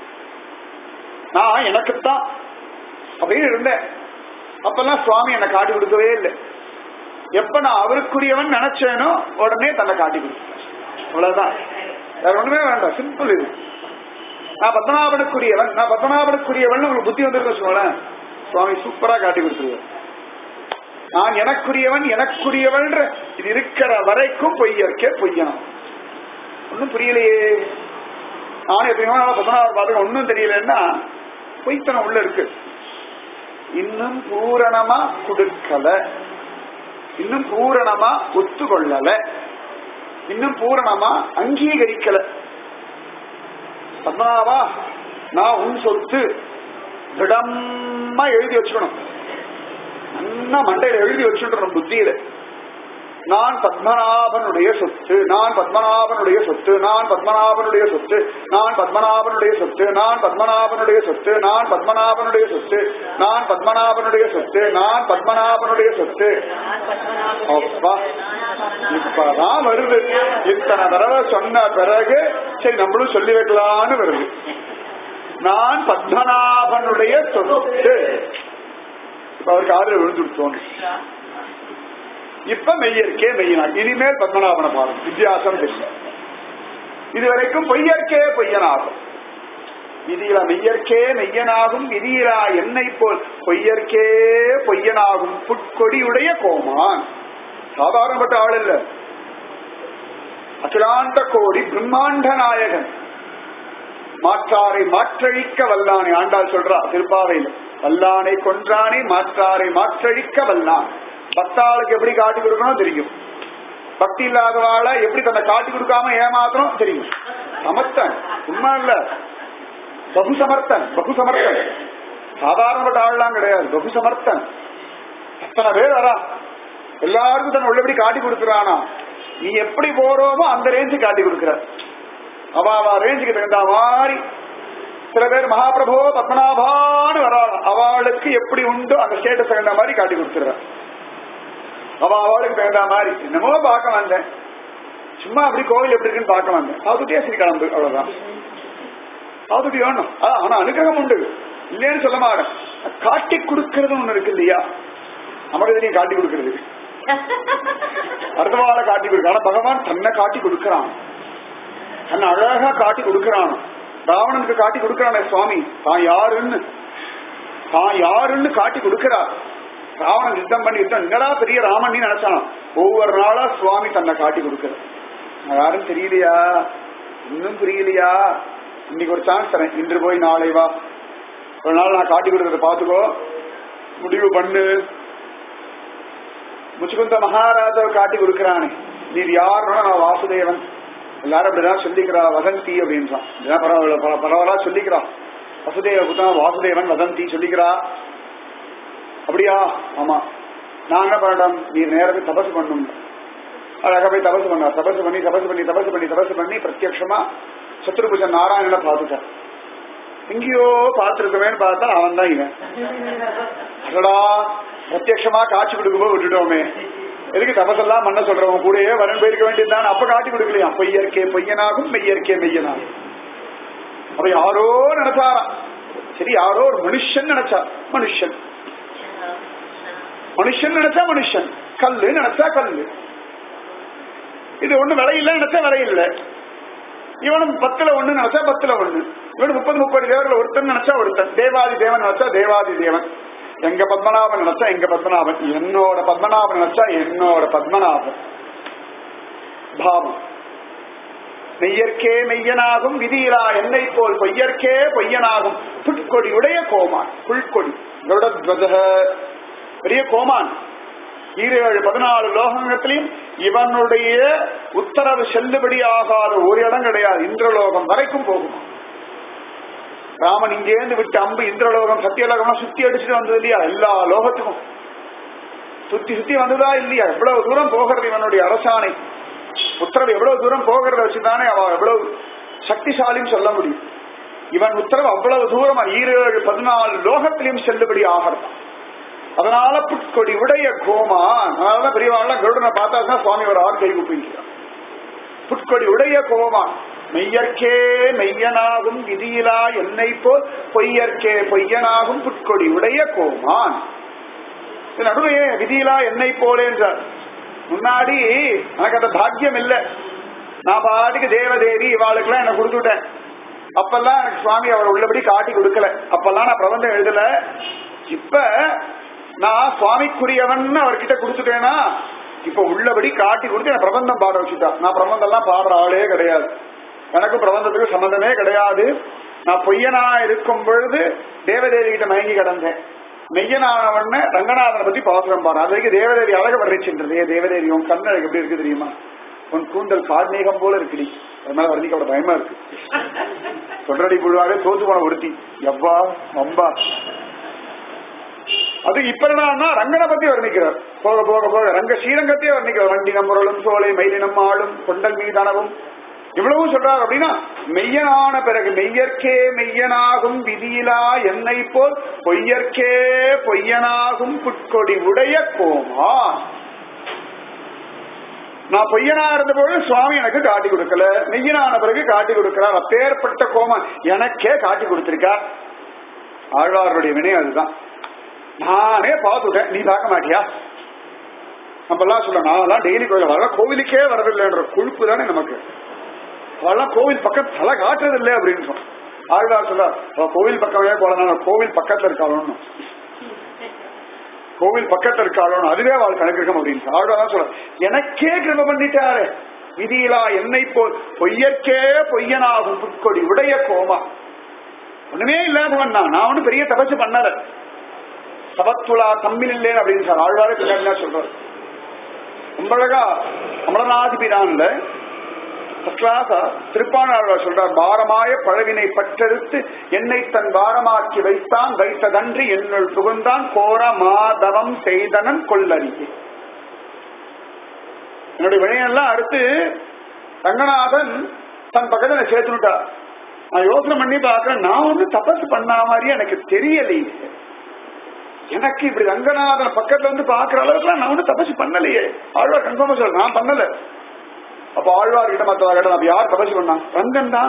நான் எனக்குத்தான் அப்படின்னு இருந்தேன் அப்பெல்லாம் சுவாமி என்னை காட்டி கொடுக்கவே இல்லை எப்ப நான் அவருக்குரியவன் நினைச்சேனோ உடனே தன்னை காட்டி கொடுத்தேன் அவ்வளவுதான் வேற ஒண்ணுமே வேண்டாம் சிம்பிள் இது நான் பத்மநாபனுக்குரியவன் நான் பத்மநாபனுக்குரியவன் உங்களுக்கு புத்தி வந்துருக்கு வச்சுக்கோங்களேன் சுவாமி சூப்பரா காட்டி கொடுத்துருவார் நான் எனக்குரியவன் எனக்குரியவன் இது இருக்கிற வரைக்கும் பொய்யற்கே பொய்யணும் ஒன்னும் புரியலையே நான் எப்பயுமே பத்மநாபர் பார்த்து ஒன்னும் தெரியலன்னா பொய்த்தனம் உள்ள இருக்கு இன்னும் பூரணமா கொடுக்கல இன்னும் பூரணமா ஒத்துக்கொள்ளல இன்னும் பூரணமா அங்கீகரிக்கல பத்மநாபா நான் உன் சொத்து திடமா எழுதி வச்சுக்கணும் நல்லா மண்டையில எழுதி வச்சுட்டு புத்தியில நான் பத்மநாபனுடைய சொத்து நான் பத்மநாபனுடைய சொத்து நான் பத்மநாபனுடைய சொத்து நான் பத்மநாபனுடைய சொத்து நான் பத்மநாபனுடைய சொத்து நான் பத்மநாபனுடைய சொத்து நான் பத்மநாபனுடைய சொத்து நான் பத்மநாபனுடைய சொத்து அப்பா இப்பதான் வருது இத்தனை தடவை சொன்ன பிறகு சரி நம்மளும் சொல்லி வைக்கலான்னு வருது நான் பத்மநாபனுடைய சொத்து இப்ப அவருக்கு ஆதரவு விழுந்துட்டோம் இப்ப மெய்யற்கே மெய்யனார் இனிமேல் பத்மநாபன பாடம் வித்தியாசம் தெரியும் இதுவரைக்கும் பொய்யற்கே பொய்யனாகும் விதியிலா மெய்யற்கே மெய்யனாகும் விதியிலா என்னை போல் பொய்யற்கே பொய்யனாகும் புட்கொடியுடைய கோமான் சாதாரணப்பட்ட ஆள் இல்ல அகிலாண்ட கோடி பிரம்மாண்ட நாயகன் மாற்றாரை மாற்றழிக்க வல்லானை ஆண்டாள் சொல்றா திருப்பாவையில் வல்லானை கொன்றானை மாற்றாரை மாற்றழிக்க வல்லான் பக்தாளுக்கு எப்படி காட்டி கொடுக்கணும் தெரியும் பக்தி இல்லாதவாள எப்படி தன்னை காட்டி கொடுக்காம ஏமாத்தணும் தெரியும் சமர்த்தன் உண்மை இல்ல பகு சமர்த்தன் பகு சமர்த்தன் சாதாரணப்பட்ட ஆள்லாம் கிடையாது பகு சமர்த்தன் அத்தனை பேர் வரா எல்லாருக்கும் தன் உள்ளபடி காட்டி கொடுக்குறானா நீ எப்படி போறோமோ அந்த ரேஞ்சு காட்டி கொடுக்குற அவ அவ ரேஞ்சுக்கு தகுந்த மாதிரி சில பேர் மகாபிரபோ பத்மநாபான்னு வராள் அவளுக்கு எப்படி உண்டோ அந்த ஸ்டேட்டஸ் தகுந்த மாதிரி காட்டி கொடுத்துடுற அவ அவளுக்கு தகுந்த மாதிரி என்னமோ பார்க்க வந்தேன் சும்மா அப்படி கோவில் எப்படி இருக்குன்னு பார்க்க வந்தேன் அதுட்டே சரி கிளம்பு அவ்வளவுதான் அதுட்டு வேணும் அதான் ஆனா அனுகிரகம் உண்டு இல்லைன்னு சொல்ல மாட்டேன் காட்டி கொடுக்கறது ஒண்ணு இருக்கு இல்லையா நமக்கு தெரியும் காட்டி கொடுக்கறது அடுத்தவாளை காட்டி கொடுக்க ஆனா பகவான் தன்னை காட்டி கொடுக்கறான் தன்னை அழகா காட்டி கொடுக்கறான் ராவணனுக்கு காட்டி கொடுக்கறானே சுவாமி தான் யாருன்னு தான் யாருன்னு காட்டி கொடுக்கிறார் ராவணன் யுத்தம் பண்ணி யுத்தம் என்னடா பெரிய ராமன் நீ நினைச்சான் ஒவ்வொரு நாளா சுவாமி தன்னை காட்டி கொடுக்கிறார் நான் யாரும் தெரியலையா இன்னும் புரியலையா இன்னைக்கு ஒரு சான்ஸ் தரேன் இன்று போய் நாளை வா ஒரு நாள் நான் காட்டி கொடுக்கறத பாத்துக்கோ முடிவு பண்ணு முச்சுகுந்த மகாராஜாவை காட்டி கொடுக்கிறானே நீர் யாருன்னா நான் வாசுதேவன் எல்லாரும் அப்படிதான் சொல்லிக்கிறா வதந்தி அப்படின்றான் இதெல்லாம் பரவாயில்ல பர- பரவாயில்ல சொல்லிக்கிறா வசுதேவ புத்தகம் வாசுதேவன் வதந்தி சொல்லிக்கிறா அப்படியா ஆமா நான் என்ன பண்ணட்டும் நீ நேரத்துக்கு தபசு பண்ணும் அழகா போய் தபசு பண்ணார் தபசு பண்ணி தபசு பண்ணி தபசு பண்ணி தபசு பண்ணி பிரத்யட்சமா சத்ருபுஜன் நாராயணனை பார்த்துட்டார் எங்கேயோ பார்த்திருக்கவேன்னு பார்த்தா அவன் தான் இவன் அடடா பிரத்யட்சமா காட்சி கொடுக்கும்போது விட்டுட்டோமே எதுக்கு தபசெல்லாம் பண்ண சொல்றவன் கூடயே வரன் போயிருக்க வேண்டியதுதான் அப்ப காட்டி கொடுக்கலையா பொய்யற்கே பொய்யனாகும் மெய்யற்கே மெய்யனாகும் அப்ப யாரோ நினைச்சாராம் சரி யாரோ ஒரு மனுஷன் நினைச்சா மனுஷன் மனுஷன் நினைச்சா மனுஷன் கல்லு நினைச்சா கல்லு இது ஒண்ணு விலையில்ல நினைச்சா விலையில்ல இவனும் பத்துல ஒண்ணு நினைச்சா பத்துல ஒண்ணு இவனு முப்பது முப்பது தேவர்கள் ஒருத்தன் நினைச்சா ஒருத்தன் தேவாதி தேவன் நினைச்சா தேவாதி தேவன் எங்க பத்மநாபன் நினைச்சா எங்க பத்மநாபன் என்னோட பத்மநாபன் நினைச்சா என்னோட பத்மநாபன் பாவம் மெய்யற்கே மெய்யனாகும் விதியிலா என்னை போல் பொய்யற்கே பொய்யனாகும் புட்கொடியுடைய கோமான் புல்கொடி கருடத்வஜ பெரிய கோமான் ஈரேழு பதினாலு லோகங்கத்திலையும் இவனுடைய உத்தரவு செல்லுபடி ஆகாத ஒரு இடம் கிடையாது இந்திரலோகம் வரைக்கும் போகும் ராமன் இங்கேருந்து விட்டு அம்பு இந்திரலோகம் சத்தியலோகம் சுத்தி அடிச்சுட்டு வந்தது இல்லையா எல்லா லோகத்துக்கும் சுத்தி சுத்தி வந்ததா இல்லையா எவ்வளவு தூரம் போகிறது இவனுடைய அரசாணை உத்தரவு எவ்வளவு தூரம் போகிறத வச்சுதானே அவ எவ்வளவு சக்திசாலின்னு சொல்ல முடியும் இவன் உத்தரவு அவ்வளவு தூரம் ஈரேழு பதினாலு லோகத்திலையும் செல்லுபடி ஆகிறது அதனால புட்கொடி உடைய கோமான் அதனாலதான் பெரியவாள்லாம் கருடனை பார்த்தா தான் சுவாமி ஒரு ஆறு கை குப்பிக்கிறார் புட்கொடி உடைய கோமான் மெய்யற்கே மெய்யனாகும் விதியிலா என்னை போல் பொய்யற்கே பொய்யனாகும் புட்கொடி உடைய கோமான் இது நடுவே விதியிலா என்னை போலே என்றார் முன்னாடி எனக்கு அந்த பாக்கியம் இல்லை நான் பாட்டுக்கு தேவதேவி இவாளுக்கெல்லாம் என்ன கொடுத்துட்டேன் அப்பெல்லாம் எனக்கு சுவாமி அவர் உள்ளபடி காட்டி கொடுக்கல அப்பெல்லாம் நான் பிரபந்தம் எழுதல இப்ப நான் சுவாமிக்குரியவன் அவர்கிட்ட கொடுத்துட்டேனா இப்ப உள்ளபடி காட்டி கொடுத்து என் பிரபந்தம் பாட வச்சுட்டா நான் பிரபந்தம் எல்லாம் பாடுற ஆளே கிடையாது எனக்கும் பிரபந்தத்துக்கு சம்பந்தமே கிடையாது நான் பொய்யனா இருக்கும் பொழுது தேவதேவி கிட்ட மயங்கி கிடந்தேன் மெய்யனானவன ரங்கநாதனை பத்தி பாசுரம் பாரு அது வரைக்கும் தேவதேவி அழக வர்ணிச்சுன்றது ஏ தேவதேவி உன் கண்ணழகு எப்படி இருக்கு தெரியுமா உன் கூந்தல் கார்மேகம் போல இருக்குடி அதனால வர்ணிக்க அவட பயமா இருக்கு தொடரடி புழுவாவே தோத்து போன ஒருத்தி எவ்வா அம்பா அது இப்ப என்னன்னா ரங்கனை பத்தி வர்ணிக்கிறார் போக போக போக ரங்க ஸ்ரீரங்கத்தையே வர்ணிக்கிறார் வண்டினம் முரளும் சோலை மயிலினம் ஆளும் கொண்டல் மீதானவும் இவ்வளவும் சொல்றார் அப்படின்னா மெய்யனான பிறகு மெய்யற்கே மெய்யனாகும் விதியிலா என்னை போல் பொய்யற்கே பொய்யனாகும் புட்கொடி உடைய கோமா நான் பொய்யனா இருந்தபோது சுவாமி எனக்கு காட்டி கொடுக்கல மெய்யனான பிறகு காட்டி கொடுக்கிறார் அப்பேற்பட்ட கோமன் எனக்கே காட்டி கொடுத்திருக்கார் ஆழ்வாருடைய வினை அதுதான் நானே பார்த்துட்டேன் நீ பார்க்க மாட்டியா நம்மலாம் சொல்ல நான் டெய்லி கோயில் வர கோவிலுக்கே வரதில்லைன்ற கொழுப்பு தானே நமக்கு அவெல்லாம் கோவில் பக்கம் தலை காட்டுறது இல்லை அப்படின்னு ஆழ்வார் சொல்ல கோவில் பக்கமே போலாம் கோவில் பக்கத்துல இருக்காளோன்னு கோவில் பக்கத்துல இருக்காளோன்னு அதுவே அவள் கணக்கு இருக்கும் அப்படின்னு ஆழ்வார் சொல்ல எனக்கே கிருப பண்ணிட்டாரு விதியிலா என்னை போல் பொய்யற்கே பொய்யனாகும் புட்கொடி உடைய கோமா ஒண்ணுமே இல்லாதவன் நான் நான் ஒன்னும் பெரிய தபசு பண்ணல சபத்துலா தம்மில் இல்லேன் அப்படின்னு சார் ஆழ்வாரே பின்னாடி சொல்றாரு ரொம்ப அழகா அமலநாதிபிரான்ல கிளாஸா திருப்பாணாழ்வார் சொல்றார் பாரமாய பழவினை பற்றெடுத்து என்னை தன் பாரமாக்கி வைத்தான் வைத்ததன்றி என்னுள் புகுந்தான் கோர மாதவம் செய்தனன் கொள்ளறியே என்னுடைய வினையெல்லாம் அடுத்து ரங்கநாதன் தன் பக்கத்துல சேர்த்துட்டார் நான் யோசனை பண்ணி பாக்குறேன் நான் வந்து தபசு பண்ண மாதிரி எனக்கு தெரியலையே எனக்கு இப்படி ரங்கநாதன் பக்கத்துல வந்து பாக்குற அளவுக்கு நான் ஒன்னும் தபசு பண்ணலையே ஆழ்வார் கன்ஃபார்மா சொல்ல நான் பண்ணல அப்ப ஆழ்வார் கிட்ட மத்தவா கிட்ட அப்ப யார் தபசு பண்ணா ரங்கன் தான்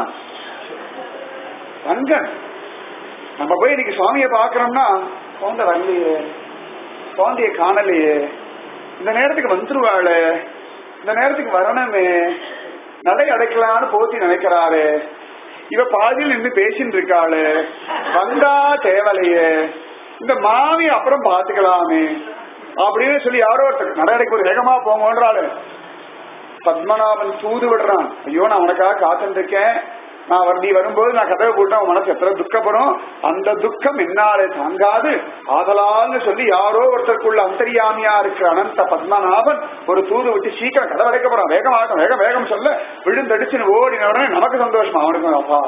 ரங்கன் நம்ம போய் இன்னைக்கு சுவாமியை பாக்குறோம்னா குழந்தை வரலையே குழந்தைய காணலையே இந்த நேரத்துக்கு வந்துருவாளே இந்த நேரத்துக்கு வரணுமே நடை அடைக்கலான்னு போத்தி நினைக்கிறாரு இவ பாதியில் நின்று பேசிட்டு இருக்காளு வந்தா தேவலையே இந்த மாமி அப்புறம் பாத்துக்கலாமே அப்படின்னு சொல்லி யாரோ ஒருத்தர் நடவடிக்கை ஒரு வேகமா போங்கன்றாளு பத்மநாபன் தூது விடுறான் ஐயோ நான் உனக்காக காத்துட்டு இருக்கேன் நான் வண்டி வரும்போது நான் கதவை போட்டேன் உன் மனசு எத்தனை துக்கப்படும் அந்த துக்கம் என்னாலே தாங்காது ஆதலால்னு சொல்லி யாரோ ஒருத்தருக்குள்ள அந்தரியாமியா இருக்கிற அனந்த பத்மநாபன் ஒரு தூது விட்டு சீக்கிரம் கதவை அடைக்க போறான் வேகமாக வேகம் வேகம் சொல்ல விழுந்தடிச்சுன்னு ஓடின உடனே நமக்கு சந்தோஷமா அவனுக்கு அப்பா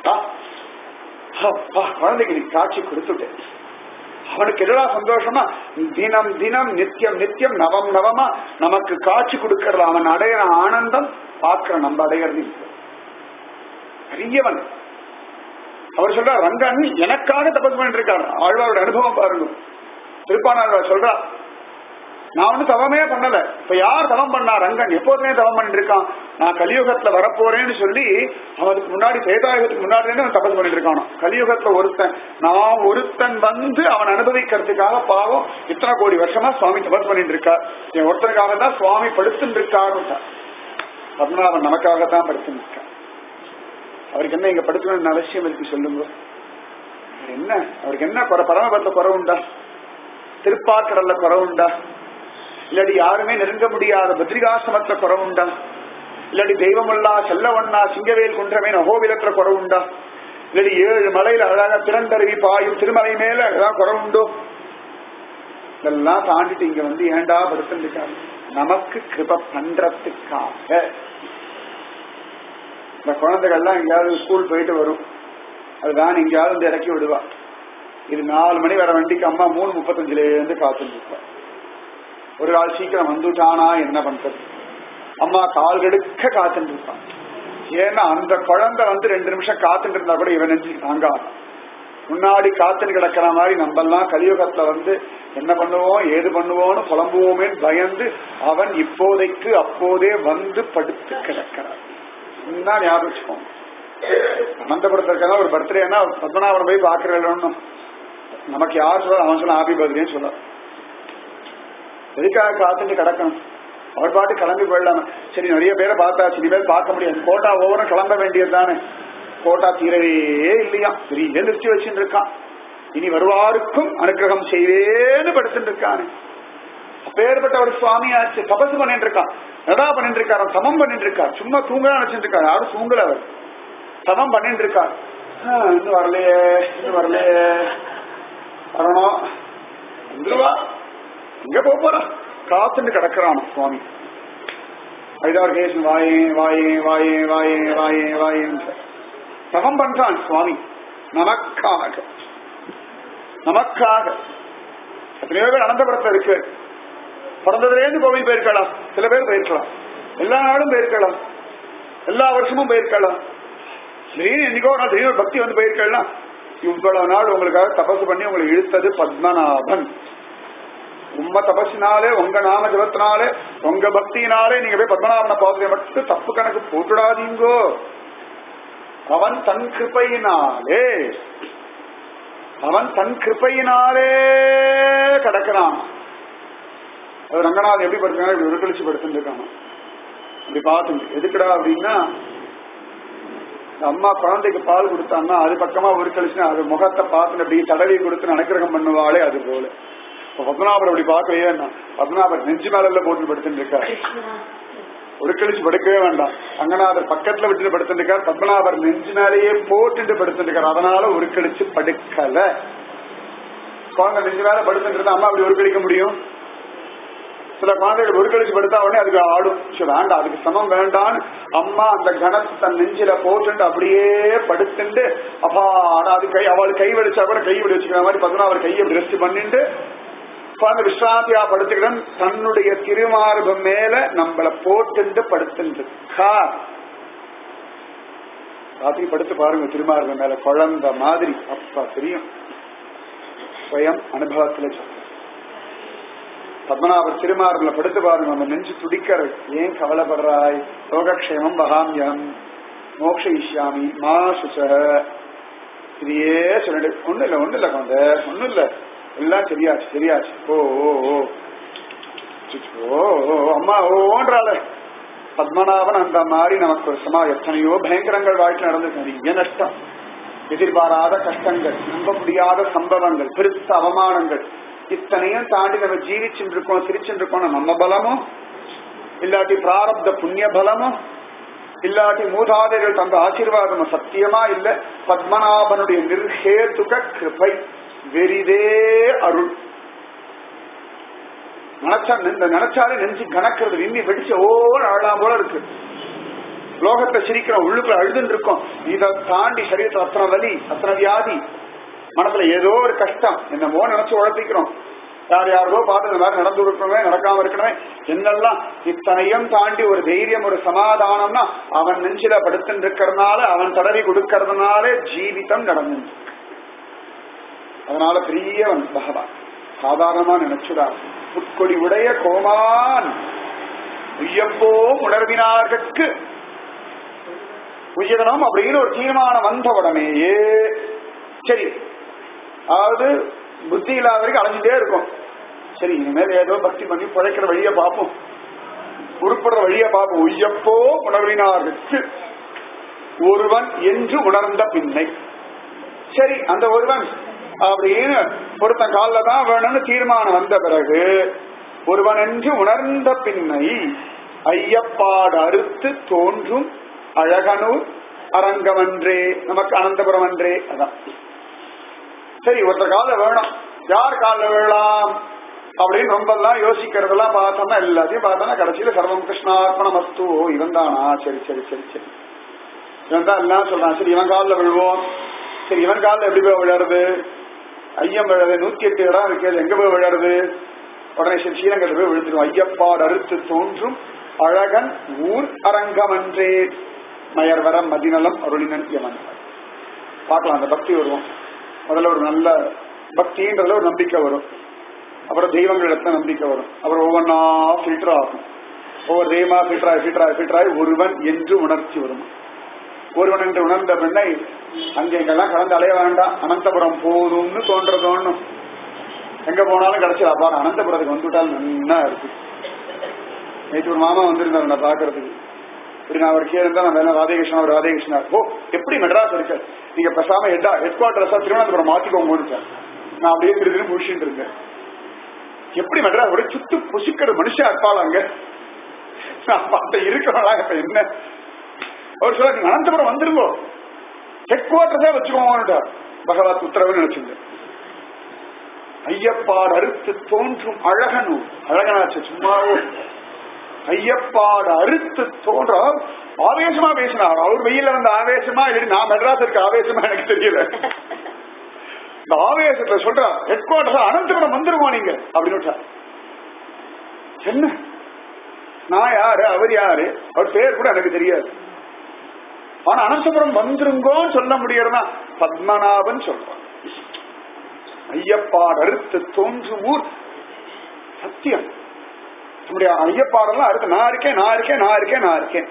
அப்பா குழந்தைக்கு நீ காட்சி கொடுத்துட்டேன் அவனுக்கு எதிராக சந்தோஷமா தினம் தினம் நித்தியம் நித்தியம் நவம் நவமா நமக்கு காட்சி கொடுக்கறது அவன் அடையிற ஆனந்தம் பார்க்கிற நம்ம அடையிறது பெரியவன் அவர் சொல்றார் ரங்கன் எனக்காக தபஸ் பண்ணிட்டு இருக்கார் ஆழ்வாரோட அனுபவம் பாருங்க திருப்பானாழ்வார் சொல்றார் நான் ஒன்னும் தவமே பண்ணல இப்ப யார் தவம் பண்ணா ரங்கன் எப்போதுமே தவம் பண்ணிட்டு இருக்கான் நான் கலியுகத்துல வரப்போறேன்னு சொல்லி அவனுக்கு முன்னாடி பேதாயுகத்துக்கு முன்னாடி இருந்து அவன் தபஸ் பண்ணிட்டு இருக்கானோ கலியுகத்துல ஒருத்தன் நான் ஒருத்தன் வந்து அவன் அனுபவிக்கிறதுக்காக பாவம் இத்தனை கோடி வருஷமா சுவாமி தபஸ் பண்ணிட்டு இருக்கா என் ஒருத்தனுக்காக தான் சுவாமி படுத்துட்டு இருக்காருன்னு பத்மநாபன் நமக்காகத்தான் படுத்துட்டு இருக்கா அவருக்கு என்ன இங்க படுத்தணும்னு அவசியம் இருக்கு சொல்லுங்க என்ன அவருக்கு என்ன குறை பரமபத்துல குறை உண்டா திருப்பாக்கடல்ல குறை உண்டா இல்லாட்டி யாருமே நெருங்க முடியாத பத்ரிகாசிரமத்துல குறை உண்டா இல்லாட்டி தெய்வமுல்லா செல்லவண்ணா சிங்கவேல் குன்றமே நகோவிலத்துல குறை உண்டா இல்லாட்டி ஏழு மலையில அழகா திரண்டருவி பாயும் திருமலை மேல ஏதாவது குறை உண்டோ இதெல்லாம் தாண்டிட்டு இங்க வந்து ஏண்டா படுத்துருக்காங்க நமக்கு கிருப பண்றதுக்காக இந்த குழந்தைகள்லாம் எங்கேயாவது ஸ்கூல் போயிட்டு வரும் அதுதான் எங்கேயாவது வந்து இறக்கி விடுவா இது நாலு மணி வர வண்டிக்கு அம்மா மூணு முப்பத்தஞ்சுல இருந்து காத்துட்டு இருப்பா ஒரு நாள் சீக்கிரம் வந்துட்டானா என்ன பண்றது அம்மா கால் கெடுக்க காத்துட்டு இருப்பான் ஏன்னா அந்த குழந்தை வந்து ரெண்டு நிமிஷம் காத்துட்டு இருந்தா கூட இவன் நெஞ்சு தாங்காது முன்னாடி காத்துன்னு கிடக்கிற மாதிரி நம்ம எல்லாம் கலியுகத்துல வந்து என்ன பண்ணுவோம் ஏது பண்ணுவோம்னு புலம்புவோமே பயந்து அவன் இப்போதைக்கு அப்போதே வந்து படுத்து கிடக்கிறான் இன்னும் ஞாபகம் வச்சுக்கோங்க அனந்தபுரத்திற்கெல்லாம் ஒரு பர்த்டேனா பத்மநாபன் போய் பாக்குறோம் நமக்கு யார் சொல்ல அவன் சொல்ல ஹாப்பி பர்த்டேன்னு சொல்ல எதுக்காக காத்துட்டு கிடக்கணும் அவர் பாட்டு கிளம்பி போயிடலாம் சரி நிறைய பேரை பார்த்தா சில பேர் பார்க்க முடியாது கோட்டா ஒவ்வொரு கிளம்ப வேண்டியது தானே கோட்டா தீரவே இல்லையா பெரிய நிறுத்தி வச்சுட்டு இருக்கான் இனி வருவாருக்கும் அனுகிரகம் செய்வேன்னு படுத்துட்டு இருக்கானே அப்பேற்பட்ட ஒரு சுவாமியாச்சு தபசு பண்ணிட்டு இருக்கான் நடா பண்ணிட்டு இருக்காரு சமம் பண்ணிட்டு இருக்கார் சும்மா தூங்க நினைச்சிட்டு இருக்காரு யாரும் தூங்கல அவர் சமம் பண்ணிட்டு இருக்கார் ஆஹ், இன்னும் வரலையே இன்னும் வரலையே வரணும் வந்துருவா எங்க போக போறா காத்துட்டு கிடக்குறான் சுவாமி ஐதாறு கேஸ் வாயே வாயே வாயே வாயே வாயே வாயே சமம் பண்றான் சுவாமி நமக்காக நமக்காக எத்தனையோ பேர் அனந்தபுரத்துல இருக்கு பிறந்ததுலேருந்து கோவில் போயிருக்கலாம் சில பேர் போயிருக்கலாம் எல்லா நாளும் போயிருக்கலாம் எல்லா வருஷமும் போயிருக்கலாம் திடீர்னு என்னைக்கோ ஒரு நாள் திடீர்னு ஒரு பக்தி வந்து போயிருக்கலாம் இவ்வளவு நாள் உங்களுக்காக தபசு பண்ணி உங்களை இழுத்தது பத்மநாபன் உம்ம தபசினாலே உங்க நாம ஜபத்தினாலே உங்க பக்தியினாலே நீங்க போய் பத்மநாபனை பார்த்து மட்டும் தப்பு கணக்கு போட்டுடாதீங்கோ அவன் தன் கிருப்பையினாலே அவன் தன் கிருப்பையினாலே கடக்கிறான் அது ரங்கநாதன் எப்படி படுத்துக்காங்க இப்படி உருக்கழிச்சு படுத்துட்டு இருக்காங்க அப்படி பார்த்து எதுக்குடா அப்படின்னா இந்த அம்மா குழந்தைக்கு பால் கொடுத்தான்னா அது பக்கமா உருக்கழிச்சுன்னா அது முகத்தை பார்த்து அப்படி தடவி கொடுத்து அனுக்கிரகம் பண்ணுவாளே அது போல இப்ப பத்மநாபர் அப்படி பார்க்கலையே பத்மநாபர் நெஞ்சு மேல போட்டு படுத்துட்டு இருக்காரு உருக்கழிச்சு படுக்கவே வேண்டாம் ரங்கநாதர் பக்கத்துல விட்டு படுத்துட்டு இருக்கார் பத்மநாபர் நெஞ்சு மேலேயே போட்டுட்டு படுத்துட்டு இருக்காரு அதனால உருக்கழிச்சு படுக்கல குழந்தை நெஞ்சு மேல படுத்துட்டு இருந்தா அம்மா அப்படி உருக்கழிக்க முடியும் சில குழந்தைகள் உருக்கழிச்சு படுத்தா உடனே அதுக்கு ஆடும் சரி வேண்டாம் அதுக்கு சமம் வேண்டான்னு அம்மா அந்த கணத்தை தன் நெஞ்சில போட்டுட்டு அப்படியே படுத்துட்டு அப்பா ஆனா அது கை அவள் கை வலிச்சா கூட கை விடி வச்சுக்கிற மாதிரி பார்த்தோன்னா அவர் கையை ரெஸ்ட் பண்ணிட்டு குழந்தை விஸ்ராந்தியா படுத்துக்கிடன் தன்னுடைய திருமார்பு மேல நம்மள போட்டுட்டு படுத்துட்டு ராத்திரி படுத்து பாருங்க திருமார்பு மேல குழந்தை மாதிரி அப்பா தெரியும் ஸ்வயம் அனுபவத்துல சொல்றேன் பத்மநாபர் திருமார்புல படுத்து பாருங்க நம்ம நெஞ்சு துடிக்கிறது ஏன் கவலைப்படுறாய் யோகக்ஷேமம் வகாமியம் மோக்ஷ இஷ்யாமி மா சுச இதையே சொல்லிட்டு ஒண்ணு இல்ல ஒண்ணு இல்ல குழந்தை ஒண்ணும் இல்ல எல்லாம் சரியாச்சு சரியாச்சு ஓ ஓ ஓ ஓ ஓ, அம்மா ஓன்றால பத்மநாபன் அந்த மாதிரி நமக்கு ஒரு சமா எத்தனையோ பயங்கரங்கள் வாழ்க்கை நடந்திருக்கு நிறைய நஷ்டம் எதிர்பாராத கஷ்டங்கள் நம்ப முடியாத சம்பவங்கள் பெருத்த அவமானங்கள் இத்தனையும் தாண்டி நம்ம ஜீவிச்சுட்டு இருக்கோம் சிரிச்சுட்டு இருக்கோம் நம்ம பலமோ இல்லாட்டி பிராரப்த புண்ணிய பலமோ இல்லாட்டி மூதாதைகள் தந்த ஆசீர்வாதம் சத்தியமா இல்ல பத்மநாபனுடைய நிர்ஹேதுக கிருபை வெரிதே அருள் நினைச்சா இந்த நினைச்சாலே நெஞ்சு கணக்கிறது விம்மி வெடிச்ச ஓர் அழலாம் போல இருக்கு லோகத்தை சிரிக்கிறோம் உள்ளுக்குள்ள அழுதுன்னு இருக்கோம் இதை தாண்டி சரீரத்துல அத்தனை வலி அத்தனை வியாதி மனசுல ஏதோ ஒரு கஷ்டம் என்னமோ நினைச்சு உழப்பிக்கிறோம் யார் யாரோ பார்த்து இந்த மாதிரி நடந்து இருக்கணுமே நடக்காம இருக்கணுமே என்னெல்லாம் இத்தனையும் தாண்டி ஒரு தைரியம் ஒரு சமாதானம்னா அவன் நெஞ்சில படுத்துட்டு இருக்கிறதுனால அவன் தடவி கொடுக்கறதுனால ஜீவிதம் நடந்து அதனால பெரியவன் பகவான் சாதாரணமா நினைச்சுடா புட்கொடி உடைய கோமான் உய்யப்போ உணர்வினார்கட்கு உயரணும் அப்படின்னு ஒரு தீர்மானம் வந்த உடனேயே சரி அதாவது புத்தி இல்லாத வரைக்கும் அலைஞ்சிட்டே இருக்கும் சரி இனிமேல் ஏதோ பக்தி பண்ணி பிழைக்கிற வழிய பார்ப்போம் உருப்படுற வழிய பார்ப்போம் உய்யப்போ உணர்வினார்கட்கு ஒருவன் என்று உணர்ந்த பின்னை சரி அந்த ஒருவன் அப்படின்னு ஒருத்தன் காலில் தான் வேணும்னு தீர்மானம் வந்த பிறகு ஒருவன் என்று உணர்ந்த பின்னை ஐயப்பாடு அறுத்து தோன்றும் அழகனூர் அரங்கம் அன்றே நமக்கு அனந்தபுரம் அன்றே அதான் சரி ஒருத்தர் கால வேணும் யார் கால வேளாம் அப்படின்னு ரொம்ப எல்லாம் யோசிக்கிறதெல்லாம் பார்த்தோம்னா எல்லாத்தையும் பார்த்தோம்னா கடைசியில சர்வம் கிருஷ்ணார்ப்பணம் அஸ்து ஓ இவன் தானா சரி சரி சரி சரி இவன் தான் எல்லாம் சொல்றான் சரி இவன் காலில் விழுவோம் சரி இவன் காலில் எப்படி போய் விளையாடுது ஐயம் விழது நூத்தி எட்டு இடம் இருக்கு எங்க போய் விளையாடுது உடனே சரி ஸ்ரீரங்கத்தில் போய் விழுந்துடும் ஐயப்பாடு அறுத்து தோன்றும் அழகன் ஊர் அரங்கமன்றே மயர்வரம் மதிநலம் அருளினன் யமன் பார்க்கலாம் அந்த பக்தி வருவோம் முதல்ல ஒரு நல்ல பக்தின்றதுல ஒரு நம்பிக்கை வரும் அப்புறம் தெய்வங்கள் இடத்துல நம்பிக்கை வரும் அப்புறம் ஒவ்வொன்றா ஃபில்டர் ஆகும் ஒவ்வொரு தெய்வமா ஃபில்டர் ஆகி ஃபில்டர் ஆகி ஃபில்டர் ஆகி ஒருவன் என்று உணர்ச்சி வரும் ஒருவன் என்று உணர்ந்த பெண்ணை அங்கே இங்கெல்லாம் கலந்து அலைய வேண்டாம் அனந்தபுரம் போதும்னு தோன்ற தோணும் எங்க போனாலும் கிடைச்சது அப்பாரு அனந்தபுரத்துக்கு வந்துவிட்டால் நன்னா இருக்கு நேற்று ஒரு மாமா வந்திருந்தார் நான் பாக்குறதுக்கு இப்படி நான் அவர் கீழே இருந்தா நான் வேணா ராதேகிருஷ்ணன் அவர் ராதேகிருஷ்ணா ஓ எப்படி மெட்ராஸ் இருக்கு நீங்க பேசாம ஹெட்டா ஹெட் குவார்டர்ஸா திருவனந்தபுரம் மாத்திக்கோங்கன்னு சார் நான் அப்படியே திரு திரு முடிச்சுட்டு இருந்தேன் எப்படி மெட்ராஸ் ஒரே சுத்து புசிக்கிற மனுஷன் இருப்பாள் அங்க நான் பார்த்த இருக்கிறவளா இப்ப என்ன அவர் சொல்ல நீங்க அனந்தபுரம் வந்துருங்கோ ஹெட் குவார்டர்ஸா வச்சுக்கோங்க பகவத் உத்தரவு நினைச்சிருந்தேன் ஐயப்பாடு அறுத்து தோன்றும் அழகனூர் அழகனாச்சு சும்மாவே ஐயப்பாடு அறுத்து தோன்ற ஆவேசமா பேசினார் அவர் வெயில வந்த ஆவேசமா இல்லை நான் மெட்ராஸ் இருக்க ஆவேசமா எனக்கு தெரியல இந்த ஆவேசத்துல சொல்றா ஹெட் குவார்டர் அனந்தபுரம் வந்துருவோம் நீங்க அப்படின்னு விட்டா. என்ன நான் யாரு அவர் யாரு அவர் பேர் கூட எனக்கு தெரியாது ஆனா அனந்தபுரம் வந்துருங்கோன்னு சொல்ல முடியறதா பத்மநாபன் சொல்றான் ஐயப்பாடு அறுத்து தோன்றும் ஊர் சத்தியம் நம்முடைய ஐயப்பாடெல்லாம் அடுத்து நான் இருக்கேன் நான் இருக்கேன் நான் இருக்கேன் நான் இருக்கேன்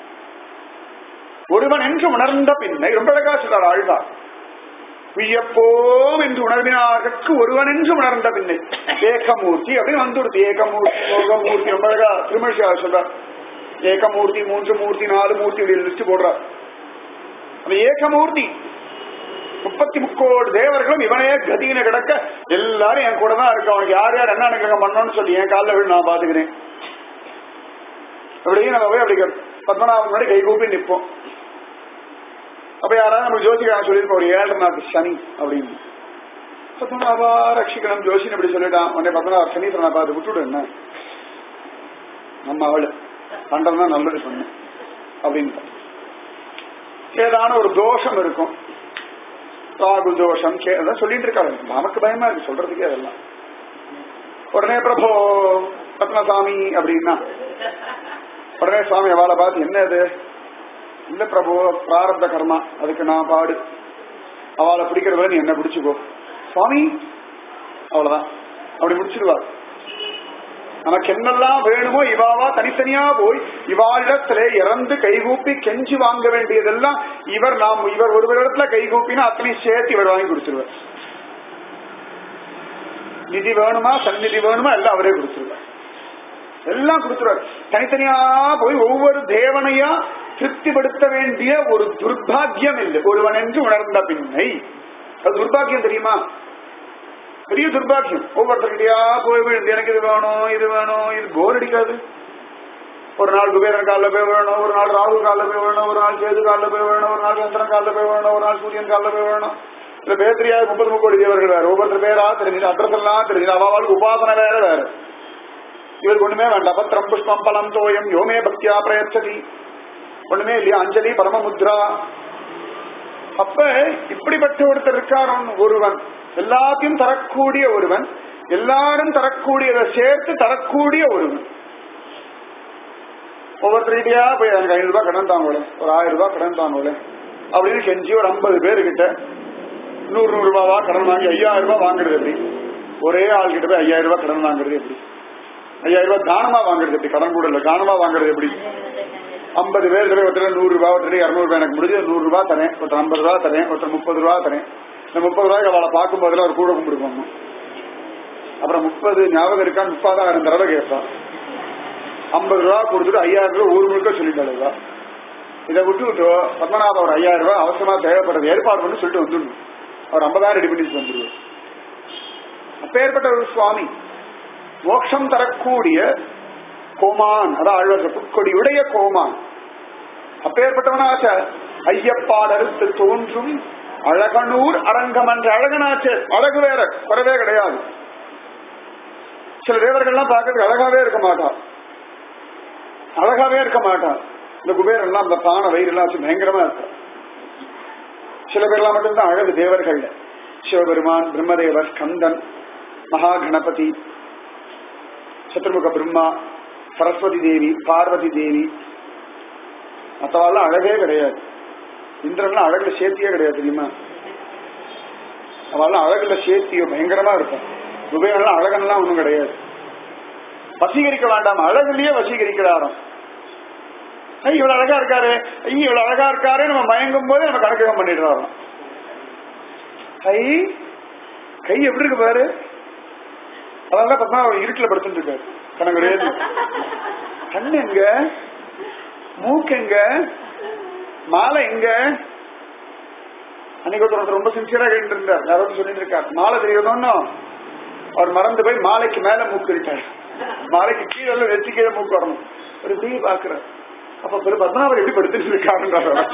ஒருவன் என்று உணர்ந்த பின்னை ரொம்ப அழகா சொல்றார் ஆழ்வார் உய்யப்போம் என்று உணர்வினார்க்கு ஒருவன் என்று உணர்ந்த பின்னை ஏகமூர்த்தி அப்படின்னு வந்துடுது ஏகமூர்த்தி யோகமூர்த்தி ரொம்ப அழகா திருமழிசார் சொல்றார் ஏகமூர்த்தி மூன்று மூர்த்தி நாலு மூர்த்தி லிஸ்ட் போடுறார் அந்த ஏகமூர்த்தி முப்பத்தி முக்கோடி தேவர்களும் இவனே கதியின கிடக்க எல்லாரும் என் கூட தான் இருக்கு அவனுக்கு யார் யார் என்ன அனுகிரகம் பண்ணணும்னு சொல்லி என் காலில் விழு நான் பாத்துக்கிறேன் அப்படியே நம்ம போய் அப்படி பத்மநாபன் முன்னாடி கை கூப்பி நிற்போம் அப்ப யாராவது நம்ம ஜோசிகாரன் சொல்லியிருக்கோம் ஒரு ஏழரை நாட்டு சனி அப்படின்னு பத்மநாபா ரட்சிக்கணும் ஜோசின்னு இப்படி சொல்லிட்டான் உடனே பத்மநாப சனீஸ்வரனை பார்த்து விட்டுடு என்ன நம்ம அவளு பண்றதுனா நல்லது பண்ணு அப்படின்னு ஏதான ஒரு தோஷம் இருக்கும் ராகு தோஷம் கே அதான் சொல்லிட்டு இருக்காரு நமக்கு பயமா இருக்கு சொல்றதுக்கே அதெல்லாம் உடனே பிரபோ பத்மசாமி அப்படின்னா உடனே சுவாமி அவளை பார்த்து என்ன இது இல்ல பிரபு பிராரப்த கர்மா அதுக்கு நான் பாடு அவளை பிடிக்கிறத நீ என்ன பிடிச்சுக்கோ சுவாமி அவ்வளவுதான் அப்படி முடிச்சிருவார் நமக்கு என்னெல்லாம் வேணுமோ இவாவா தனித்தனியா போய் இவாளிடத்திலே இறந்து கைகூப்பி கெஞ்சி வாங்க வேண்டியதெல்லாம் இவர் நாம் இவர் ஒருவரிடத்துல கைகூப்பினா அத்தனை சேர்த்து இவர் வாங்கி கொடுத்துருவார் நிதி வேணுமா சந்நிதி வேணுமா எல்லாம் அவரே கொடுத்துருவார் எல்லாம் கொடுத்துருவார் தனித்தனியா போய் ஒவ்வொரு தேவனையா திருப்திப்படுத்த வேண்டிய ஒரு துர்பாகியம் இல்லை ஒருவன் என்று உணர்ந்த பின்னை அது துர்பாகியம் தெரியுமா பெரிய துர்பாகியம் ஒவ்வொருத்தருக்கிட்டயா போய் விழுந்து எனக்கு இது வேணும் இது வேணும் இது போர் அடிக்காது ஒரு நாள் குபேரன் காலில் போய் வேணும் ஒரு நாள் ராகு காலில் போய் வேணும் ஒரு நாள் கேது காலில் போய் வேணும் ஒரு நாள் சந்திரன் காலில் போய் வேணும் ஒரு நாள் சூரியன் காலில் போய் வேணும் இல்ல பேர் தெரியாது முப்பது முக்கோடி தேவர்கள் வேற ஒவ்வொருத்தர் பேரா தெரிஞ்சு அட்ரஸ் எல்லாம் தெரிஞ்சு அவளுக்கு உபாசனை வேற வேற இவருக்கு ஒண்ணுமே வேண்டாம் பத்திரம் புஷ்பம் பலம் தோயம் யோமே பக்தியா பிரயச்சதி ஒண்ணுமே இல்லையா அஞ்சலி பரமமுத்ரா அப்ப இப்படிப்பட்ட ஒருத்தர் இருக்கார் ஒருவன் எல்லாத்தையும் தரக்கூடிய ஒருவன் எல்லாரும் தரக்கூடியதை சேர்த்து தரக்கூடிய ஒருவன் ஒவ்வொருத்தருக்கிட்டயா போய் எனக்கு ஐநூறு ரூபாய் கடன் தாங்கோலே ஒரு ஆயிரம் ரூபாய் கடன் தாங்கோலே அப்படின்னு செஞ்சு ஒரு ஐம்பது பேருக்கிட்ட நூறு நூறு ரூபாவா கடன் வாங்கி ஐயாயிரம் ரூபாய் வாங்குறது எப்படி ஒரே ஆள் கிட்ட போய் ஐயாயிரம் ரூபாய் கடன் வாங்குறது எப்படி ஐயாயிரம் ரூபாய் தானமா வாங்குறது எப்படி கடன் கூட இல்ல தானமா வாங்குறது எப்படி ஐம்பது பேர் ஒருத்தர் நூறு ரூபாய் ஒருத்தர் இருநூறு ரூபாய் எனக்கு முடிஞ்சு நூறு ரூபாய் தரேன் ஒருத்தர் ஐம்பது ரூபாய் தரேன் ஒருத்தர் முப்பது ரூபாய் தரேன் இந்த முப்பது ரூபாய்க்கு அவளை பார்க்கும் போதுல ஒரு கூட கும்பிடுவாங்க அப்புறம் முப்பது ஞாபகம் இருக்கா முப்பதாயிரம் தடவை கேட்பா ஐம்பது ரூபா கொடுத்துட்டு ஐயாயிரம் ரூபாய் ஊர் முழுக்க சொல்லிட்டாளுவா இதை விட்டு விட்டு பத்மநாப ஒரு ஐயாயிரம் ரூபாய் அவசரமா தேவைப்படுறது ஏற்பாடு பண்ணி சொல்லிட்டு வந்துடணும் அவர் ஐம்பதாயிரம் ரெடி பண்ணி வந்துடுவார் அப்பேற்பட்ட ஒரு சுவாமி மோட்சம் தரக்கூடிய கோமான் அதான் ஆழ்வார் புட்கொடியுடைய கோமான் அப்பேற்பட்டவனாச்ச ஐயப்பாடறுத்து தோன்றும் அழகனூர் அரங்கம் என்ற அழகனாச்சு அழகு வேற குறவே கிடையாது சில தேவர்கள்லாம் பார்க்கறதுக்கு அழகாவே இருக்க மாட்டான் அழகாவே இருக்க மாட்டான் இந்த குபேரெல்லாம் அந்த பானை வயிறுலாம் வச்சு பயங்கரமா இருக்கும் சில பேர்லாம் மட்டும்தான் அழகு தேவர்கள் சிவபெருமான் பிரம்மதேவர் ஸ்கந்தன் மகா கணபதி சத்ருமுக பிரம்மா சரஸ்வதி தேவி பார்வதி தேவி மற்றவாள்லாம் அழகே கிடையாது இந்திரன்லாம் அழகுல சேர்த்தியே கிடையாது தெரியுமா அவெல்லாம் அழகுல சேர்த்தியோ பயங்கரமா இருக்கும் குபேரெல்லாம் அழகன்லாம் ஒண்ணும் கிடையாது வசீகரிக்க வேண்டாம் அழகுலயே வசீகரிக்கிறாராம் ஐய், இவ்வளவு அழகா இருக்காரு ஐய், இவ்வளவு அழகா இருக்காரு நம்ம மயங்கும் போது நம்ம கணக்கம் பண்ணிடுறோம் கை கை எப்படி இருக்கு பாரு அதனால பார்த்தா அவர் இருட்டுல படுத்துட்டு இருக்காரு கணக்கு ரேது கண்ணு எங்க மூக்கு எங்க மாலை எங்க அன்னைக்கு ஒருத்தர் ரொம்ப சின்சியரா கேட்டு இருந்தார் யாராவது சொல்லிட்டு இருக்கார் மாலை தெரியுதோன்னு அவர் மறந்து போய் மாலைக்கு மேல மூக்கு இருக்காரு மாலைக்கு கீழே எல்லாம் வெற்றி கீழே மூக்கு வரணும் ஒரு இப்படி பாக்குறார் அப்ப பெரு பத்மநாபர் எப்படி படுத்துட்டு இருக்காருன்றார் அவர்.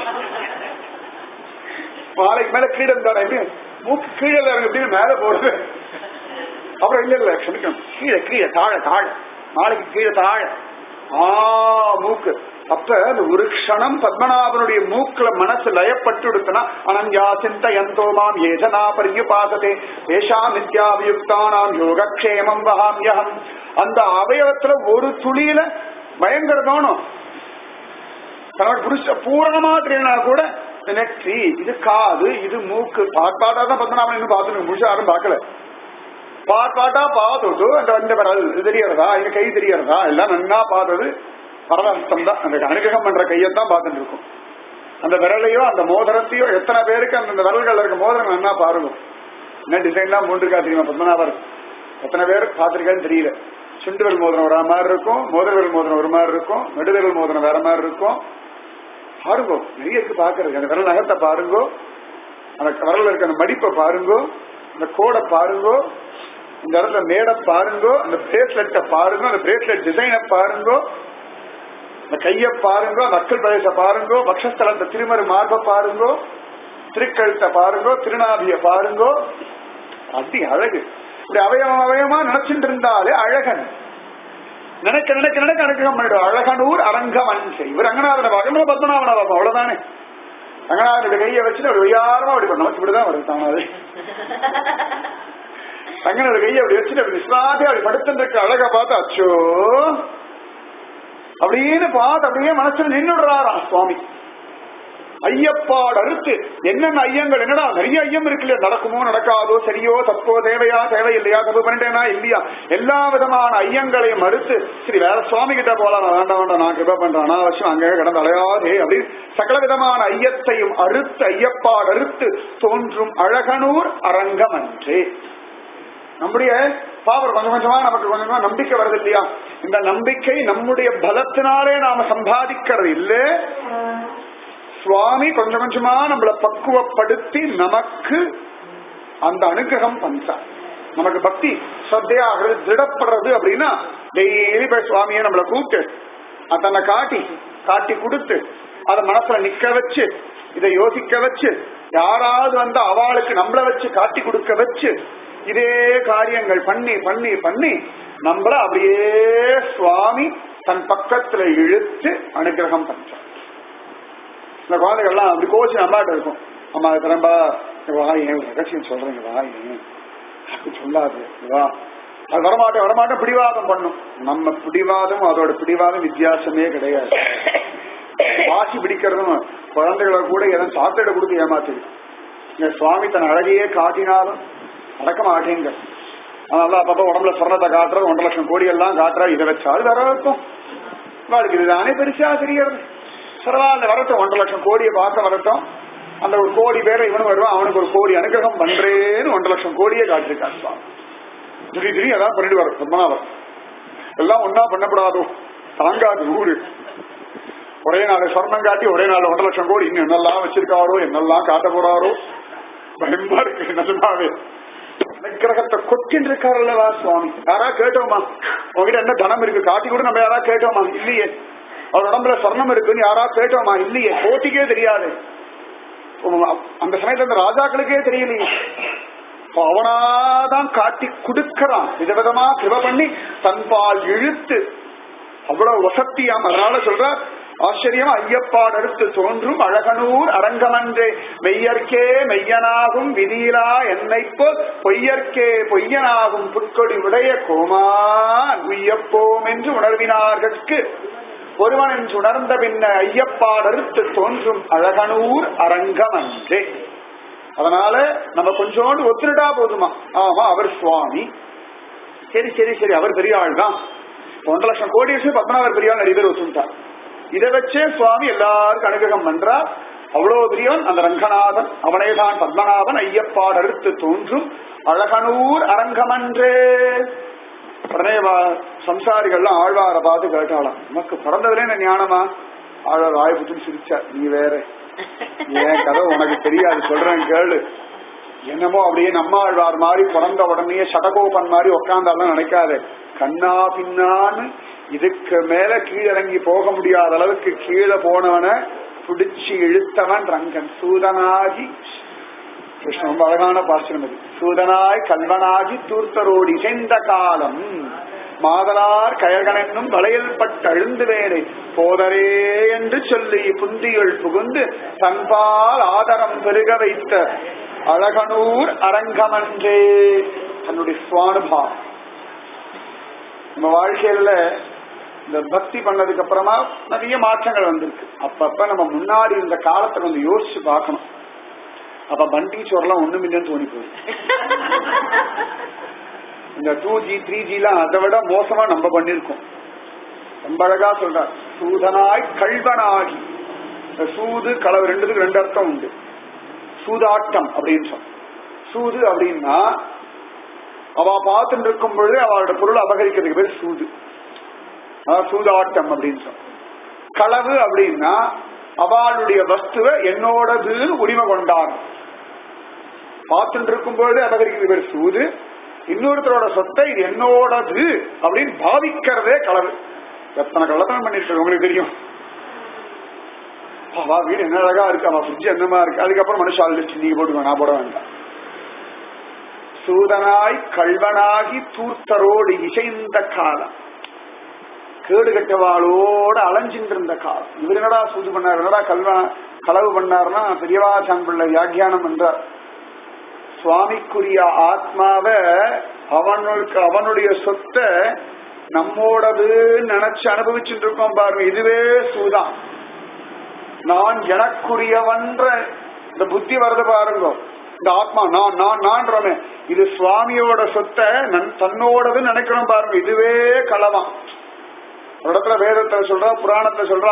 மாலைக்கு மேல கீழே இருந்தாரா எப்படி மூக்கு கீழே இறங்க எப்படி மேல போறது அப்புறம் இல்ல இல்ல க்ஷமிக்கணும் கீழே கீழே தாழ தாழ மாலைக்கு கீழே தாழ ஆ மூக்கு அப்ப அந்த ஒரு க்ஷணம் பத்மநாபனுடைய மூக்குல மனசு லயப்பட்டு விடுத்தனா அனன்யா சிந்த யந்தோமாம் ஏஜனா பரியுபாசதே ஏஷாம் நித்யாபியுக்தானாம் யோகக்ஷேமம் வகாமியகம் அந்த அவயவத்துல ஒரு துளியில பயங்கரதோணும் தனக்கு புருஷ பூரணமா தெரியனா கூட இந்த நெற்றி இது காது இது மூக்கு பாட் பாட்டா தான் பத்மநாபன் இன்னும் பார்த்துட்டு புருஷ யாரும் பார்க்கல பாட் பாட்டா பார்த்துட்டு அந்த இந்த விரல் இது தெரியறதா இந்த கை தெரியறதா எல்லாம் நன்னா பார்த்தது பரதஹஸ்தம் தான் அந்த அனுகிரகம் பண்ற கையத்தான் பார்த்துட்டு இருக்கும் அந்த விரலையோ அந்த மோதிரத்தையோ எத்தனை பேருக்கு அந்த விரல்கள் இருக்க மோதிரம் நன்னா பாருங்க என்ன டிசைன்லாம் போட்டிருக்கா தெரியுமா பத்மநாபர் எத்தனை பேர் பார்த்திருக்கான்னு தெரியல சுண்டுவல் மோதிரம் ஒரு மாதிரி இருக்கும் மோதிரவிரல் மோதிரம் ஒரு மாதிரி இருக்கும் நடுவிரல் மோதிரம் வேற மாதிரி இருக்கும் பாருங்க நிறைய இருக்கு பாக்குறதுக்கு அந்த விரல் நகத்தை பாருங்கோ அந்த விரல்ல இருக்க அந்த மடிப்பை பாருங்கோ அந்த கோடை பாருங்கோ இந்த இடத்துல மேடை பாருங்கோ அந்த பிரேஸ்லெட்டை பாருங்க அந்த பிரேஸ்லெட் டிசைனை பாருங்கோ இந்த கைய பாருங்கோ நக்கல் பிரதேச பாருங்கோ பக்ஷஸ்தலத்தை திருமறு மார்ப பாருங்கோ திருக்கழுத்தை பாருங்கோ திருநாபிய பாருங்கோ அப்படி அழகு இப்படி அவயவம் அவயமா நினைச்சிட்டு இருந்தாலே அழகன் நினைக்க நினைக்க நினைக்க அனுகிரகம் பண்ணிடும் அழகனூர் அரங்கமன் செய் இவர் ரங்கநாதனை பார்க்கணும் பத்மநாபனை பார்ப்போம் அவ்வளவுதானே ரங்கநாதனுடைய கையை வச்சுட்டு அப்படி ஒய்யாரமா அப்படி பண்ண நமக்கு இப்படிதான் வருது தானாவே ரங்கனோட கையை அப்படி வச்சுட்டு அப்படி விஸ்வாதே அப்படி படுத்துட்டு இருக்க அழகா பார்த்து அச்சோ அப்படின்னு பார்த்து அப்படியே மனசுல நின்றுடுறாராம் சுவாமி ஐயப்பாடு அறுத்து என்னென்ன ஐயங்கள் என்னடா நிறைய ஐயம் இருக்கு இல்லையா நடக்குமோ நடக்காதோ சரியோ தப்போ தேவையா தேவை இல்லையா தப்பு பண்ணிட்டேனா இல்லையா எல்லா விதமான ஐயங்களையும் மறுத்து சரி வேற சுவாமி கிட்ட போலாம் நான் வேண்டாம் வேண்டாம் நான் கிருப பண்றேன் அனாவசியம் அங்கே கிடந்து அலையாதே அப்படின்னு சகல விதமான ஐயத்தையும் அறுத்து ஐயப்பாடு அறுத்து தோன்றும் அழகனூர் அரங்கம் அன்றே நம்முடைய பாவர் கொஞ்சம் கொஞ்சமா நமக்கு கொஞ்சம் கொஞ்சமா நம்பிக்கை வருது இல்லையா இந்த நம்பிக்கை நம்முடைய பலத்தினாலே நாம சம்பாதிக்கிறது இல்லை சுவாமி கொஞ்சம் கொஞ்சமா நம்மளை பக்குவப்படுத்தி நமக்கு அந்த அனுகிரகம் பண்றார் நமக்கு பக்தி சத்தையாகிறது திடப்படுறது அப்படின்னா டெய்லி போய் சுவாமியை நம்மளை கூப்பிட்டு அதனை காட்டி காட்டி கொடுத்து அதை மனசுல நிக்க வச்சு இதை யோசிக்க வச்சு யாராவது வந்து அவளுக்கு நம்மள வச்சு காட்டி கொடுக்க வச்சு இதே காரியங்கள் பண்ணி பண்ணி பண்ணி நம்மள அப்படியே சுவாமி தன் பக்கத்துல இழுத்து அனுகிரகம் பண்றார் இந்த குழந்தைகள்லாம் அப்படி கோச்சு அம்மாட்ட இருக்கும் அம்மா திறம்பா வாயேன் ஒரு ரகசியம் சொல்றேங்க வாயேன் அப்படி சொல்லாது வா அது வரமாட்டேன் வரமாட்டேன் பிடிவாதம் பண்ணும் நம்ம பிடிவாதம் அதோட பிடிவாதம் வித்தியாசமே கிடையாது வாசி பிடிக்கிறதும் குழந்தைகளை கூட எதன் சாப்பிட கொடுத்து ஏமாத்துது இந்த சுவாமி தன் அழகையே காட்டினாலும் நடக்க மாட்டேங்க அதனால அப்பப்ப உடம்புல சொர்ணத்தை காட்டுறது ஒன்றரை லட்சம் கோடி எல்லாம் காட்டுறா இதை வச்சா அது வர வைக்கும் வாழ்க்கை இதுதானே பெருசா தெரியறது பரவாயில்ல வரட்டும் ஒன்றரை லட்சம் கோடியை பார்க்க வரட்டும் அந்த ஒரு கோடி பேரை இவனும் வருவான் அவனுக்கு ஒரு கோடி அனுகிரகம் பண்றேன்னு ஒன்றரை லட்சம் கோடியே காட்டிருக்கான் சுவாமி திடீர் திடீர் அதான் பண்ணிட்டு வர பத்மநாபர் எல்லாம் ஒன்னா பண்ணப்படாதோ தாங்காது ஊரு ஒரே நாள் சொர்ணம் காட்டி ஒரே நாள் ஒன்றரை லட்சம் கோடி இன்னும் என்னெல்லாம் வச்சிருக்காரோ என்னெல்லாம் காட்ட போறாரோ பயமா இருக்கு நிஜமாவே அனுகிரகத்தை கொட்டின்னு இருக்காருல்லவா சுவாமி யாரா கேட்டோமா உங்ககிட்ட என்ன தனம் இருக்கு காட்டி கூட நம்ம யாரா கேட்டோமா இல்லையே அவர் உடம்புல சொர்ணம் இருக்குன்னு யாரா கேட்டோமா இல்லையே போட்டிக்கே தெரியாது அந்த சமயத்துல அந்த ராஜாக்களுக்கே தெரியலையே அப்ப அவனாதான் காட்டி கொடுக்கறான் விதவிதமா கிருப பண்ணி தன்பால் இழுத்து அவ்வளவு வசத்தியாம் அதனால சொல்ற ஆச்சரியம் ஐயப்பாடு அடுத்து தோன்றும் அழகனூர் அரங்கமன்றே மெய்யற்கே மெய்யனாகும் விதியிலா என்னை போல் பொய்யற்கே பொய்யனாகும் புட்கொடி உடைய கோமான் உய்யப்போம் என்று உணர்வினார்கட்கு ஒருவன் என்று உணர்ந்த பின்ன ஐயப்பாடறுத்து தோன்றும் அழகனூர் அரங்கமன்றே அதனால நம்ம கொஞ்சோண்டு ஒத்துருடா போதுமா ஆமா அவர் சுவாமி சரி சரி சரி அவர் பெரிய ஆள் தான் ஒன்றரை லட்சம் கோடி வச்சு பத்மநாபர் பெரிய ஆள் நிறைய பேர் ஒத்துட்டார் இதை வச்சே சுவாமி எல்லாருக்கும் அனுகிரகம் பண்றார் அவ்வளவு பெரியவன் அந்த ரங்கநாதன் அவனேதான் பத்மநாபன் ஐயப்பாடு அடுத்து தோன்றும் அழகனூர் அரங்கமன்றே உடனே வா- சம்சாரிகள்லாம் ஆழ்வாரை பார்த்து கேட்டாளாம் உனக்கு பிறந்ததுல என்ன ஞானமா ஆழ்வார் வாய்ப்புன்னு சிரிச்சார் நீ வேற ஏன் கதை உனக்கு தெரியாது சொல்றேன் கேளு என்னமோ அப்படியே நம்மாழ்வார் மாதிரி பிறந்த உடனே சடகோபன் மாதிரி உட்காந்தாலும் நினைக்காத கண்ணா பின்னான்னு இதுக்கு மேல கீழிறங்கி போக முடியாத அளவுக்கு கீழே போனவன பிடிச்சு இழுத்தவன் ரங்கன் சூதனாகி கிருஷ்ணன் ரொம்ப அழகான பாசனம் இது சூதனாய் கல்வனாகி தூர்த்தரோடி சென்ற காலம் மாதலார் கயகனென்னும் வளையல் பட்டு அழுந்து வேலை போதரே என்று சொல்லி புந்தியுள் புகுந்து தன்பால் ஆதரம் பெருக வைத்த அழகனூர் அரங்கமன்றே தன்னுடைய சுவானுபாவம் நம்ம வாழ்க்கையில இந்த பக்தி பண்ணதுக்கு அப்புறமா நிறைய மாற்றங்கள் வந்திருக்கு அப்பப்ப நம்ம முன்னாடி இருந்த காலத்தை கொஞ்சம் யோசிச்சு பார்க்கணும் அப்ப பண்டி சோர்லாம் ஒண்ணும் இல்லைன்னு தோணி போகுது இந்த டூ ஜி த்ரீ ஜி எல்லாம் அதை விட மோசமா நம்ம பண்ணிருக்கோம் ரொம்ப அழகா சொல்றார் சூதனாய் கல்வனாகி இந்த சூது களவு ரெண்டுத்துக்கு ரெண்டு அர்த்தம் உண்டு சூதாட்டம் அப்படின்னு சொன்ன சூது அப்படின்னா அவ பார்த்துட்டு இருக்கும் பொழுது அவளோட பொருள் அபகரிக்கிறதுக்கு பேர் சூது அதான் சூதாட்டம் அப்படின்னு சொன்ன களவு அப்படின்னா அவளுடைய வஸ்துவை என்னோடதுன்னு உரிமை கொண்டான் பார்த்துட்டு இருக்கும் பொழுது அபகரிக்கிறது பேர் சூது இன்னொருத்தரோட சொத்தை இது என்னோடது அப்படின்னு பாவிக்கிறதே களவு எத்தனை கள்ளத்தனம் பண்ணிட்டு உங்களுக்கு தெரியும் அவா வீடு என்ன அழகா இருக்கு அவ ஃப்ரிட்ஜ் என்னமா இருக்கு அதுக்கப்புறம் மனுஷால் லிஸ்ட் நீங்க போட்டுக்கோ நான் போட வேண்டாம் சூதனாய் கல்வனாகி தூர்த்தரோடு இசைந்த காலம் கேடு கட்டவாளோட அலைஞ்சிட்டு இருந்த காலம் இவர் என்னடா சூது பண்ணார் என்னடா கல்வ களவு பண்ணார்னா பெரியவா சாம்பிள்ள வியாக்கியானம் பண்றார் சுவாமிக்குரிய ஆத்மாவ அவனுக்கு அவனுடைய சொத்தை நம்மோடதுன்னு நினைச்சு அனுபவிச்சுட்டு இருக்கோம் பாருங்க இதுவே சூதான் நான் எனக்குரியவன்ற இந்த புத்தி வருது பாருங்க இந்த ஆத்மா நான் நான் நான்றமே இது சுவாமியோட சொத்தை நன் தன்னோடதுன்னு நினைக்கிறோம் பாருங்க இதுவே களவாம் ஒரு இடத்துல வேதத்துல சொல்றா புராணத்துல சொல்றா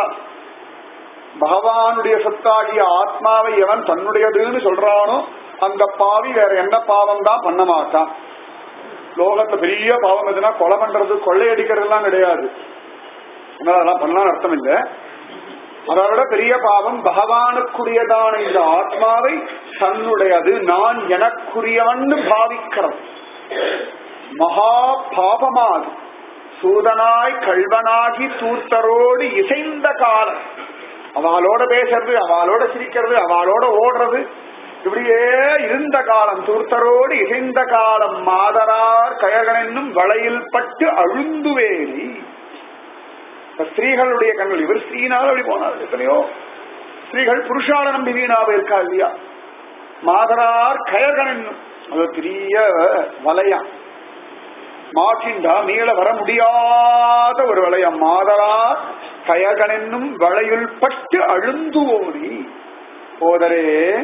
பகவானுடைய சொத்தாகிய ஆத்மாவை எவன் தன்னுடையதுன்னு சொல்றானோ அந்த பாவி வேற என்ன பாவம் தான் பண்ண மாட்டான் லோகத்துல பெரிய பாவம் எதுனா கொலை பண்றது கொள்ளையடிக்கிறதுலாம் கிடையாது அதனால அதெல்லாம் பண்ணலாம் அர்த்தம் இல்லை அதை விட பெரிய பாவம் பகவானுக்குரியதான இந்த ஆத்மாவை தன்னுடையது நான் எனக்குரியவன்னு பாவிக்கிறது மகா பாபமாது சூதனாய் கல்வனாகி தூர்த்தரோடு இசைந்த காலம் அவளோட பேசுறது அவளோட சிரிக்கிறது அவளோட ஓடுறது இப்படியே இருந்த காலம் தூர்த்தரோடு இசைந்த காலம் மாதரார் கயகனென்னும் வளையில் பட்டு அழுந்துவேலி இப்ப ஸ்திரீகளுடைய கண்கள் இவர் ஸ்ரீனால அப்படி போனார் எத்தனையோ ஸ்திரீகள் புருஷால நம்பி வீணாக இருக்கா இல்லையா மாதரார் கயகனென்னும் அது பெரிய வலையம் மாற்றிண்டா மீள வர முடியாத ஒரு வளையம் மாதரார் கயகனென்னும் வளையுள் பட்டு அழுந்து ஓடி போதரே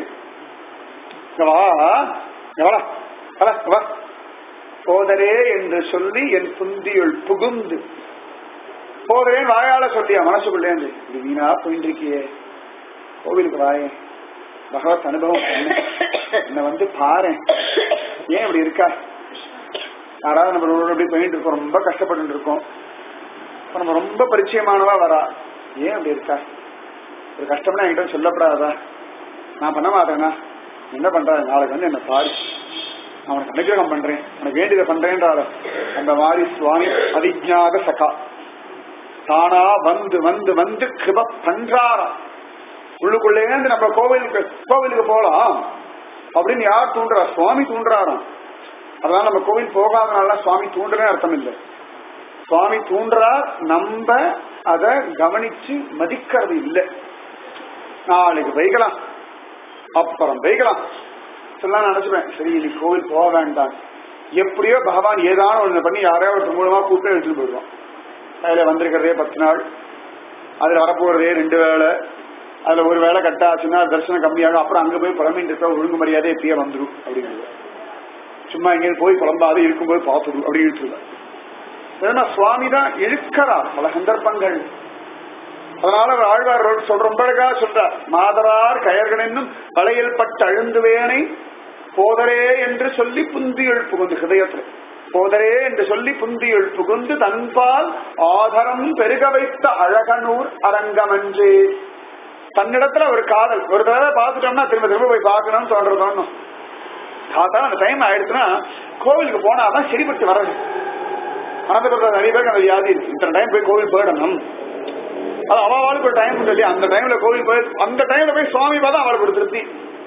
இங்க வா இங்க வாடா. வாடா, வா போதரே என்று சொல்லி என் புந்தியுள் புகுந்து போதரேன் வாயால சொல்லியா மனசுக்குள்ளேந்து இப்படி வீணா போயிட்டு இருக்கியே கோவிலுக்கு வாயே பகவத் அனுபவம் பண்ணு. என்னை வந்து பாரு ஏன் இப்படி இருக்கா யாராவது நம்ம ரோடு அப்படி போயிட்டு இருக்கோம் ரொம்ப கஷ்டப்பட்டு இருக்கோம் இப்ப நம்ம ரொம்ப பரிச்சயமானவா வரா ஏன் அப்படி இருக்கா ஒரு கஷ்டம்னா என்கிட்ட சொல்லப்படாதா நான் பண்ண மாட்டேனா என்ன பண்ற நாளைக்கு வந்து என்ன பாரு நான் உனக்கு அனுகிரகம் பண்றேன் உனக்கு வேண்டியதை பண்றேன்றால அந்த மாதிரி சுவாமி அதிஜாத சகா தானா வந்து வந்து வந்து கிருப பண்றாரா உள்ளுக்குள்ளேந்து நம்ம கோவிலுக்கு கோவிலுக்கு போலாம் அப்படின்னு யார் தூண்டுறா சுவாமி தூண்டுறாராம் அதனால நம்ம கோவில் போகாதனால சுவாமி தூண்டுறே அர்த்தம் இல்லை சுவாமி தூண்டுறா நம்ம அத கவனிச்சு மதிக்கிறது இல்லை நாளைக்கு வைக்கலாம் அப்புறம் வைக்கலாம் சொல்லலாம் நினைச்சுப்பேன் சரி இன்னைக்கு கோவில் போக வேண்டாம் எப்படியோ பகவான் ஏதான ஒண்ணு பண்ணி யாரையோ ஒருத்தர் மூலமா கூப்பிட்டு எடுத்துட்டு போயிடுவான் அதுல வந்திருக்கிறதே பத்து நாள் அதுல வரப்போறதே ரெண்டு வேளை அதுல ஒரு வேளை கட் ஆச்சுன்னா தரிசனம் கம்மியாகும் அப்புறம் அங்க போய் புலம்பிட்டு இருக்க ஒழுங்கு மரியாதை எப்படியே வந்துடும் அப்படிங்கிறது சும்மா எங்கேயும் போய் புலம்பாது இருக்கும்போது பார்த்துடும் அப்படி இழுத்துருவேன் ஏன்னா சுவாமி தான் இழுக்கிறார் பல சந்தர்ப்பங்கள் அதனால அவர் ஆழ்வார் சொல்ற ரொம்ப அழகா சொல்றார் மாதரார் கயர்கள் என்னும் வளையல் பட்டு அழுந்துவேனை போதரே என்று சொல்லி புந்தியுள் புகுந்து ஹிருதயத்தில் போதரே என்று சொல்லி புந்தியுள் புகுந்து தன்பால் ஆதரம் பெருக வைத்த அழகனூர் அரங்கமன்றே தன்னிடத்துல ஒரு காதல் ஒரு தடவை பார்த்துட்டோம்னா திரும்ப திரும்ப போய் பார்க்கணும்னு தோன்றதோன்னு பார்த்தா அந்த டைம் ஆயிடுச்சுன்னா கோவிலுக்கு போனாதான் சரிப்பட்டு வர்றது அனந்தபுரத்தில் நிறைய பேருக்கு அந்த வியாதி இருக்கு இத்தனை டைம் போய் கோவில் போயிடணும் அது அவளுக்கு ஒரு டைம் உண்டு இல்லையா அந்த டைம்ல கோவில் போய் அந்த டைம்ல போய் சுவாமி பார்த்தா அவளுக்கு ஒரு திருப்தி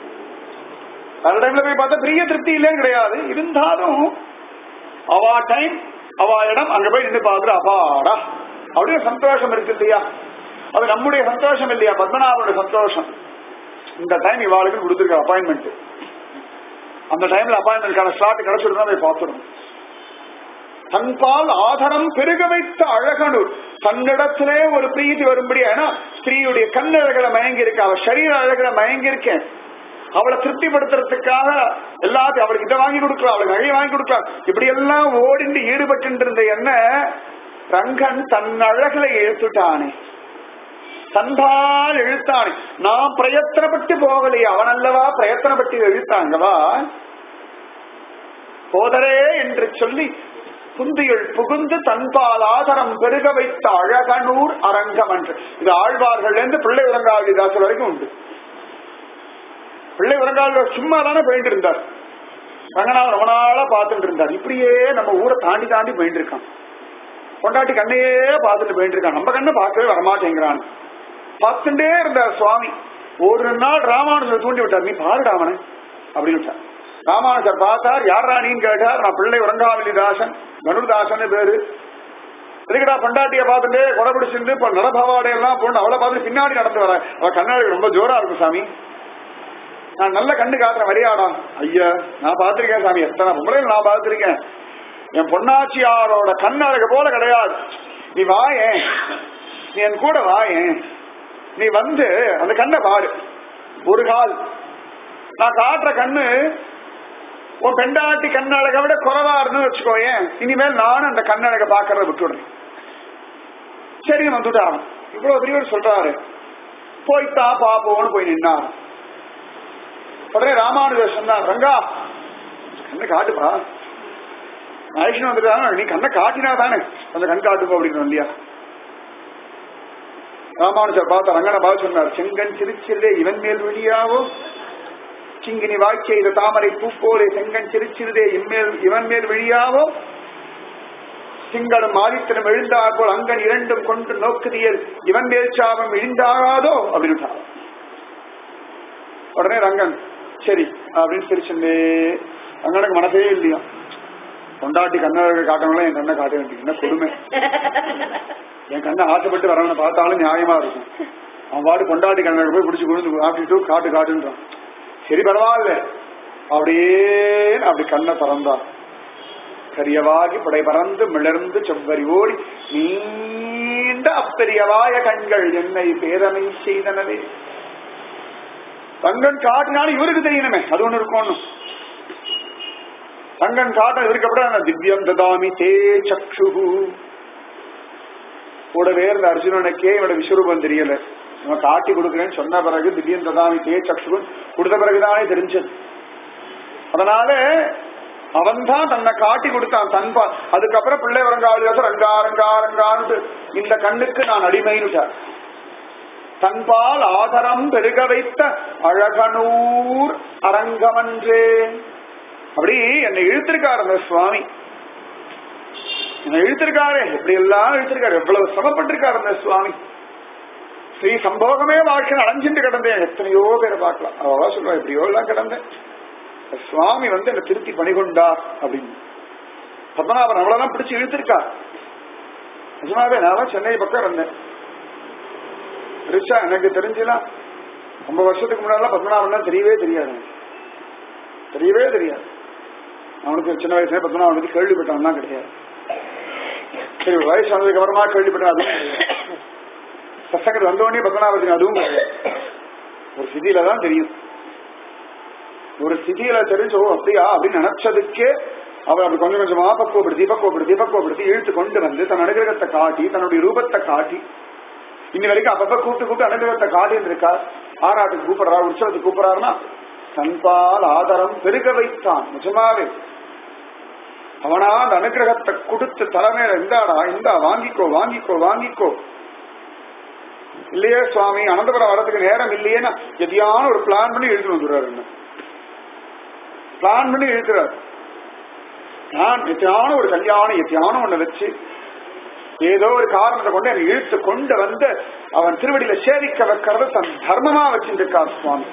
அந்த டைம்ல போய் பார்த்தா பெரிய திருப்தி இல்லைன்னு கிடையாது இருந்தாலும் அவா டைம் அவா இடம் அங்க போய் நின்று பாக்குற அப்பாடா அப்படியே சந்தோஷம் இருக்கு இல்லையா அது நம்முடைய சந்தோஷம் இல்லையா பத்மநாபனுடைய சந்தோஷம் இந்த டைம் இவாளுக்கு கொடுத்துருக்க அப்பாயின்மெண்ட் அந்த டைம்ல அப்பாயின்மெண்ட்கான ஸ்லாட் கிடைச்சிருந்தா போய் பார்த்துடணும் தன்பால் ஆதரம் பெருக வைத்த அழகனூர் தன்னிடத்திலே ஒரு பிரீதி வரும்படி ஏன்னா ஸ்திரீயுடைய கண்ணழகளை மயங்கி இருக்க அவ சரீர அழகில மயங்கி இருக்கேன் அவளை திருப்திப்படுத்துறதுக்காக எல்லாத்தையும் அவளுக்கு இதை வாங்கி கொடுக்கலாம் அவளுக்கு நகையை வாங்கி கொடுக்கலாம் இப்படி எல்லாம் ஓடிண்டு ஈடுபட்டு இருந்த என்ன ரங்கன் தன் அழகுல இழுத்துட்டானே தன்பால் இழுத்தானே நான் பிரயத்தனப்பட்டு போகலையே அவன் அல்லவா பிரயத்தனப்பட்டு இழுத்தாங்கவா போதரே என்று சொல்லி புந்தியுள் புகுந்து தன்பால் ஆதரம் பெருக வைத்த அழகனூர் அரங்கம் என்று இது ஆழ்வார்கள் இருந்து பிள்ளை உறங்காவளிதாசர் வரைக்கும் உண்டு பிள்ளை உறங்காவளிதாசர் சும்மா தானே போயிட்டு இருந்தார் ரங்கநாதன் ரொம்ப நாளா பார்த்துட்டு இருந்தார் இப்படியே நம்ம ஊரை தாண்டி தாண்டி போயிட்டு இருக்கான் கொண்டாட்டி கண்ணையே பார்த்துட்டு போயிட்டு இருக்கான் நம்ம கண்ணை பார்க்கவே வரமாட்டேங்கிறான் பார்த்துட்டே இருந்தார் சுவாமி ஒரு நாள் ராமானுஜர் தூண்டி விட்டார் நீ பாருடா அவனை அப்படின்னு விட்டார் ராமானுஜர் பார்த்தார் யார் ராணின்னு கேட்டார் நான் பிள்ளை உறங்காவலி தாசன் கனுதாசன் பேரு எதுக்குடா பொண்டாட்டிய பார்த்துட்டு கொடை பிடிச்சிருந்து இப்ப நரபவாடை எல்லாம் பொண்ணு அவளை பார்த்து பின்னாடி நடந்து வர அவ கண்ணாடி ரொம்ப ஜோரா இருக்கும் சாமி நான் நல்ல கண்ணு காட்டுறேன் வரியாடா ஐயா நான் பார்த்திருக்கேன் சாமி எத்தனை பொம்பளைகள் நான் பார்த்திருக்கேன் என் பொன்னாச்சியாரோட கண்ணழகு போல கிடையாது நீ வாயேன் நீ என் கூட வாயேன் நீ வந்து அந்த கண்ணை பாரு ஒரு கால் நான் காட்டுற கண்ணு உன் பெண்டாட்டி கண்ணழகை விட குறைவா இருந்து வச்சுக்கோயேன் இனிமேல் நானும் அந்த கண்ணழகை பாக்குறத விட்டுடுறேன் சரி வந்துட்டான் இவ்வளவு பெரியவர் சொல்றாரு போய்த்தா பாப்போன்னு போய் நின்னார் உடனே ராமானுஜர் சொன்னார் ரங்கா கண்ணை காட்டுப்பா மகேஷன் வந்துட்டாங்க நீ கண்ணை காட்டினா தானே அந்த கண் காட்டுப்போ அப்படின்னு இல்லையா ராமானுஜர் பார்த்த ரங்கனை பார்த்து சொன்னார் செங்கன் சிரிச்சில்லே இவன் மேல் வெளியாவோ சிங்கினி வாய் செய்த தாமரை பூப்போலே செங்கன் சிரிச்சிருதே இன்மேல் இவன் மேல் விழியாவோ திங்களும் ஆதித்தனும் எழுந்தார் போல் அங்கன் இரண்டும் கொண்டு நோக்குதியல் இவன் மேல் சாபம் இழிந்தாகாதோ அப்படின்னு உடனே ரங்கன் சரி அப்படின்னு சிரிச்சுண்டே ரங்கனுக்கு மனசே இல்லையா கொண்டாட்டி கண்ணழகு காட்டவங்களா என் கண்ணை காட்ட வேண்டிய என்ன கொடுமை என் கண்ணை ஆசைப்பட்டு வரவனை பார்த்தாலும் நியாயமா இருக்கும் அவன் பாட்டு கொண்டாட்டி கண்ணழகு போய் பிடிச்சி குழுந்து காட்டிட்டு காட்டு காட்டுன்றான் சரி பரவாயில்ல அப்படியே அப்படி கண்ணை திறந்தான் கரியவாகி புடை பறந்து மிளர்ந்து செவ்வரி ஓடி நீண்ட அப்பெரியவாய கண்கள் என்னை பேரமை செய்தனவே தங்கன் காட்டினாலும் இவருக்கு தெரியணுமே அது ஒண்ணு இருக்கும் தங்கன் காட்ட இவருக்கு அப்படி திவ்யம் ததாமி தே சக்ஷு கூடவே இருந்த அர்ஜுனனுக்கே இவட விஸ்வரூபம் தெரியல இவன் காட்டி கொடுக்குறேன்னு சொன்ன பிறகு திடீர்னு ததாமி தே சக்ஷுவன் கொடுத்த பிறகுதானே தெரிஞ்சது அதனால அவன் தான் தன்னை காட்டி கொடுத்தான் தன்பா அதுக்கப்புறம் பிள்ளை வரங்காளியாசர் ரங்கா ரங்கா ரங்கான்னு இந்த கண்ணுக்கு நான் அடிமைன்னுட்டார் தன்பால் ஆதரம் பெருக வைத்த அழகனூர் அரங்கமன்றே அப்படி என்னை இழுத்திருக்காரு அந்த சுவாமி என்னை இழுத்திருக்காரு எப்படி எல்லாம் இழுத்திருக்காரு எவ்வளவு சிரமப்பட்டிருக்காரு அந்த சுவாமி ஸ்ரீ சம்போகமே வாழ்க்கை அடைஞ்சிட்டு கிடந்தேன் எத்தனையோ பேரை பார்க்கலாம் அவளா சொல்லுவா எப்படியோ எல்லாம் கிடந்தேன் சுவாமி வந்து என்ன திருத்தி பணிகொண்டார் அப்படின்னு பத்மநாபன் அவ்வளவுதான் பிடிச்சு இழுத்திருக்கார் நிஜமாவே நான் சென்னை பக்கம் இருந்தேன் ரிஷா எனக்கு தெரிஞ்சுலாம் ரொம்ப வருஷத்துக்கு முன்னாடி பத்மநாபன் தெரியவே தெரியாது எனக்கு. தெரியவே தெரியாது அவனுக்கு சின்ன வயசுல பத்மநாபன் பத்தி கேள்விப்பட்டவன் தான் கிடையாது சரி வயசு வந்ததுக்கு அப்புறமா கேள்விப்பட்டேன் அதுவும் கிடையாது சசங்கர் வந்தோடனே பத்மநாபத்தின் அதுவும் கிடையாது ஒரு சிதியில தான் தெரியும் ஒரு ஸ்திதியில தெரிஞ்சோ அப்படியா அப்படின்னு நினைச்சதுக்கே அவர் அப்படி கொஞ்சம் கொஞ்சமா பக்குவப்படுத்தி பக்குவப்படுத்தி பக்குவப்படுத்தி இழுத்து கொண்டு வந்து தன் அனுகிரகத்தை காட்டி தன்னுடைய ரூபத்தை காட்டி இன்னி வரைக்கும் அப்பப்ப கூப்பிட்டு கூப்பிட்டு அனுகிரகத்தை காட்டின்னு இருக்கார் ஆராட்டுக்கு கூப்பிடுறா உற்சவத்துக்கு கூப்பிடுறாருன்னா தன்பால் ஆதரம் பெருக வைத்தான் நிஜமாவே அவனா அந்த அனுகிரகத்தை கொடுத்து தலைமையில இந்தாடா இந்தா வாங்கிக்கோ வாங்கிக்கோ வாங்கிக்கோ இல்லையே சுவாமி அனந்தபுரம் வரதுக்கு நேரம் இல்லையேன்னா எதையான ஒரு பிளான் பண்ணி எழுதிட்டு வந்துடுறாரு என்ன பிளான் பண்ணி எழுதுறாரு நான் எத்தியான ஒரு கல்யாணம் எத்தியானம் ஒண்ணு வச்சு ஏதோ ஒரு காரணத்தை கொண்டு என்னை இழுத்து கொண்டு வந்து அவன் திருவடியில சேவிக்க வைக்கிறது தன் தர்மமா வச்சிருக்கார் சுவாமி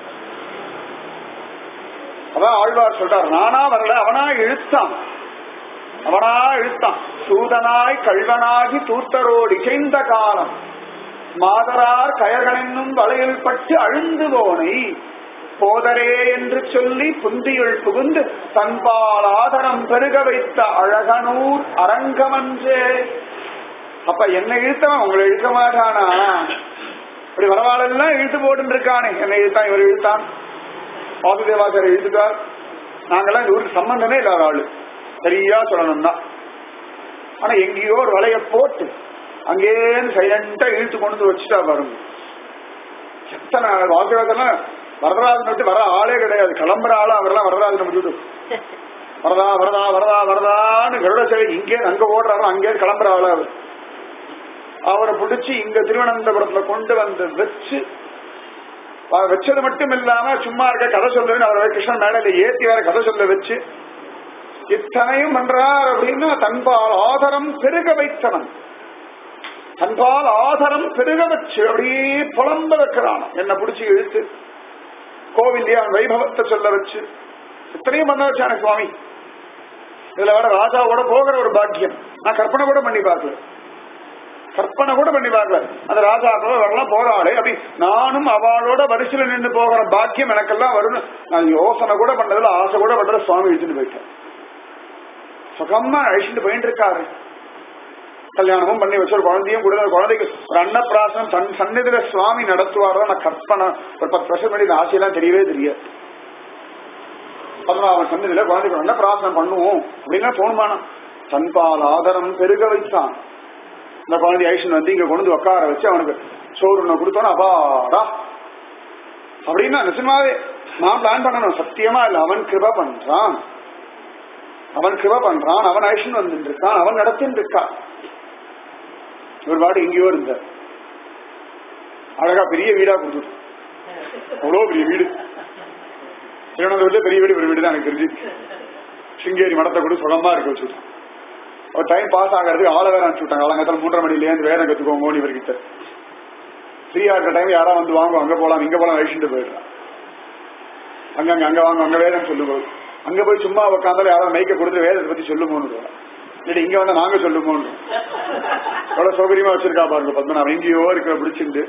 அதான் ஆழ்வார் சொல்றார் நானா வரல அவனா இழுத்தான் அவனா இழுத்தான் சூதனாய் கல்வனாகி தூத்தரோடு இசைந்த காலம் மாதரார் கயர்களென்னும் வளையல் பட்டு அழுந்து போனை போதரே என்று சொல்லி புந்தியுள் புகுந்து தன்பால் ஆதரம் பெருக வைத்த அழகனூர் அரங்கமன்றே அப்ப என்ன இழுத்தவன் உங்களை இழுக்க மாட்டானா இப்படி வரவாளெல்லாம் இழுத்து போட்டு இருக்கானே என்ன இழுத்தான் இவர் இழுத்தான் வாசுதேவாச்சார இழுத்துட்டார் நாங்கெல்லாம் இந்த ஊருக்கு சம்பந்தமே இல்லாத ஆளு சரியா சொல்லணும்னா ஆனா எங்கேயோ ஒரு வலைய போட்டு அங்கேருந்து சைலண்டா இழுத்து கொண்டு வந்து வச்சுட்டா பாருங்க எத்தனை வாசுதேவாச்சாரம் வரதராஜன் விட்டு வர ஆளே கிடையாது கிளம்புற ஆளா அவரெல்லாம் வரதராஜனை விட்டுட்டு வரதா வரதா வரதா வரதான்னு கருட சேவை இங்கே அங்க ஓடுறாரோ அங்கே கிளம்புற ஆளா அவர் அவரை பிடிச்சி இங்க திருவனந்தபுரத்துல கொண்டு வந்து வச்சு அவ வச்சது மட்டும் இல்லாம சும்மா இருக்க கதை சொல்லுன்னு அவரை கிருஷ்ணன் மேடையில ஏத்தி வேற கதை சொல்ல வச்சு இத்தனையும் பண்றார் அப்படின்னா தன்பால் ஆதரம் பெருக வைத்தவன் தன்பால் ஆதரம் பெருக வச்சு அப்படியே புலம்ப வைக்கிறான் என்ன பிடிச்சி இழுத்து கோவில்லே அவன் வைபவத்தை சொல்ல வச்சு இத்தனையும் பண்ண வச்சான சுவாமி இதுல வர ராஜாவோட போகிற ஒரு பாக்கியம் நான் கற்பனை கூட பண்ணி பார்க்கல கற்பனை கூட பண்ணி பார்க்கல அந்த ராஜாக்களோ வரலாம் போறாளே அப்படி நானும் அவளோட வரிசையில நின்று போகிற பாக்கியம் எனக்கெல்லாம் வரும் நான் யோசனை கூட பண்ணதுல ஆசை கூட பண்றத சுவாமி இழுத்துட்டு போயிட்டேன் சுகமா அழிச்சுட்டு போயிட்டு இருக்காரு கல்யாணமும் பண்ணி வச்சு ஒரு குழந்தையும் கூட குழந்தைக்கு ஒரு அன்னப்பிராசனம் தன் சந்நிதியில சுவாமி நடத்துவாரோ நான் கற்பனை ஒரு பத்து வருஷம் முன்னாடி இந்த ஆசையெல்லாம் தெரியவே தெரியாது பதினாறு சந்நிதியில குழந்தைக்கு ஒரு அன்னப்பிராசனம் பண்ணுவோம் அப்படின்னா தோணுமானா தன்பால் ஆதரம் பெருக வைத்தான் இந்த குழந்தை ஐஷன் வந்து இங்க கொண்டு வந்து உட்கார வச்சு அவனுக்கு சோறு ஒண்ணு கொடுத்தோன்னா அப்பாடா அப்படின்னா நிஜமாவே நான் பிளான் பண்ணணும் சத்தியமா இல்ல அவன் கிருப பண்றான் அவன் கிருப பண்றான் அவன் ஐஷன் வந்துட்டு இருக்கான் அவன் நடத்தின்னு இருக்கான் இவர் பாடு எங்கேயோ இருந்தார் அழகா பெரிய வீடா கொடுத்துட்டு அவ்வளோ பெரிய வீடு திருவனந்தபுரத்துல பெரிய வீடு ஒரு வீடு தான் எனக்கு தெரிஞ்சு சிங்கேரி மடத்தை கூட சுகமா இருக்க வச்சுட்டான் ஒரு டைம் பாஸ் ஆகிறதுக்கு ஆள வேற அனுப்பிச்சுட்டாங்க காலங்கத்தில் மூன்றரை மணிலேருந்து வேற கத்துக்கோங்க இவர்கிட்ட ஃப்ரீயா இருக்கிற டைம் யாரா வந்து வாங்க அங்க போலாம் இங்க போலாம் வயசுட்டு போயிடுறான் அங்க அங்க அங்க வாங்க அங்க வேதம் சொல்லுங்க அங்க போய் சும்மா உட்காந்தாலும் யாராவது மைக்க கொடுத்து வேதத்தை பத்தி சொல்லுமோன்னு இல்லை இங்க வந்து நாங்க சொல்லுமோன்னு எவ்வளவு சௌகரியமா வச்சிருக்கா பாருங்க பத்மநாபன் எங்கேயோ இருக்கிற பிடிச்சிருந்து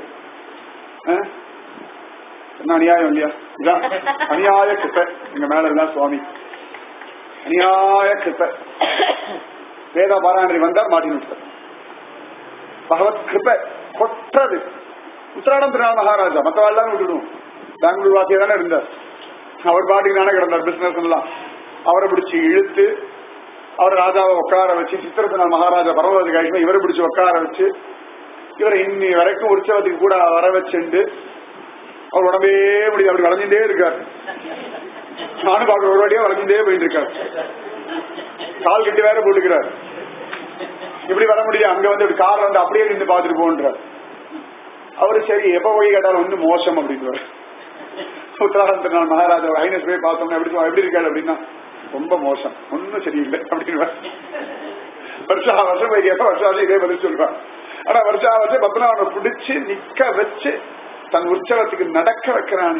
என்ன அநியாயம் இல்லையா இதான் அநியாய கிருப்பை எங்க மேல இருந்தா சுவாமி அநியாய கிருப்பை வேதா பாராயணி வந்தார் மாட்டின் விட்டார் பகவத் கிருப்பை கொற்றது உத்தராடம் திருநாள் மகாராஜா மத்தவா எல்லாம் விட்டுடும் பெங்களூர் வாசியா தானே இருந்தார் அவர் பாட்டுக்கு தானே கிடந்தார் பிசினஸ் எல்லாம் அவரை பிடிச்சி இழுத்து அவர் ராஜாவை உட்கார வச்சு சித்திரத்தினால் மகாராஜா பரமவதி காஷ்மி இவரை பிடிச்சி உட்கார வச்சு இவரை இன்னி வரைக்கும் உற்சவத்துக்கு கூட வர வச்சுண்டு அவர் உடம்பே முடியும் அப்படி வளைஞ்சுட்டே இருக்கார் நானும் பார்க்க ஒரு வாட்டியா வளைஞ்சுட்டே போயிட்டு இருக்கார் கால் கட்டி வேற போட்டுக்கிறார் இப்படி வர முடியும் அங்க வந்து இப்படி கார் வந்து அப்படியே நின்று பார்த்துட்டு போன்றார் அவரு சரி எப்ப போய் கேட்டாலும் வந்து மோசம் அப்படின்னு உத்தராடம் திருநாள் மகாராஜா ஐநஸ் போய் பார்த்தோம்னா எப்படி எப்படி இருக்காரு அப்படின்னா ரொம்ப மோசம் ஒன்னும் சரியில்லை அப்படின்னு வருஷம் வருஷம் போய் கேட்ப வருஷம் இதே பதில் சொல்றான் ஆனா வருஷா வருஷம் பத்மநாபனை பிடிச்சு நிக்க வச்சு தன் உற்சவத்துக்கு நடக்க வைக்கிறானே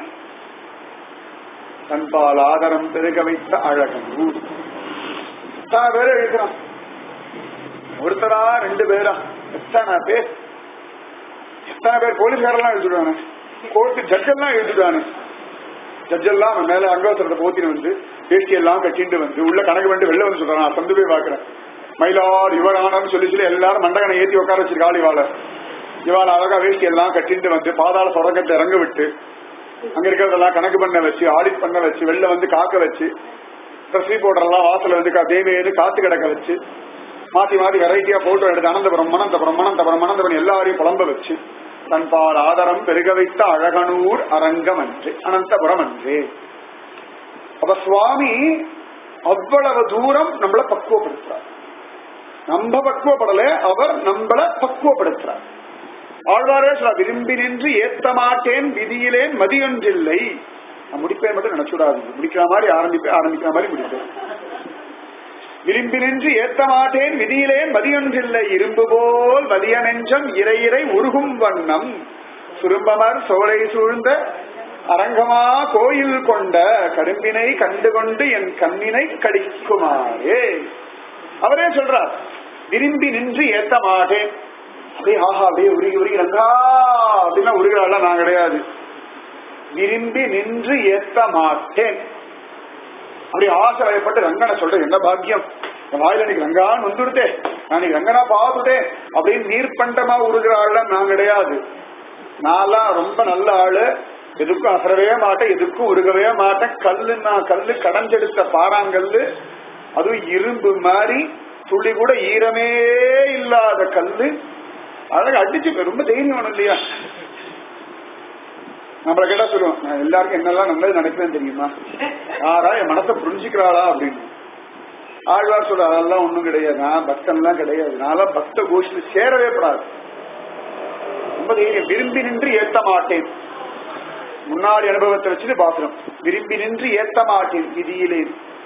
தன்பால் ஆதரம் பெருக வைத்த அழகன் தான் வேற எழுதுறான் ஒருத்தரா ரெண்டு பேரா எத்தனை பேர் எத்தனை பேர் போலீஸ்காரெல்லாம் எழுதிடுவானு கோர்ட்டு ஜட்ஜெல்லாம் எழுதிடுவானு ஜட்ஜெல்லாம் அவன் மேல அங்கவசரத்தை போத்தின்னு வந்து வேஷ்டி எல்லாம் கட்டிட்டு வந்து உள்ள கணக்கு பண்ணி வெளில வந்து சொல்றான் நான் சந்து போய் பாக்குறேன் மயிலார் இவர் ஆனான்னு சொல்லி சொல்லி எல்லாரும் மண்டகனை ஏத்தி உட்கார வச்சிருக்காள் இவாள இவாள அழகா வேஷ்டி எல்லாம் கட்டிட்டு வந்து பாதாள சொரங்கத்தை இறங்க விட்டு அங்க இருக்கிறதெல்லாம் கணக்கு பண்ண வச்சு ஆடிட் பண்ண வச்சு வெளில வந்து காக்க வச்சு ட்ரெஸ்ஸி போடுறதெல்லாம் வாசல்ல வந்து கா- தேவையேது காத்து கிடக்க வச்சு மாத்தி மாத்தி வெரைட்டியா போட்டோ எடுத்து அனந்தபுரம் மனந்தபுரம் மனந்தபுரம் மனந்தபுரம் எல்லாரையும் புலம்ப வச்சு தன்பால் ஆதரம் பெருக வைத்த அழகனூர் அரங்கம் அன்று அனந்தபுரம் அன்றே அப்ப சுவாமி அவ்வளவு தூரம் நம்மள பக்குவப்படுத்துறார் நம்ம பக்குவப்படல அவர் நம்மள பக்குவப்படுத்துறார் ஆழ்வாரே சொல்ல விரும்பி நின்று ஏத்த மாட்டேன் விதியிலேன் மதியொன்றில்லை நான் முடிப்பேன் மட்டும் நினைச்சுடாதீங்க முடிக்கிற மாதிரி ஆரம்பிப்பேன் ஆரம்பிக்கிற மாதிரி முடிப்பேன் விரும்பி நின்று ஏத்த மாட்டேன் விதியிலேன் மதியொன்றில்லை இரும்பு போல் வலிய நெஞ்சம் இறை இறை உருகும் வண்ணம் சுரும்பமர் சோலை சூழ்ந்த அரங்கமா கோயில் கொண்ட கரும்பினை கண்டுகொண்டு என் கண்ணினை கடிக்குமாறே அவரே சொல்றார் விரும்பி நின்று ஏத்த மாட்டேன் அப்படியே ஆஹா அப்படியே உருகி உருகி ரங்கா அப்படின்னா உருகிறாள் நான் கிடையாது விரும்பி நின்று ஏத்த மாட்டேன் அப்படி ஆசை வயப்பட்டு ரங்கனை சொல்றேன் என்ன பாக்கியம் என் வாயில இன்னைக்கு ரங்கான்னு வந்துடுதே நான் இன்னைக்கு ரங்கனா பார்த்துட்டேன் அப்படின்னு நீர்பண்டமா உருகிற ஆள்லாம் நான் கிடையாது நான்லாம் ரொம்ப நல்ல ஆளு எதுக்கும் அசரவே மாட்டேன் எதுக்கும் உருகவே மாட்டேன் கல்லு நான் கல்லு கடைஞ்செடுத்த பாறாங்கல்லு அதுவும் இரும்பு மாதிரி துளி கூட ஈரமே இல்லாத கல்லு அழகா அடிச்சு ரொம்ப தைரியம் வேணும் இல்லையா நம்மள கேட்டா சொல்லுவோம் நான் எல்லாருக்கும் என்னெல்லாம் நல்லது நடக்குதுன்னு தெரியுமா யாரா என் மனசை புரிஞ்சுக்கிறாளா அப்படின்னு ஆழ்வார் சொல்ற அதெல்லாம் ஒண்ணும் கிடையாது நான் பக்தன்லாம் கிடையாது நான்லாம் பக்த கோஷ்டில் சேரவே படாது ரொம்ப தைரியம் விரும்பி நின்று ஏத்த மாட்டேன் முன்னாடி அனுபவத்தை வச்சுட்டு பாக்குறோம் விரும்பி நின்று ஏத்த மாட்டேன் விதியிலே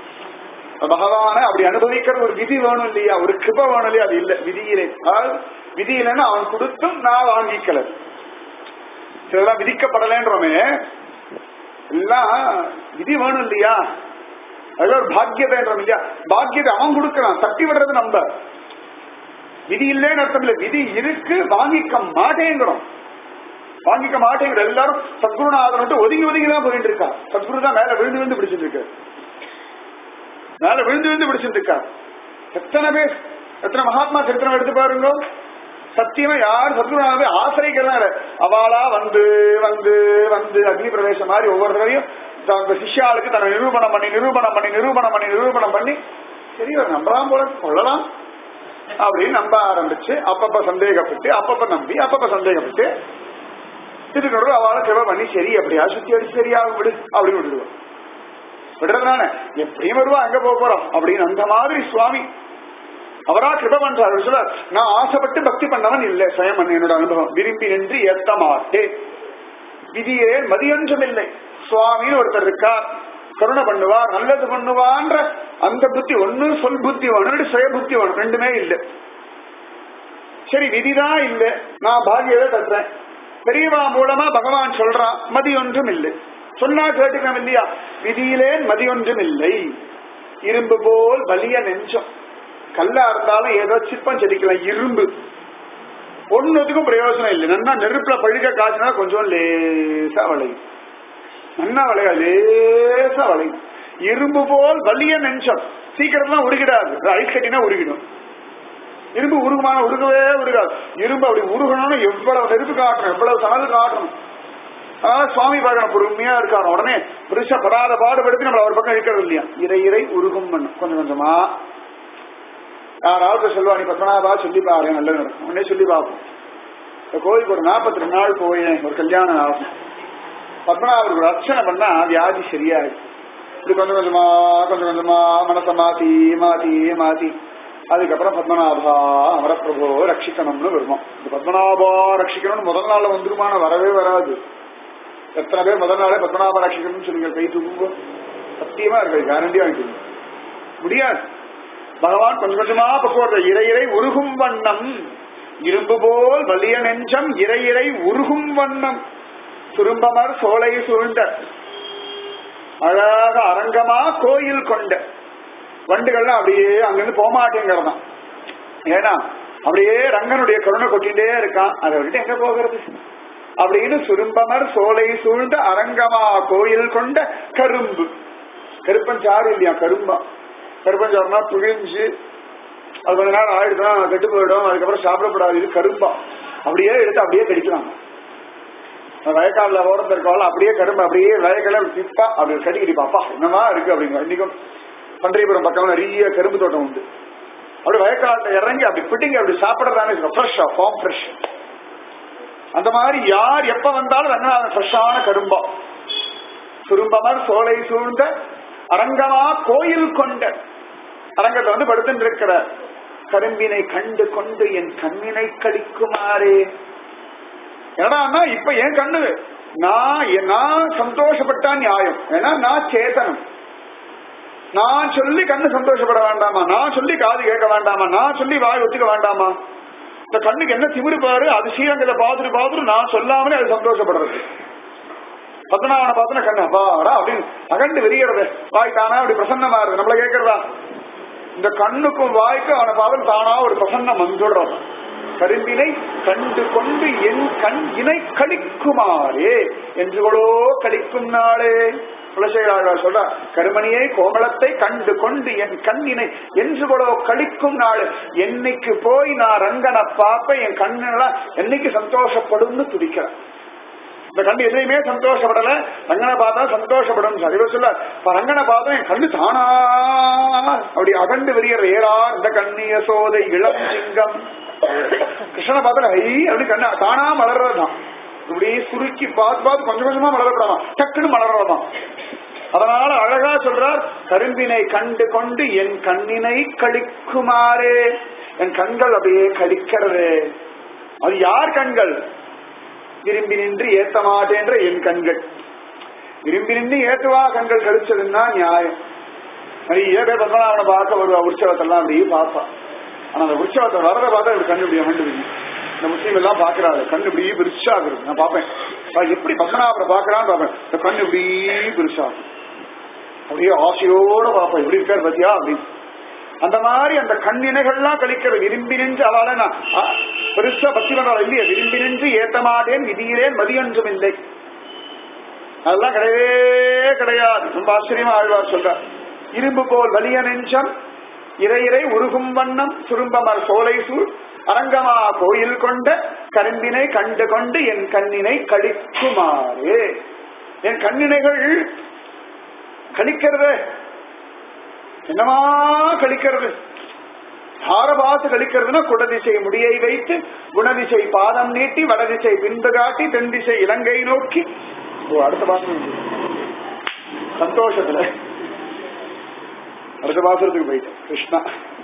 பகவான அப்படி அனுபவிக்கிற ஒரு விதி வேணும் இல்லையா ஒரு கிருப வேணும் இல்லையா அது இல்ல விதியிலே அதாவது விதியிலன்னா அவன் கொடுத்தும் நான் வாங்கிக்கல சிலதெல்லாம் விதிக்கப்படலைன்றோமே எல்லாம் விதி வேணும் இல்லையா அதெல்லாம் ஒரு பாக்கியதைன்றோம் இல்லையா பாக்கியத்தை அவன் கொடுக்கறான் தட்டி விடுறது நம்ம விதி இல்லைன்னு அர்த்தம் இல்ல விதி இருக்கு வாங்கிக்க மாட்டேங்கிறோம் வாங்கிக்க மாட்டேங்கிற எல்லாரும் சத்குருநாதன் விட்டு ஒதுங்கி ஒதுங்கி தான் போயிட்டு இருக்கா சத்குரு தான் மேல விழுந்து விழுந்து பிடிச்சிட்டு இருக்கு மேல விழுந்து விழுந்து பிடிச்சிட்டு இருக்கா எத்தனை பேர் எத்தனை மகாத்மா சரித்திரம் எடுத்து பாருங்க சத்தியமா யார் சத்குருநாதனை ஆசிரியக்கிறாங்க அவளா வந்து வந்து வந்து அக்னி பிரவேசம் மாதிரி ஒவ்வொரு தடவையும் அந்த சிஷ்யாளுக்கு தன்னை நிரூபணம் பண்ணி நிரூபணம் பண்ணி நிரூபணம் பண்ணி நிரூபணம் பண்ணி சரி இவர் நம்பலாம் போல கொள்ளலாம் அப்படின்னு நம்ப ஆரம்பிச்சு அப்பப்ப சந்தேகப்பட்டு அப்பப்ப நம்பி அப்பப்ப சந்தேகப்பட்டு இதுக்கு நடுவில் அவளை கிருப பண்ணி சரி அப்படியா சுத்தி அடிச்சு சரியாக விடு அப்படின்னு விட்டுடுவோம் விடுறதுனால எப்படியும் வருவா அங்க போக போறோம் அப்படின்னு அந்த மாதிரி சுவாமி அவரா கிருப பண்றாரு சொல்ல நான் ஆசைப்பட்டு பக்தி பண்ணவன் இல்லை சுயம் என்னோட அனுபவம் விரும்பி நின்று ஏத்த மாட்டேன் விதியே மதியொன்றும் இல்லை சுவாமின்னு ஒருத்தர் இருக்கார் கருணை பண்ணுவார் நல்லது பண்ணுவான்ற அந்த புத்தி ஒண்ணு சொல் புத்தி வேணும் இல்லாட்டி சுய புத்தி வேணும் ரெண்டுமே இல்லை சரி விதிதான் இல்லை நான் பாகியதை தட்டுறேன் பெரியவா மூலமா பகவான் சொல்றான் மதி ஒன்றும் இல்லை சொன்னா கேட்டுக்கணும் இல்லையா விதியிலே மதி ஒன்றும் இல்லை இரும்பு போல் வலிய நெஞ்சம் கல்லா இருந்தாலும் ஏதோ சிற்பம் செதுக்கலாம் இரும்பு ஒன்னுத்துக்கும் பிரயோஜனம் இல்லை நன்னா நெருப்புல பழுக்க காய்ச்சினா கொஞ்சம் லேசா வளையும் நன்னா வளையா லேசா வளையும் இரும்பு போல் வலிய நெஞ்சம் சீக்கிரம்லாம் உருகிடாது ஐஸ் கட்டினா உருகிடும் இரும்பு உருகுமான உருகவே உருகாது இரும்பு அப்படி உருகணும்னு எவ்வளவு நெருப்பு காட்டணும் எவ்வளவு சனது காட்டணும் அதனால சுவாமி பார்க்கணும் பொறுமையா இருக்காரு உடனே பெருசா படாத பாடுபடுத்தி நம்ம அவர் பக்கம் இருக்கிறது இல்லையா இறை இறை உருகும் பண்ணும் கொஞ்சம் கொஞ்சமா யாராவது சொல்லுவா நீ பத்மநாபா சொல்லி பாரு நல்லது நடக்கும் உடனே சொல்லி பார்ப்போம் இந்த கோயிலுக்கு ஒரு நாற்பத்தி ரெண்டு நாள் போயேன் ஒரு கல்யாணம் ஆகும் பத்மநாபருக்கு ஒரு அர்ச்சனை பண்ணா வியாதி சரியாயிடும் இப்படி கொஞ்சம் கொஞ்சமா கொஞ்சம் கொஞ்சமா மனசை மாத்தி மாத்தி மாத்தி அதுக்கப்புறம் பத்மநாபா அமரப்பிரபோ ரட்சிக்கணும்னு வருவோம் இந்த பத்மநாபா ரட்சிக்கணும்னு முதல் நாள்ல வந்துருமான வரவே வராது எத்தனை பேர் முதல் நாளே பத்மநாபா ரட்சிக்கணும்னு சொல்லுங்க கை தூக்குங்க சத்தியமா இருக்கு கேரண்டியா வாங்கிக்கணும் முடியாது பகவான் கொஞ்சம் கொஞ்சமா பக்குவத்தை இறை இறை உருகும் வண்ணம் இரும்பு போல் வலிய நெஞ்சம் இறை இறை உருகும் வண்ணம் சுரும்பமர் சோலை சூழ்ந்த அழகாக அரங்கமா கோயில் கொண்ட வண்டுகள்லாம் அப்படியே அங்கிருந்து போமாட்டேங்கிறதான் ஏன்னா அப்படியே ரங்கனுடைய கருணை கொட்டிட்டே இருக்கான் அதை விட்டு எங்க போகிறது அப்படின்னு சுரும்பமர் சோலை சூழ்ந்த அரங்கமா கோயில் கொண்ட கரும்பு கருப்பஞ்சாறு இல்லையா கரும்பா கருப்பஞ்சாறுனா புழிஞ்சு அது கொஞ்ச நேரம் ஆயிடுச்சுன்னா கெட்டு போயிடும் அதுக்கப்புறம் சாப்பிடப்படாது இது கரும்பா அப்படியே எடுத்து அப்படியே கடிக்கலாம் வயக்காலில் ஓரத்தில் இருக்கவாள் அப்படியே கரும்பு அப்படியே வயக்கால திப்பா அப்படி கட்டி கடிப்பா அப்பா என்னமா இருக்கு அப்படிங்க இன்னைக்கும் பன்றியபுரம் பக்கம் நிறைய கரும்பு தோட்டம் உண்டு அப்படி வயக்காலில் இறங்கி அப்படி பிட்டிங்க அப்படி சாப்பிடறதானே ஃப்ரெஷ்ஷா ஃபார்ம் ஃப்ரெஷ் அந்த மாதிரி யார் எப்ப வந்தாலும் ரங்கநாதன் ஃப்ரெஷ்ஷான கரும்பா சுரும்பமர் சோலை சூழ்ந்த அரங்கமா கோயில் கொண்ட அரங்கத்தை வந்து படுத்துட்டு இருக்கிற கரும்பினை கண்டு கொண்டு என் கண்ணினை கழிக்குமாறே என்னடா இப்ப என் கண்ணு நான் நான் சந்தோஷப்பட்டா நியாயம் ஏன்னா நான் சேதனம் நான் சொல்லி கண்ணு சந்தோஷப்பட வேண்டாமா நான் சொல்லி காது கேட்க வேண்டாமா நான் சொல்லி வாய் ஒத்துக்க வேண்டாமா இந்த கண்ணுக்கு என்ன திமிரு பாரு அது ஸ்ரீரங்கத்தை பார்த்துட்டு பார்த்துட்டு நான் சொல்லாமலே அது சந்தோஷப்படுறது பத்மநாபனை பார்த்தன கண்ணு அப்பாடா அப்படின்னு அகண்டு வெறியறது வாய் தானா அப்படி பிரசன்னமா இருக்கு நம்மள கேட்கறதா இந்த கண்ணுக்கும் வாய்க்கும் அவனை பார்த்து தானா ஒரு பிரசன்னம் வந்துடுறான் கரும்பினை கண்டு கொண்டு என் கண் இணை கழிக்குமாறே என்று கொடோ கழிக்கும் நாளே குலசேகராழ்வார் சொல்ற கருமணியை கோமளத்தை கண்டு கொண்டு என் கண்ணினை என்று கொடோ கழிக்கும் நாள் என்னைக்கு போய் நான் ரங்கனை பார்ப்ப என் கண்ணெல்லாம் என்னைக்கு சந்தோஷப்படும்னு துடிக்கிறேன் இந்த கண்ணு எதுலையுமே சந்தோஷப்படல ரங்கனை பார்த்தா சந்தோஷப்படும் அறிவர் சொல்ல இப்ப ரங்கனை பார்த்தா என் கண்ணு தானா அப்படி அகண்டு வெளியேற ஏறா இந்த கண்ணிய சோதை இளம் சிங்கம் கிருஷ்ணனை பார்த்தா ஐ அப்படி கண்ணு தானா மலர்றதுதான் இப்படி சுருக்கி பார்த்து பார்த்து கொஞ்சம் கொஞ்சமா மலரப்படாமா டக்குன்னு மலர்றதாம் அதனால அழகா சொல்றார் கரும்பினை கண்டு கொண்டு என் கண்ணினை கழிக்குமாறே என் கண்கள் அப்படியே கழிக்கிறது அது யார் கண்கள் விரும்பி நின்று ஏத்த மாட்டேன்ற என் கண்கள் விரும்பி நின்று ஏத்துவா கண்கள் கழிச்சதுன்னா நியாயம் நிறைய பேர் பத்மநாபனை பார்க்க வருவா உற்சவத்தெல்லாம் அப்படியே பார்ப்பா ஆனா அந்த உற்சவத்தை வரத பார்த்தா இப்படி கண்ணு இப்படி மண்டு இந்த முஸ்லீம் எல்லாம் பாக்குறாரு கண்ணு இப்படி பெருசாகுது நான் பார்ப்பேன் அது எப்படி பத்மநாபனை பாக்குறான்னு பார்ப்பேன் இந்த கண்ணு இப்படி பெருசாகும் அப்படியே ஆசையோட பார்ப்பேன் எப்படி இருக்காரு பத்தியா அப்படின்னு அந்த மாதிரி அந்த கண்ணினைகள்லாம் கழிக்கிற விரும்பி நின்று அவளை நான் ஆ, பெருசா பக்தி பண்றாள் இல்லையா விரும்பி நின்று ஏத்த மாட்டேன் விதியிலேன் மதியொன்றும் இல்லை அதெல்லாம் கிடையவே கிடையாது ரொம்ப ஆச்சரியமா ஆழ்வார் சொல்றார் இரும்பு போல் வலிய நெஞ்சம் இறை இறை உருகும் வண்ணம் சுரும்பமர் சோலை சூழ் அரங்கமா கோயில் கொண்ட கரும்பினை கண்டு கொண்டு என் கண்ணினை கழிக்குமாறு என் கண்ணினைகள் கழிக்கிறது என்னமா கழிக்கிறது தாரபாசு கழிக்கிறதுனா குடதிசை முடியை வைத்து குணதிசை பாதம் நீட்டி வடதிசை பின்பு காட்டி தென் திசை இலங்கை நோக்கி ஓ அடுத்த பாசம் சந்தோஷத்துல அடுத்த பாசத்துக்கு போயிட்டேன் கிருஷ்ணா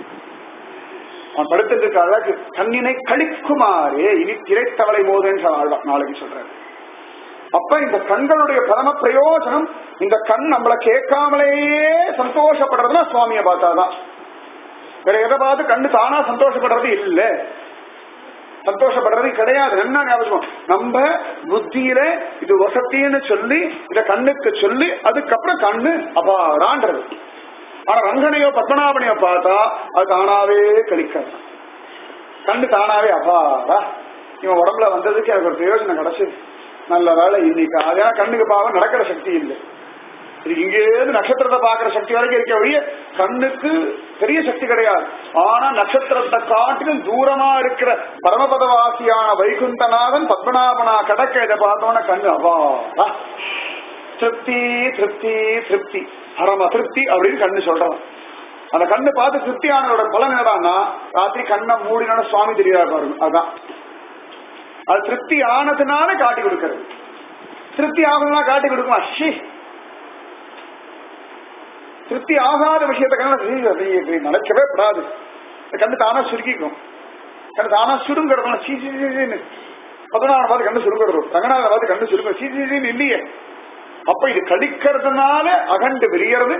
அவன் படுத்ததுக்கு அழகு கண்ணினை கழிக்குமாறே இனி திரைத்தவளை மோதன் ஆழ்வான் நாளைக்கு சொல்றாரு அப்ப இந்த கண்களுடைய பரம பிரயோஜனம் இந்த கண் நம்மள கேட்காமலேயே சந்தோஷப்படுறதுனா சுவாமியை பார்த்தாதான் வேற எதை பார்த்து கண்ணு தானா சந்தோஷப்படுறது இல்ல சந்தோஷப்படுறது கிடையாது என்ன ஞாபகம் நம்ம புத்தியில இது வசத்தின்னு சொல்லி இத கண்ணுக்கு சொல்லி அதுக்கப்புறம் கண்ணு அபாடான்றது ஆனா ரங்கனையோ பத்மநாபனையோ பார்த்தா அது தானாவே கழிக்கிறது கண்ணு தானாவே அபாடா இவன் உடம்புல வந்ததுக்கு எனக்கு ஒரு பிரயோஜனம் கிடைச்சது நல்ல வேலை இன்னைக்கு அதே கண்ணுக்கு பாவம் நடக்கிற சக்தி இல்லை இது இங்கேருந்து நட்சத்திரத்தை பாக்குற சக்தி வரைக்கும் இருக்க வழிய கண்ணுக்கு பெரிய சக்தி கிடையாது ஆனா நட்சத்திரத்தை காட்டிலும் தூரமா இருக்கிற பரமபதவாசியான வைகுண்டநாதன் பத்மநாபனா கடக்க இதை பார்த்தோன்னா கண்ணு அவாடா திருப்தி திருப்தி திருப்தி பரம திருப்தி அப்படின்னு கண்ணு சொல்றான் அந்த கண்ணு பார்த்து திருப்தி ஆனதோட பலன் என்னடான்னா ராத்திரி கண்ணை மூடினோட சுவாமி தெரியாது பாருங்க அதான் அது திருப்தி ஆனதுனால காட்டி கொடுக்கறது திருப்தி ஆகணும்னா காட்டி கொடுக்குமா ஷி திருப்தி ஆகாத விஷயத்தை கண்ண நடக்கவே கூடாது இந்த கண்ணு தானா சுருக்கிக்கும் கண்ணு தானா சுருங்கிறதுனா சீ சீ சீன்னு பதினாறு பார்த்து கண்ணு சுருங்கிறது ரங்கநாதனை பார்த்து கண்ணு சுருங்க சீ சீ சீன்னு இல்லையே அப்ப இது கழிக்கிறதுனால அகண்டு விரியறது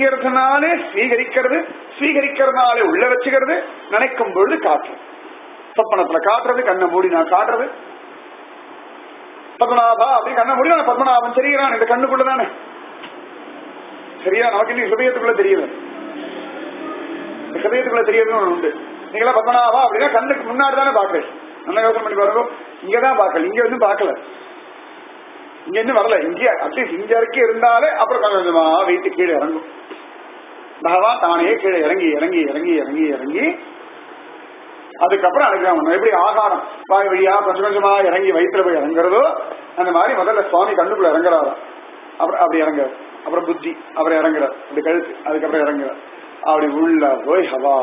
விரியறதுனாலே ஸ்வீகரிக்கிறது ஸ்வீகரிக்கிறதுனாலே உள்ள வச்சுக்கிறது நினைக்கும் பொழுது காற்று சொப்பனத்துல காட்டுறது கண்ணை மூடி நான் காட்டுறது பத்மநாபா அப்படி கண்ணை மூடி நான் பத்மநாபன் தெரிகிறான் இந்த கண்ணுக்குள்ள தானே சரியா நமக்கு இன்னும் ஹிருதயத்துக்குள்ள தெரியல ஹிருதயத்துக்குள்ள தெரியறது ஒண்ணு உண்டு நீங்களா பத்மநாபா அப்படின்னா கண்ணுக்கு முன்னாடி தானே பாக்குறேன் நல்லா யோசனை பண்ணி பாருங்க இங்கதான் பார்க்கல இங்க வந்து பார்க்கல இங்க இருந்து வரல இங்கே அட்லீஸ்ட் இங்க வரைக்கும் இருந்தாலே அப்புறம் கொஞ்சம் கொஞ்சமா வெயிட்டு கீழே இறங்கும் பகவான் தானே கீழே இறங்கி இறங்கி இறங்கி இறங்கி இறங்கி அதுக்கப்புறம் அனுகிரகம் எப்படி ஆகாரம் வாய் வழியா கொஞ்சம் கொஞ்சமா இறங்கி வயிற்றுல போய் இறங்குறதோ அந்த மாதிரி முதல்ல சுவாமி கண்ணுக்குள்ள இறங்குறாராம் அப்புறம் அப்படி இறங்குறார் அப்புறம் புத்தி அப்புறம் இறங்குறார் அப்படி கழுத்து அதுக்கப்புறம் இறங்குறார் அப்படி உள்ள போய் ஹவா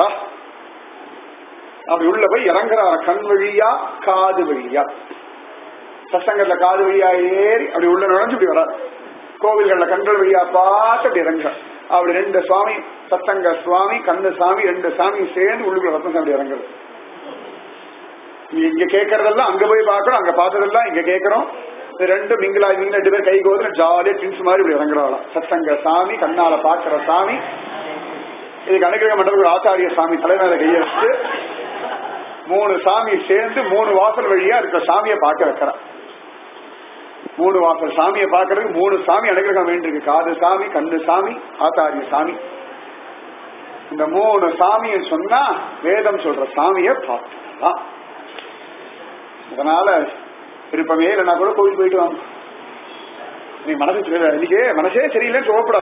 அப்படி உள்ள போய் இறங்குறார கண் வழியா காது வழியா சசங்கத்துல காது வழியா ஏறி அப்படி உள்ள நுழைஞ்சு இப்படி வராது கோவில்கள்ல கண்கள் வழியா பார்த்து அப்படி இறங்குறார் அப்படி ரெண்டு சுவாமி சத்தங்க சுவாமி கண்ணு சாமி ரெண்டு சாமி சேர்ந்து உள்ளுக்குள்ள ரத்ன சாமி இறங்குறது இங்க கேட்கறதெல்லாம் அங்க போய் பார்க்கறோம் அங்க பார்த்ததெல்லாம் இங்க கேட்கறோம் இது ரெண்டு மிங்கிலா நீங்க ரெண்டு பேர் கை கோதுல ஜாலியா ட்வின்ஸ் மாதிரி இப்படி இறங்குறாங்களாம் சத்தங்க சாமி கண்ணால பாக்குற சாமி இதுக்கு அனுகிரக மண்டபம் ஒரு ஆச்சாரிய சாமி தலைமையில கைய வச்சு மூணு சாமி சேர்ந்து மூணு வாசல் வழியா இருக்கிற சாமியை பார்க்க வைக்கிறான் மூணு வாசல் சாமியை பார்க்கறதுக்கு மூணு சாமி அனுகிரகம் வேண்டியிருக்கு காது சாமி கண்ணு சாமி ஆச்சாரிய சாமி இந்த மூணு சாமியை சொன்னா வேதம் சொல்ற சாமியை பார்த்துக்கலாம் அதனால விருப்பமே இல்லைன்னா கூட கோவில் போயிட்டு வாங்க நீ மனசு இன்னைக்கு மனசே சரியில்லைன்னு சொல்லப்படாது